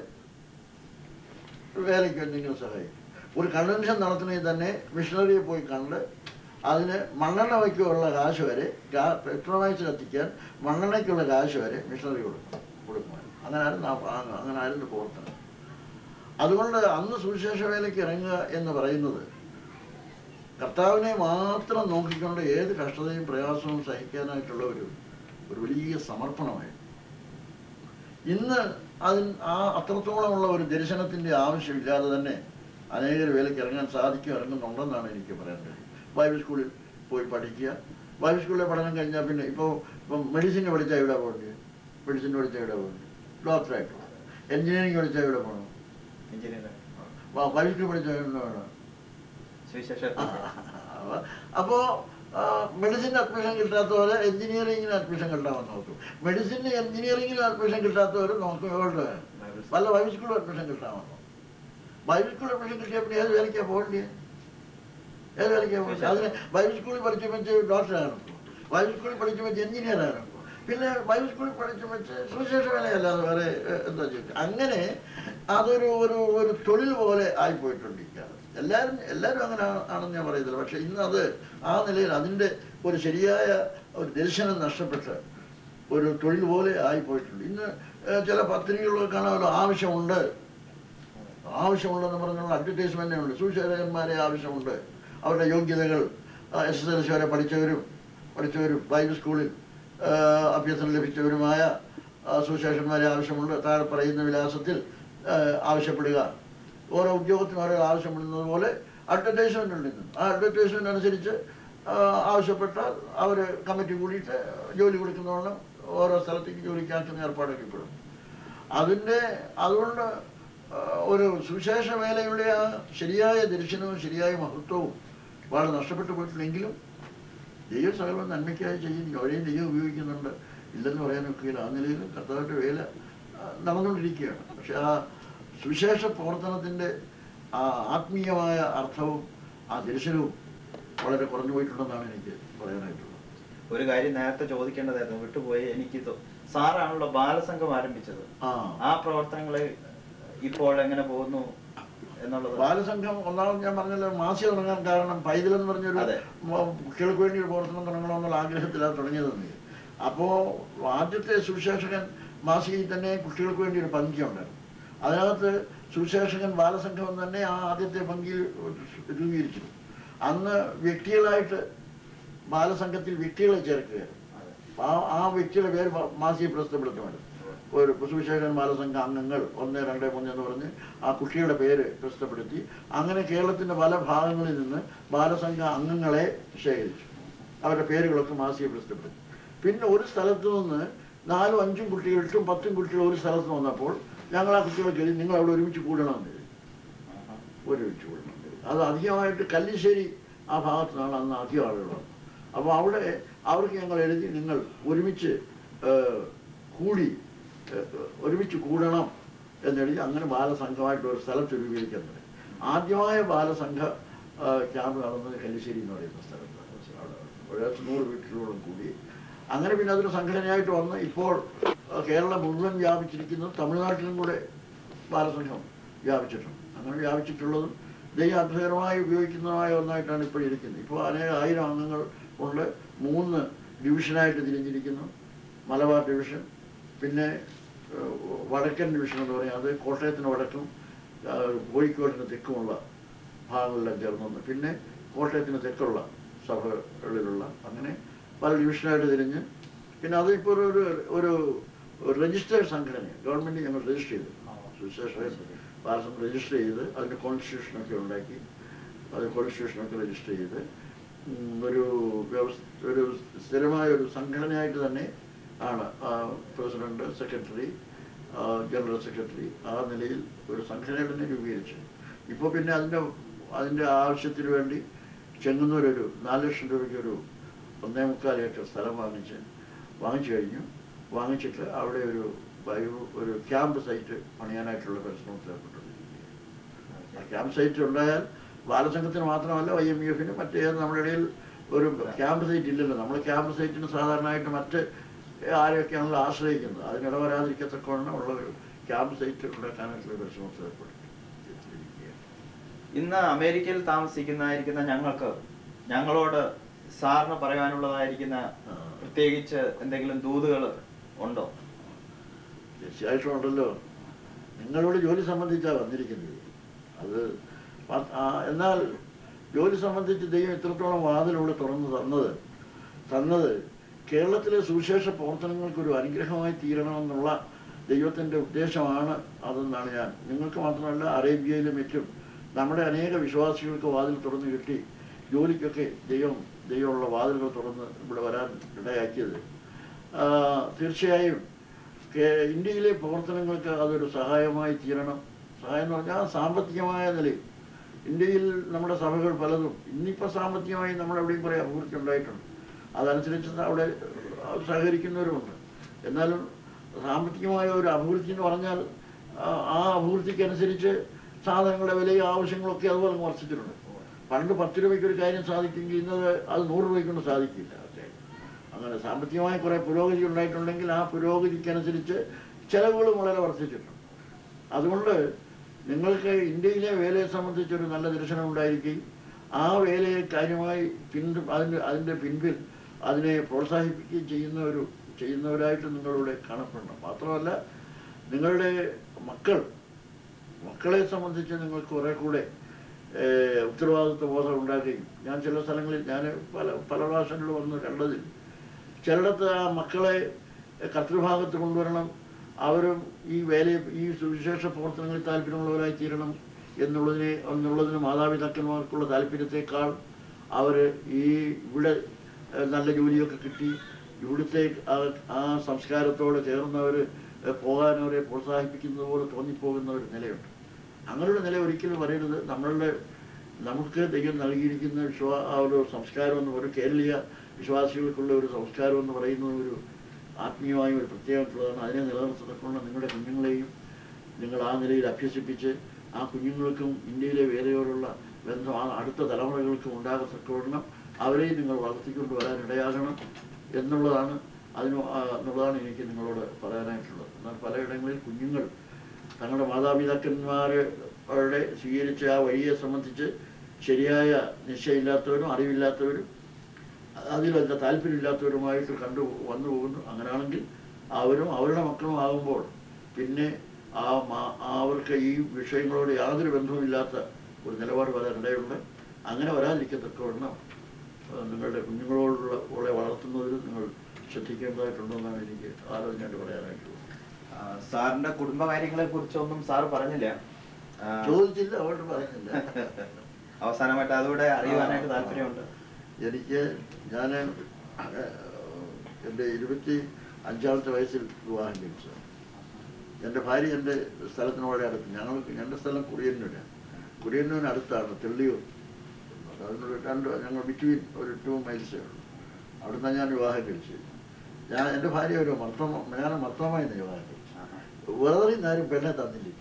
വേലയ്ക്ക് എന്തെങ്കിലും സഹായിക്കും ഒരു കൺവെൻഷൻ നടത്തണമെങ്കിൽ തന്നെ മിഷണറിയെ പോയി കണ്ട് അതിന് മണ്ണെണ്ണ വയ്ക്കുള്ള കാശ് വരെ പെട്രോമാക്സ് കത്തിക്കാൻ മണ്ണെണ്ണയ്ക്കുള്ള കാശ് വരെ മിഷണറി കൊടുക്കും കൊടുക്കുമായിരുന്നു അങ്ങനായിരുന്നു ആ ഭാഗം അങ്ങനായിരുന്നു പ്രവർത്തനം അതുകൊണ്ട് അന്ന് സുവിശേഷ വേലയ്ക്ക് ഇറങ്ങുക എന്ന് പറയുന്നത് കർത്താവിനെ മാത്രം നോക്കിക്കൊണ്ട് ഏത് കഷ്ടതയും പ്രയാസവും സഹിക്കാനായിട്ടുള്ള ഒരു ഒരു വലിയ സമർപ്പണമായിരുന്നു ഇന്ന് അതിന് ആ അത്രത്തോളമുള്ള ഒരു ദർശനത്തിന്റെ ആവശ്യമില്ലാതെ തന്നെ അനേകർ വേലയ്ക്ക് ഇറങ്ങാൻ സാധിക്കും ഇറങ്ങുന്നുണ്ടെന്നാണ് എനിക്ക് പറയാൻ കഴിയും ബൈബിൾ സ്കൂളിൽ പോയി പഠിക്കുക ബൈബിൾ സ്കൂളിലെ പഠനം കഴിഞ്ഞാൽ പിന്നെ ഇപ്പോൾ ഇപ്പം മെഡിസിന് പഠിച്ചാൽ എവിടെ പോകേണ്ടത് മെഡിസിൻ പഠിച്ചാൽ എവിടെ പോകേണ്ടത് ഡോക്ടറായിട്ട് എഞ്ചിനീയറിംഗ് പഠിച്ചാൽ എവിടെ പോകണം എഞ്ചിനീയർ ബൈബിൾ സ്കൂൾ പഠിച്ചാൽ എവിടെ വേണം സുവിശേഷ അപ്പോ മെഡിസിൻ അഡ്മിഷൻ കിട്ടാത്തവരെ എഞ്ചിനീയറിംഗിന് അഡ്മിഷൻ കിട്ടാൻ നോക്കും മെഡിസിന് എഞ്ചിനീയറിംഗിന് അഡ്മിഷൻ കിട്ടാത്തവർ നോക്കും എവിടെ വല്ല ബൈബിൾ സ്കൂളിൽ അഡ്മിഷൻ കിട്ടാമെന്നോ ബൈബിൾ സ്കൂളിൽ അഡ്മിഷൻ കിട്ടിയാൽ പിന്നെ ഏത് വേലയ്ക്കാ പോകണ്ടേ ഏത് വേലയ്ക്കാ പോകണ്ടേ അതിന് ബൈബിൾ സ്കൂളിൽ പഠിച്ചു വെച്ച് ഡോക്ടറാകണം ബൈബിൾ സ്കൂളിൽ പഠിച്ചു വെച്ച് എഞ്ചിനീയർ ആകണം പിന്നെ ബൈബിൾ സ്കൂളിൽ പഠിച്ചു വെച്ച് സുവിശേഷ വേലയല്ലാതെ വേറെ ഏഹ്, എന്താ ചെയ്യുക അങ്ങനെ അതൊരു ഒരു ഒരു തൊഴിൽ പോലെ ആയിപ്പോയിട്ടുണ്ട് ഇക്കാലത്ത് എല്ലാവരും എല്ലാവരും അങ്ങനെ ആ- ആണെന്ന് ഞാൻ പറയുന്നില്ല പക്ഷെ ഇന്ന് അത് ആ നിലയിൽ അതിൻ്റെ ഒരു ശരിയായ ഒരു ദർശനം നഷ്ടപ്പെട്ട് ഒരു തൊഴിൽ പോലെ ആയിപ്പോയിട്ടുണ്ട് ഇന്ന് ഏഹ്, ചില പത്രികകളൊക്കെ കാണാമല്ലോ ആവശ്യമുണ്ട് ആവശ്യമുണ്ടെന്ന് പറഞ്ഞുള്ള അഡ്വർടൈസ്മെന്റ് ഉണ്ട് സുശേഷകന്മാരെ ആവശ്യമുണ്ട് അവരുടെ യോഗ്യതകൾ എസ് എസ് എൽ സി വരെ പഠിച്ചവരും പഠിച്ചവരും ബൈബിൾ സ്കൂളിൽ ആ, അഭ്യസനം ലഭിച്ചവരുമായ ആ, സുശേഷന്മാരെ ആവശ്യമുണ്ട് താഴെ പറയുന്ന വിലാസത്തിൽ ആ, ആവശ്യപ്പെടുക ഓരോ ഉദ്യോഗത്തിനും ഓരോ ആവശ്യപ്പെടുന്നത് പോലെ അഡ്വർടൈസ്മെന്റ് ഉണ്ട് ഇന്ന് ആ അഡ്വർടൈസ്മെന്റ് അനുസരിച്ച് ആ, ആവശ്യപ്പെട്ടാൽ അവർ കമ്മിറ്റി കൂടിയിട്ട് ജോലി കൊടുക്കുന്നവണ്ണം ഓരോ സ്ഥലത്തേക്ക് ജോലിക്കാക്കുന്ന ഏർപ്പാടൊക്കെ ഇപ്പോഴും അതിൻ്റെ അതുകൊണ്ട് ആ, ഒരു സുവിശേഷ വേലയുടെ ആ ശരിയായ ദർശനവും ശരിയായ മഹത്വവും വളരെ നഷ്ടപ്പെട്ടു പോയിട്ടുണ്ടെങ്കിലും ദൈവം സകലം നന്മയ്ക്കായി ചെയ്യുന്നു അവരെയും ദൈവം ഉപയോഗിക്കുന്നുണ്ട് ഇല്ലെന്ന് പറയാനൊക്കെയില്ല ആ നിലയിൽ കർത്താവിൻ്റെ വേല ആ, നടന്നുകൊണ്ടിരിക്കുകയാണ് പക്ഷെ ആ സുവിശേഷ പ്രവർത്തനത്തിൻ്റെ ആ ആത്മീയമായ അർത്ഥവും ആ ദർശനവും വളരെ കുറഞ്ഞു പോയിട്ടുണ്ടെന്നാണ് എനിക്ക് പറയാനായിട്ടുള്ളത് ഒരു കാര്യം നേരത്തെ ചോദിക്കേണ്ടതായിരുന്നു വിട്ടുപോയി എനിക്ക് തോ- സാറാണല്ലോ ബാലസംഘം ആരംഭിച്ചത് ആ ആ പ്രവർത്തനങ്ങള് ഇപ്പോൾ എങ്ങനെ പോകുന്നു എന്നുള്ളത് ബാലസംഘം ഒന്നാമത് ഞാൻ പറഞ്ഞല്ലോ മാസി തുടങ്ങാൻ കാരണം പൈതൽ എന്ന് പറഞ്ഞൊരു അതെ. മ- കുട്ടികൾക്ക് വേണ്ടി ഒരു പ്രവർത്തനം തുടങ്ങണമെന്നുള്ള ആഗ്രഹത്തിലാണ് തുടങ്ങിയതെന്ന് അപ്പോ ആദ്യത്തെ സുവിശേഷകൻ മാസികയിൽ തന്നെ കുട്ടികൾക്ക് വേണ്ടി ഒരു പങ്കി ഉണ്ടായിരുന്നു അതിനകത്ത് സുവിശേഷകൻ ബാലസംഘം എന്ന് തന്നെ ആ ആദ്യത്തെ പങ്കിയിൽ രൂപീകരിച്ചിരുന്നു അന്ന് വ്യക്തികളായിട്ട് ബാലസംഘത്തിൽ വ്യക്തികളെ ചേർക്കുകയായിരുന്നു അതെ. ആ ആ വ്യക്തിയുടെ പേര് മ- മാസികയിൽ പ്രസിദ്ധപ്പെടുത്തുമായിരുന്നു ഒരു സുവിശേഷൻ ബാലസംഘ അംഗങ്ങൾ ഒന്ന് രണ്ട് മൂന്ന് എന്ന് പറഞ്ഞ് ആ കുട്ടിയുടെ പേര് പ്രസിദ്ധപ്പെടുത്തി അങ്ങനെ കേരളത്തിന്റെ പല ഭാഗങ്ങളിൽ നിന്ന് ബാലസംഘ അംഗങ്ങളെ ശേഖരിച്ചു അവരുടെ പേരുകളൊക്കെ മാസികയിൽ പ്രസിദ്ധപ്പെടുത്തി പിന്നെ ഒരു സ്ഥലത്ത് നിന്ന് നാലും അഞ്ചും കുട്ടികൾ എട്ടും പത്തും കുട്ടികൾ ഒരു സ്ഥലത്ത് വന്നപ്പോൾ ഞങ്ങൾ ആ കുട്ടികളെ കരുതി നിങ്ങൾ അവിടെ ഒരുമിച്ച് കൂടണമെന്ന് എഴുതി ആഹാ. ഒരുമിച്ച് കൂടണം അത് അധികമായിട്ട് കല്ലിശ്ശേരി ആ ഭാഗത്തു നിന്നാണ് അന്ന് അധികം ആളുകൾ വന്നത് അപ്പോൾ അവിടെ അവർക്ക് ഞങ്ങൾ എഴുതി നിങ്ങൾ ഒരുമിച്ച് ഏഹ്, കൂടി ഏഹ്, ഒരുമിച്ച് കൂടണം എന്നെഴുതി അങ്ങനെ ബാലസംഘമായിട്ട് ഒരു സ്ഥലത്ത് രൂപീകരിക്കാൻ തുടങ്ങി ആദ്യമായ ബാലസംഘ ഏഹ്, ക്യാമ്പ് നടന്നത് കല്ലിശ്ശേരി എന്ന് പറയുന്ന സ്ഥലത്താണ് അവിടെ ഒരാഴ്ച നൂറ് വീട്ടിലോളം കൂടി അങ്ങനെ പിന്നെ അതൊരു സംഘടനയായിട്ട് വന്ന് ഇപ്പോൾ ഏഹ്, കേരളം മുഴുവൻ വ്യാപിച്ചിരിക്കുന്നത് തമിഴ്നാട്ടിലും കൂടെ ബാലസംഘം വ്യാപിച്ചിട്ടുണ്ട് അങ്ങനെ വ്യാപിച്ചിട്ടുള്ളതും ദൈവം അത്ഭുതകരമായി ഉപയോഗിക്കുന്നതുമായ ഒന്നായിട്ടാണ് ഇപ്പോൾ ഇരിക്കുന്നത് ഇപ്പോൾ അനേക ആയിരം അംഗങ്ങൾ കൊണ്ട് മൂന്ന് ഡിവിഷനായിട്ട് തിരിഞ്ഞിരിക്കുന്നു മലബാർ ഡിവിഷൻ പിന്നെ ഏഹ്, വടക്കൻ ഡിവിഷൻ എന്ന് പറയും അത് കോട്ടയത്തിന് വടക്കും ഏഹ്, കോഴിക്കോടിന് തെക്കുമുള്ള ഭാഗങ്ങളെല്ലാം ചേർന്നു പിന്നെ കോട്ടയത്തിന് തെക്കുള്ള സഭകളിലുള്ള അങ്ങനെ പല ഡിവിഷനായിട്ട് തിരിഞ്ഞ് പിന്നെ അത് ഇപ്പോൾ ഒരു ഒരു ഒരു രജിസ്റ്റേർഡ് സംഘടനയാണ് ഗവൺമെൻറ് ഞങ്ങൾ രജിസ്റ്റർ ചെയ്തു സുവിശേഷ ഭാരതം രജിസ്റ്റർ ചെയ്ത് അതിൻ്റെ കോൺസ്റ്റിറ്റ്യൂഷനൊക്കെ ഉണ്ടാക്കി അത് കോൺസ്റ്റിറ്റ്യൂഷനൊക്കെ രജിസ്റ്റർ ചെയ്ത് ഉം, ഒരു വ്യവസ്ഥ ഒരു സ്ഥിരമായ ഒരു സംഘടനയായിട്ട് തന്നെ ആണ് ആ, പ്രസിഡന്റ് സെക്രട്ടറി ആ, ജനറൽ സെക്രട്ടറി ആ നിലയിൽ ഒരു സംഘടന തന്നെ രൂപീകരിച്ചു ഇപ്പോൾ പിന്നെ അതിൻ്റെ അതിൻ്റെ ആവശ്യത്തിന് വേണ്ടി ചെങ്ങന്നൂർ ഒരു നാല് ലക്ഷം രൂപയ്ക്ക് ഒരു ഒന്നേ മുക്കാൽ ഏക്കർ സ്ഥലം വാങ്ങിച്ച് വാങ്ങിച്ചു കഴിഞ്ഞു വാങ്ങിച്ചിട്ട് അവിടെ ഒരു ബയോ ഒരു ക്യാമ്പ് സൈറ്റ് പണിയാനായിട്ടുള്ള പരിശ്രമത്തിൽ ഏർപ്പെട്ടിരിക്കുകയാണ് ആ ക്യാമ്പ് സൈറ്റ് ഉണ്ടായാൽ ബാലസംഘത്തിന് മാത്രമല്ല വൈ എം എഫിന് മറ്റേത് നമ്മുടെ ഇടയിൽ ഒരു ക്യാമ്പ് സൈറ്റ് ഇല്ലല്ലോ നമ്മൾ ക്യാമ്പ് സൈറ്റിന് സാധാരണയായിട്ട് മറ്റ് ആരെയൊക്കെയാണല്ലോ ആശ്രയിക്കുന്നത് അതിനിട വരാതിരിക്കത്തക്കവണ്ണം ഉള്ള ഒരു ക്യാമ്പ് സൈറ്റ് ഉണ്ടാക്കാനായിട്ടുള്ള പരിശ്രമത്തിൽ ഏർപ്പെട്ടിരിക്കുകയാണ് ഇന്ന് അമേരിക്കയിൽ താമസിക്കുന്നതായിരിക്കുന്ന ഞങ്ങൾക്ക് ഞങ്ങളോട് സാറിന് പറയാനുള്ളതായിരിക്കുന്ന ആ. പ്രത്യേകിച്ച് എന്തെങ്കിലും ദൂതുകൾ ഉണ്ടോ തീർച്ചയായിട്ടും ഉണ്ടല്ലോ നിങ്ങളോട് ജോലി സംബന്ധിച്ചാണ് വന്നിരിക്കുന്നത് അത് പ- ആ, എന്നാൽ ജോലി സംബന്ധിച്ച് ദൈവം ഇത്രത്തോളം വാതിലൂടെ തുറന്നു തന്നത് തന്നത് കേരളത്തിലെ സുവിശേഷ പ്രവർത്തനങ്ങൾക്ക് ഒരു അനുഗ്രഹമായി തീരണമെന്നുള്ള ദൈവത്തിൻ്റെ ഉദ്ദേശമാണ് അതെന്നാണ് ഞാൻ നിങ്ങൾക്ക് മാത്രമല്ല അറേബ്യയിലും മറ്റും നമ്മുടെ അനേക വിശ്വാസികൾക്ക് വാതിൽ തുറന്നു കിട്ടി ജോലിക്കൊക്കെ ദൈവം ദൈവമുള്ള വാതിലുകൾ തുറന്ന് ഇവിടെ വരാൻ ഇടയാക്കിയത് ആ, തീർച്ചയായും കേ- ഇന്ത്യയിലെ പ്രവർത്തനങ്ങൾക്ക് അതൊരു സഹായമായി തീരണം സഹായം എന്ന് പറഞ്ഞാൽ സാമ്പത്തികമായ നിലയിൽ ഇന്ത്യയിൽ നമ്മുടെ സഭകൾ പലതും ഇന്നിപ്പോൾ സാമ്പത്തികമായി നമ്മളെവിടെയും കുറേ അഭിവൃദ്ധി ഉണ്ടായിട്ടുണ്ട് അതനുസരിച്ച് അവിടെ സഹകരിക്കുന്നവരുമുണ്ട് എന്നാലും സാമ്പത്തികമായ ഒരു അഭിവൃദ്ധി എന്ന് പറഞ്ഞാൽ ആ ആ അഭിവൃദ്ധിക്കനുസരിച്ച് സാധനങ്ങളുടെ വിലയും ആവശ്യങ്ങളൊക്കെ അതുപോലെ അങ്ങ് വർദ്ധിച്ചിട്ടുണ്ട് പണ്ട് പത്ത് രൂപയ്ക്ക് ഒരു കാര്യം സാധിക്കുമെങ്കിൽ ഇന്നത് അത് നൂറ് രൂപയ്ക്ക് കൊണ്ട് സാധിക്കില്ല അങ്ങനെ സാമ്പത്തികമായി കുറേ പുരോഗതി ഉണ്ടായിട്ടുണ്ടെങ്കിൽ ആ പുരോഗതിക്കനുസരിച്ച് ചെലവുകളും വളരെ വർദ്ധിച്ചിട്ടുണ്ട് അതുകൊണ്ട് നിങ്ങൾക്ക് ഇന്ത്യയിലെ വേലയെ സംബന്ധിച്ചൊരു നല്ല ദർശനം ഉണ്ടായിരിക്കുകയും ആ വേലയെ കാര്യമായി പിൻ അതിൻ്റെ അതിൻ്റെ പിൻപിൽ അതിനെ പ്രോത്സാഹിപ്പിക്കുകയും ചെയ്യുന്ന ഒരു ചെയ്യുന്നവരായിട്ട് നിങ്ങളിവിടെ കാണപ്പെടണം മാത്രമല്ല നിങ്ങളുടെ മക്കൾ മക്കളെ സംബന്ധിച്ച് നിങ്ങൾക്ക് കുറെ കൂടെ ഏഹ്, ഉത്തരവാദിത്വ ബോധം ഉണ്ടാക്കുകയും ഞാൻ ചില സ്ഥലങ്ങളിൽ ഞാൻ പല പല പ്രാവശ്യങ്ങളിൽ വന്ന് കണ്ടതിൽ ചിലയിടത്ത് ആ മക്കളെ കർത്തൃഭാഗത്ത് കൊണ്ടുവരണം അവരും ഈ വേലയെ ഈ സുവിശേഷ പ്രവർത്തനങ്ങളിൽ താല്പര്യമുള്ളവരായി തീരണം എന്നുള്ളതിനെ എന്നുള്ളതിന് മാതാപിതാക്കന്മാർക്കുള്ള താല്പര്യത്തെക്കാൾ അവർ ഈ ഇവിടെ ഏഹ്, നല്ല ജോലിയൊക്കെ കിട്ടി ഇവിടുത്തെ ആ- ആ സംസ്കാരത്തോട് ചേർന്നവർ പോകാൻ അവരെ പ്രോത്സാഹിപ്പിക്കുന്നത് പോലെ തോന്നിപ്പോകുന്ന ഒരു നിലയുണ്ട് അങ്ങനെയുള്ള നില ഒരിക്കലും വരരുത് നമ്മളുടെ നമുക്ക് ദൈവം നൽകിയിരിക്കുന്ന വിശ്വാ ആ ഒരു സംസ്കാരം എന്ന് ഒരു കേരളീയ വിശ്വാസികൾക്കുള്ള ഒരു സംസ്കാരം എന്ന് പറയുന്നത് ഒരു ആത്മീയമായ ഒരു പ്രത്യേകതയാണ് അതിനെ നിലനിർത്തത്തക്കൊണ്ട് നിങ്ങളുടെ കുഞ്ഞുങ്ങളെയും നിങ്ങൾ ആ നിലയിൽ അഭ്യസിപ്പിച്ച് ആ കുഞ്ഞുങ്ങൾക്കും ഇന്ത്യയിലെ വേലയോടുള്ള ബന്ധം ആ അടുത്ത തലമുറകൾക്കും ഉണ്ടാകത്തക്കവണ്ണം അവരെയും നിങ്ങൾ വളർത്തിക്കൊണ്ട് വരാൻ ഇടയാകണം എന്നുള്ളതാണ് അതിന് ആ, എന്നുള്ളതാണ് എനിക്ക് നിങ്ങളോട് പറയാനായിട്ടുള്ളത് എന്നാൽ പലയിടങ്ങളിൽ കുഞ്ഞുങ്ങൾ തങ്ങളുടെ മാതാപിതാക്കന്മാരുടെ സ്വീകരിച്ച ആ വഴിയെ സംബന്ധിച്ച് ശരിയായ നിശ്ചയമില്ലാത്തവരും അറിവില്ലാത്തവരും അതിലല്ല താല്പര്യമില്ലാത്തവരുമായിട്ട് കണ്ടു വന്നു പോകുന്നു അങ്ങനെയാണെങ്കിൽ അവരും അവരുടെ മക്കളും ആകുമ്പോൾ പിന്നെ ആ മാ- അവർക്ക് ഈ വിഷയങ്ങളോട് യാതൊരു ബന്ധവുമില്ലാത്ത ഒരു നിലപാട് വരാനിടയുണ്ട് അങ്ങനെ വരാതിരിക്കത്തക്കവണ്ണം ഏഹ്, നിങ്ങളുടെ കുഞ്ഞുങ്ങളോടുള്ള ഓളെ വളർത്തുന്നതിൽ നിങ്ങൾ ശ്രദ്ധിക്കേണ്ടതായിട്ടുണ്ടെന്നാണ് എനിക്ക് ആലോചനയായിട്ട് പറയാനായിട്ടുള്ളത് ആ, സാറിന്റെ കുടുംബകാര്യങ്ങളെ കുറിച്ചൊന്നും സാറ് പറഞ്ഞില്ല ആ, ചോദിച്ചില്ല അവരോട് പറയുന്നില്ല അവസാനമായിട്ട് അതുകൂടെ അറിയുവാനായിട്ട് താല്പര്യമുണ്ട് എനിക്ക് ഞാൻ എൻ്റെ ഇരുപത്തി അഞ്ചാമത്തെ വയസ്സിൽ വിവാഹം കഴിച്ചത് എൻ്റെ ഭാര്യ എൻ്റെ സ്ഥലത്തിന് വളരെ അടുത്ത് ഞങ്ങൾക്ക് എൻ്റെ സ്ഥലം കുറിയന്നൂരാണ് കുറിയന്നൂരിന് അടുത്താണ് തെള്ളിയൂർ അതിനൊരു രണ്ട് ഞങ്ങൾ ബിറ്റ്വീൻ ഒരു ടു മൈൽസേ ഉള്ളൂ അവിടുന്ന് ഞാൻ വിവാഹം കഴിച്ചത് ഞാൻ എൻ്റെ ഭാര്യ ഒരു മർത്തമ ഞാൻ മർത്തമായി വിവാഹം കഴിച്ചു വെറുതെ ആരും പെണ്ണെ തന്നില്ല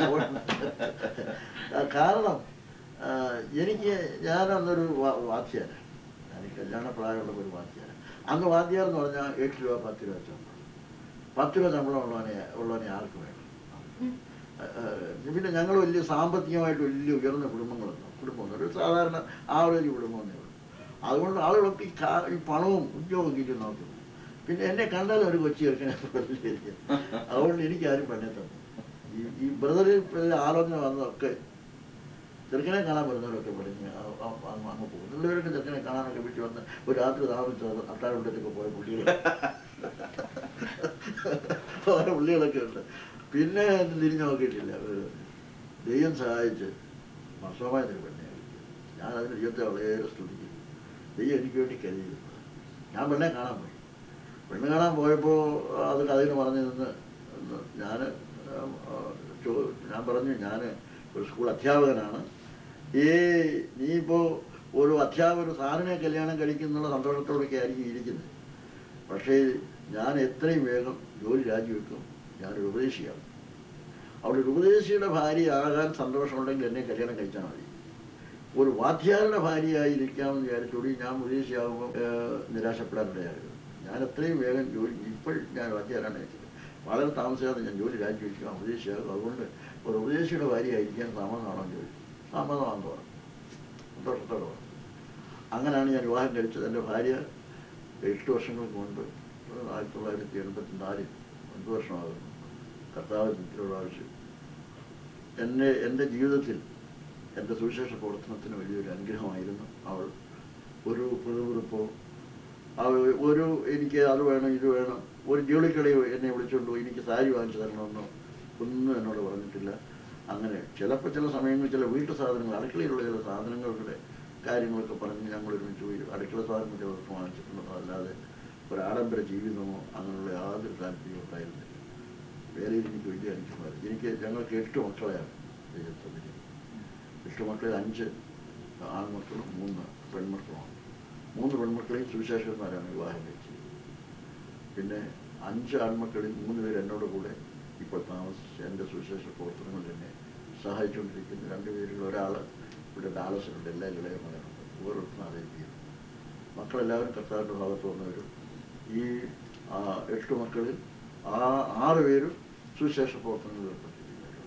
ആ, കാരണം ആ, എനിക്ക് ഞാനന്നൊരു വാ- വാദ്യാരാണ് ഞാൻ കല്യാണ പ്രായമുള്ള ഒരു വാദ്യാരാണ് അന്ന് വാദ്യാർ എന്ന് പറഞ്ഞാൽ എട്ട് രൂപ പത്ത് രൂപ ശമ്പളം പത്ത് രൂപ ശമ്പളം ഉള്ളവനെ ഉള്ളവനെ ആർക്ക് വേണം ആ, ആ, പിന്നെ ഞങ്ങൾ വലിയ സാമ്പത്തികമായിട്ട് വലിയ ഉയർന്ന കുടുംബങ്ങളൊന്നും കുടുംബമൊന്നും ഒരു സാധാരണ ആവറേജ് കുടുംബമൊന്നേ ഉള്ളൂ അതുകൊണ്ട് ആളുകളൊക്കെ ഈ കാ ഈ പണവും ഉദ്യോഗം കിട്ടി നോക്കുന്നു പിന്നെ എന്നെ കണ്ടാലും ഒരു കൊച്ചി ചെറുക്കനെ പ്രതികരിക്കും അതുകൊണ്ട് എനിക്ക് ആരും പെണ്ണെ തന്നു ഈ ഈ ബ്രദറിൽ ആലോചന വന്നതൊക്കെ ചെറുക്കനെ കാണാൻ വരുന്നവരൊക്കെ പഠിഞ്ഞ് ആ- ആ- അങ്ങ് അങ്ങ് പോകും എല്ലാവരൊക്കെ ചെറുക്കനെ കാണാനൊക്കെ വീട്ടിൽ വന്ന് ഒരു രാത്രി താമസിച്ച് അത്താഴവിടത്തേക്ക് പോയ പുള്ളികൾ ഓരോ പുള്ളികളൊക്കെ ഉണ്ട് പിന്നെ തിരിഞ്ഞു നോക്കിയിട്ടില്ല ഒരു ദൈവം സഹായിച്ച് വർഷമായ ഒരു പെണ്ണെ ഞാൻ അതിന് ദൈവത്തെ വളരെ സ്തുതിക്കുന്നു ദൈവം എനിക്ക് വേണ്ടി കരുതിയിരുന്നത് ഞാൻ പെണ്ണെ കാണാൻ പോയി പെണ്ണ് കാണാൻ പോയപ്പോൾ അത് കഥയിൽ പറഞ്ഞു നിന്ന് ഞാൻ ഞാൻ പറഞ്ഞു ഞാൻ ഒരു സ്കൂൾ അധ്യാപകനാണ് ഈ നീ ഇപ്പോൾ ഒരു അധ്യാപകർ സാറിനെ കല്യാണം കഴിക്കുന്നുള്ള സന്തോഷത്തോടൊക്കെ ആയിരിക്കും ഇരിക്കുന്നത് പക്ഷേ ഞാൻ എത്രയും വേഗം ജോലി രാജിവെക്കും ഞാനൊരു ഉപദേശിയാണ് അവിടെ ഒരു ഉപദേശിയുടെ ഭാര്യയാകാൻ സന്തോഷമുണ്ടെങ്കിൽ എന്നെ കല്യാണം കഴിച്ചാൽ മതി ഒരു വാദ്യാരുടെ ഭാര്യയായിരിക്കാമെന്ന് വിചാരിച്ചോടി ഞാൻ ഉപദേശിയാകുമ്പോൾ നിരാശപ്പെടാനിടയാകരുത് ഞാൻ എത്രയും വേഗം ജോലി ഇപ്പോൾ ഞാൻ വാദ്യാരാണ് വളരെ താമസിയാതെ ഞാൻ ജോലി രാജിവെക്കുക ഉപദേശിയാകും അതുകൊണ്ട് ഒരു ഉപദേശിയുടെ ഭാര്യയായിരിക്കാൻ സമ്മതമാണോ എന്ന് ചോദിച്ചു സമ്മതമാണെന്ന് പറഞ്ഞു സന്തോഷത്തോടെ പറഞ്ഞു അങ്ങനെയാണ് ഞാൻ വിവാഹം കഴിച്ചത് എൻ്റെ ഭാര്യ എട്ട് വർഷങ്ങൾക്ക് മുൻപ് ആയിരത്തി തൊള്ളായിരത്തി എൺപത്തി നാലിൽ ഒൻപത് വർഷമാകുന്നു കർത്താവ് ചിത്രയുടെ ആവശ്യം എന്നെ എൻ്റെ ജീവിതത്തിൽ എൻ്റെ സുവിശേഷ പ്രവർത്തനത്തിന് വലിയൊരു അനുഗ്രഹമായിരുന്നു അവൾ ഒരു പിറുപിറുപ്പോ അവ ഒരു എനിക്ക് അത് വേണം ഇത് വേണം ഒരു ജോലിക്കളി എന്നെ വിളിച്ചുകൊണ്ട് പോയി എനിക്ക് സാരി വാങ്ങിച്ചു തരണമെന്നോ ഒന്നും എന്നോട് പറഞ്ഞിട്ടില്ല അങ്ങനെ ചിലപ്പോൾ ചില സമയങ്ങളിൽ ചില വീട്ടു സാധനങ്ങൾ അടുക്കളയിലുള്ള ചില സാധനങ്ങളുടെ കാര്യങ്ങളൊക്കെ പറഞ്ഞ് ഞങ്ങൾ ഒരുമിച്ച് പോയി അടുക്കള സാധനങ്ങൾ ചിലർക്ക് വാങ്ങിച്ചിട്ടുണ്ടോ അല്ലാതെ ഒരു ആഡംബര ജീവിതമോ അങ്ങനെയുള്ള യാതൊരു താല്പര്യവും ഉണ്ടായിരുന്നില്ല വേലയിൽ എനിക്ക് വലിയ അനുഭവമായിരുന്നു എനിക്ക് ഞങ്ങൾക്ക് എട്ട് മക്കളെയാണ് ദൈവത്തിൽ എട്ട് മക്കളിൽ അഞ്ച് ആൺമക്കളും മൂന്ന് പെൺമക്കളുമാണ് മൂന്ന് പെൺമക്കളെയും സുവിശേഷന്മാരാണ് വിവാഹം കഴിച്ചത് പിന്നെ അഞ്ച് ആൺമക്കളിൽ മൂന്ന് പേര് എന്നോട് കൂടെ ഇപ്പോൾ താമസിച്ച് എൻ്റെ സുവിശേഷ പ്രവർത്തനങ്ങളിൽ എന്നെ സഹായിച്ചുകൊണ്ടിരിക്കുന്നു രണ്ടുപേരിൽ ഒരാൾ ഇവിടെ ഡാലസിലുണ്ട് എല്ലാ ഇളയ മകനുണ്ട് ഓരോരുത്തരും അറിയിക്കുന്നു മക്കളെല്ലാവരും കർത്താവിൻ്റെ ഭാഗത്ത് വന്നവരും ഈ ആ, എട്ട് മക്കളിൽ ആ ആറ് പേരും സുവിശേഷ പ്രവർത്തനങ്ങളിൽ ഏർപ്പെട്ടിരിക്കുന്നവരും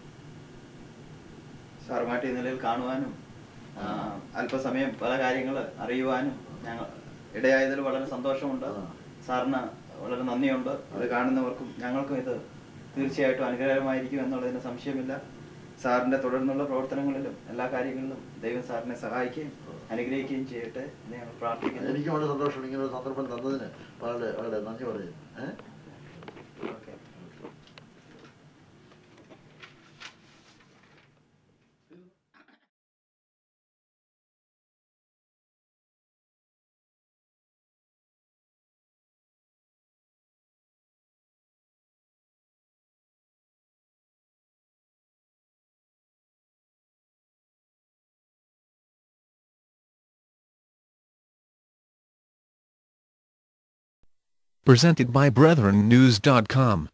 സാറുമായിട്ട് ഈ നിലയിൽ കാണുവാനും ആ, അല്പസമയം പല കാര്യങ്ങൾ അറിയുവാനും ഞങ്ങൾ ഇടയായതിൽ വളരെ സന്തോഷമുണ്ട് ആ. സാറിന് വളരെ നന്ദിയുണ്ട് ഇത് കാണുന്നവർക്കും ഞങ്ങൾക്കും ഇത് തീർച്ചയായിട്ടും അനുഗ്രഹമായിരിക്കും എന്നുള്ളതിന് സംശയമില്ല സാറിന്റെ തുടർന്നുള്ള പ്രവർത്തനങ്ങളിലും എല്ലാ കാര്യങ്ങളിലും ദൈവം സാറിനെ സഹായിക്കുകയും അനുഗ്രഹിക്കുകയും ചെയ്യട്ടെ എന്ന് ഞങ്ങൾ പ്രാർത്ഥിക്കുന്നു എനിക്ക് വളരെ സന്തോഷമുണ്ട് ഇങ്ങനെ ഒരു സന്ദർഭം തന്നതിന് വളരെ വളരെ നന്ദി പറയുന്നു ഏഹ് ഓക്കെ Presented by BrethrenNews.com.